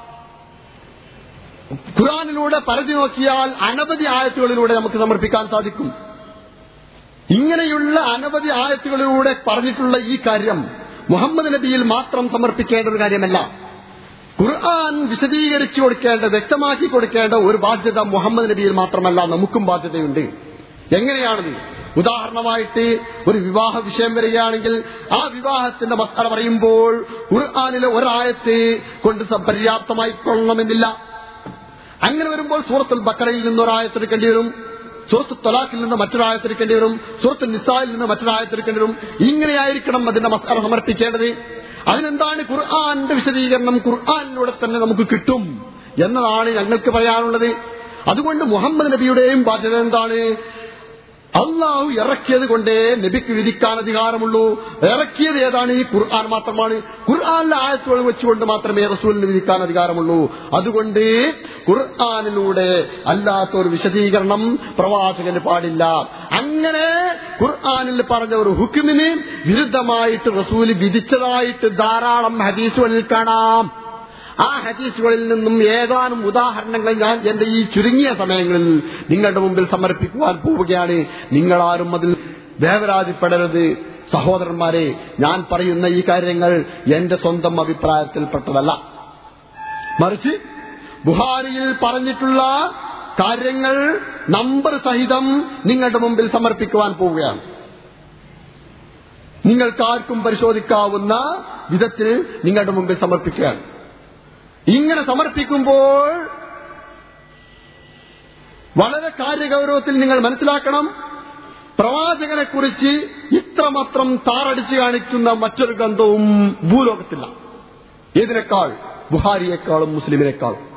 ഖുറാനിലൂടെ പരതി നോക്കിയാൽ അനവധി ആയത്തുകളിലൂടെ നമുക്ക് സമർപ്പിക്കാൻ സാധിക്കും ഇങ്ങനെയുള്ള അനവധി ആയത്തുകളിലൂടെ പറഞ്ഞിട്ടുള്ള ഈ കാര്യം മുഹമ്മദ് നബിയിൽ മാത്രം സമർപ്പിക്കേണ്ട ഒരു കാര്യമല്ല ഖുർആൻ വിശദീകരിച്ചു കൊടുക്കേണ്ട വ്യക്തമാക്കി കൊടുക്കേണ്ട ഒരു ബാധ്യത മുഹമ്മദ് നബിയിൽ മാത്രമല്ല നമുക്കും ബാധ്യതയുണ്ട് എങ്ങനെയാണത് ഉദാഹരണമായിട്ട് ഒരു വിവാഹ വിഷയം വരികയാണെങ്കിൽ ആ വിവാഹത്തിന്റെ മസ്തല പറയുമ്പോൾ ഖുർആാനിലെ ഒരായത്ത് കൊണ്ട് സ- പര്യാപ്തമായി കൊള്ളണമെന്നില്ല അങ്ങനെ വരുമ്പോൾ സൂറത്തുൽ ബക്കറയിൽ നിന്ന് ഒരായത്തെടുക്കേണ്ടി വരും സൂറത്ത് തൊലാഖിൽ നിന്ന് മറ്റൊരായത്തെടുക്കേണ്ടി വരും സൂറത്ത് നിസായിൽ നിന്ന് മറ്റൊരായത്തെടുക്കേണ്ടി വരും ഇങ്ങനെയായിരിക്കണം അതിന്റെ മസ്കറ സമർപ്പിക്കേണ്ടത് അതിനെന്താണ് ഖുർആാന്റെ വിശദീകരണം ഖുർആാനിലൂടെ തന്നെ നമുക്ക് കിട്ടും എന്നതാണ് ഞങ്ങൾക്ക് പറയാനുള്ളത് അതുകൊണ്ട് മുഹമ്മദ് നബിയുടെയും ബാധ്യത എന്താണ് അള്ളാഹു ഇറക്കിയത് കൊണ്ടേ നബിക്ക് വിധിക്കാൻ അധികാരമുള്ളൂ ഇറക്കിയത് ഏതാണ് ഈ ഖുർആൻ മാത്രമാണ് ഖുർആാനിലെ ആയത്തുകൾ വെച്ചുകൊണ്ട് മാത്രമേ റസൂലിന് വിധിക്കാൻ അധികാരമുള്ളൂ അതുകൊണ്ട് ഖുർആാനിലൂടെ അല്ലാത്ത ഒരു വിശദീകരണം പ്രവാചകന് പാടില്ല അങ്ങനെ ഖുർആാനിൽ പറഞ്ഞ ഒരു ഹുക്കുമിന് വിരുദ്ധമായിട്ട് റസൂല് വിധിച്ചതായിട്ട് ധാരാളം ഹദീസുകളിൽ കാണാം ആ ഹദീസുകളിൽ നിന്നും ഏതാനും ഉദാഹരണങ്ങൾ ഞാൻ എന്റെ ഈ ചുരുങ്ങിയ സമയങ്ങളിൽ നിങ്ങളുടെ മുമ്പിൽ സമർപ്പിക്കുവാൻ പോവുകയാണ് നിങ്ങളാരും അതിൽ വേവരാതിപ്പെടരുത് സഹോദരന്മാരെ ഞാൻ പറയുന്ന ഈ കാര്യങ്ങൾ എന്റെ സ്വന്തം അഭിപ്രായത്തിൽപ്പെട്ടതല്ല മറിച്ച് ബുഹാരിയിൽ പറഞ്ഞിട്ടുള്ള കാര്യങ്ങൾ നമ്പർ സഹിതം നിങ്ങളുടെ മുമ്പിൽ സമർപ്പിക്കുവാൻ പോവുകയാണ് നിങ്ങൾക്കാർക്കും പരിശോധിക്കാവുന്ന വിധത്തിൽ നിങ്ങളുടെ മുമ്പിൽ സമർപ്പിക്കുകയാണ് ഇങ്ങനെ സമർപ്പിക്കുമ്പോൾ വളരെ കാര്യഗൗരവത്തിൽ നിങ്ങൾ മനസ്സിലാക്കണം പ്രവാചകനെ കുറിച്ച് ഇത്രമാത്രം താറടിച്ച് കാണിക്കുന്ന മറ്റൊരു ഗ്രന്ഥവും ഭൂലോകത്തില്ല ഏതിനേക്കാൾ ബുഹാരിയേക്കാളും മുസ്ലിമിനേക്കാളും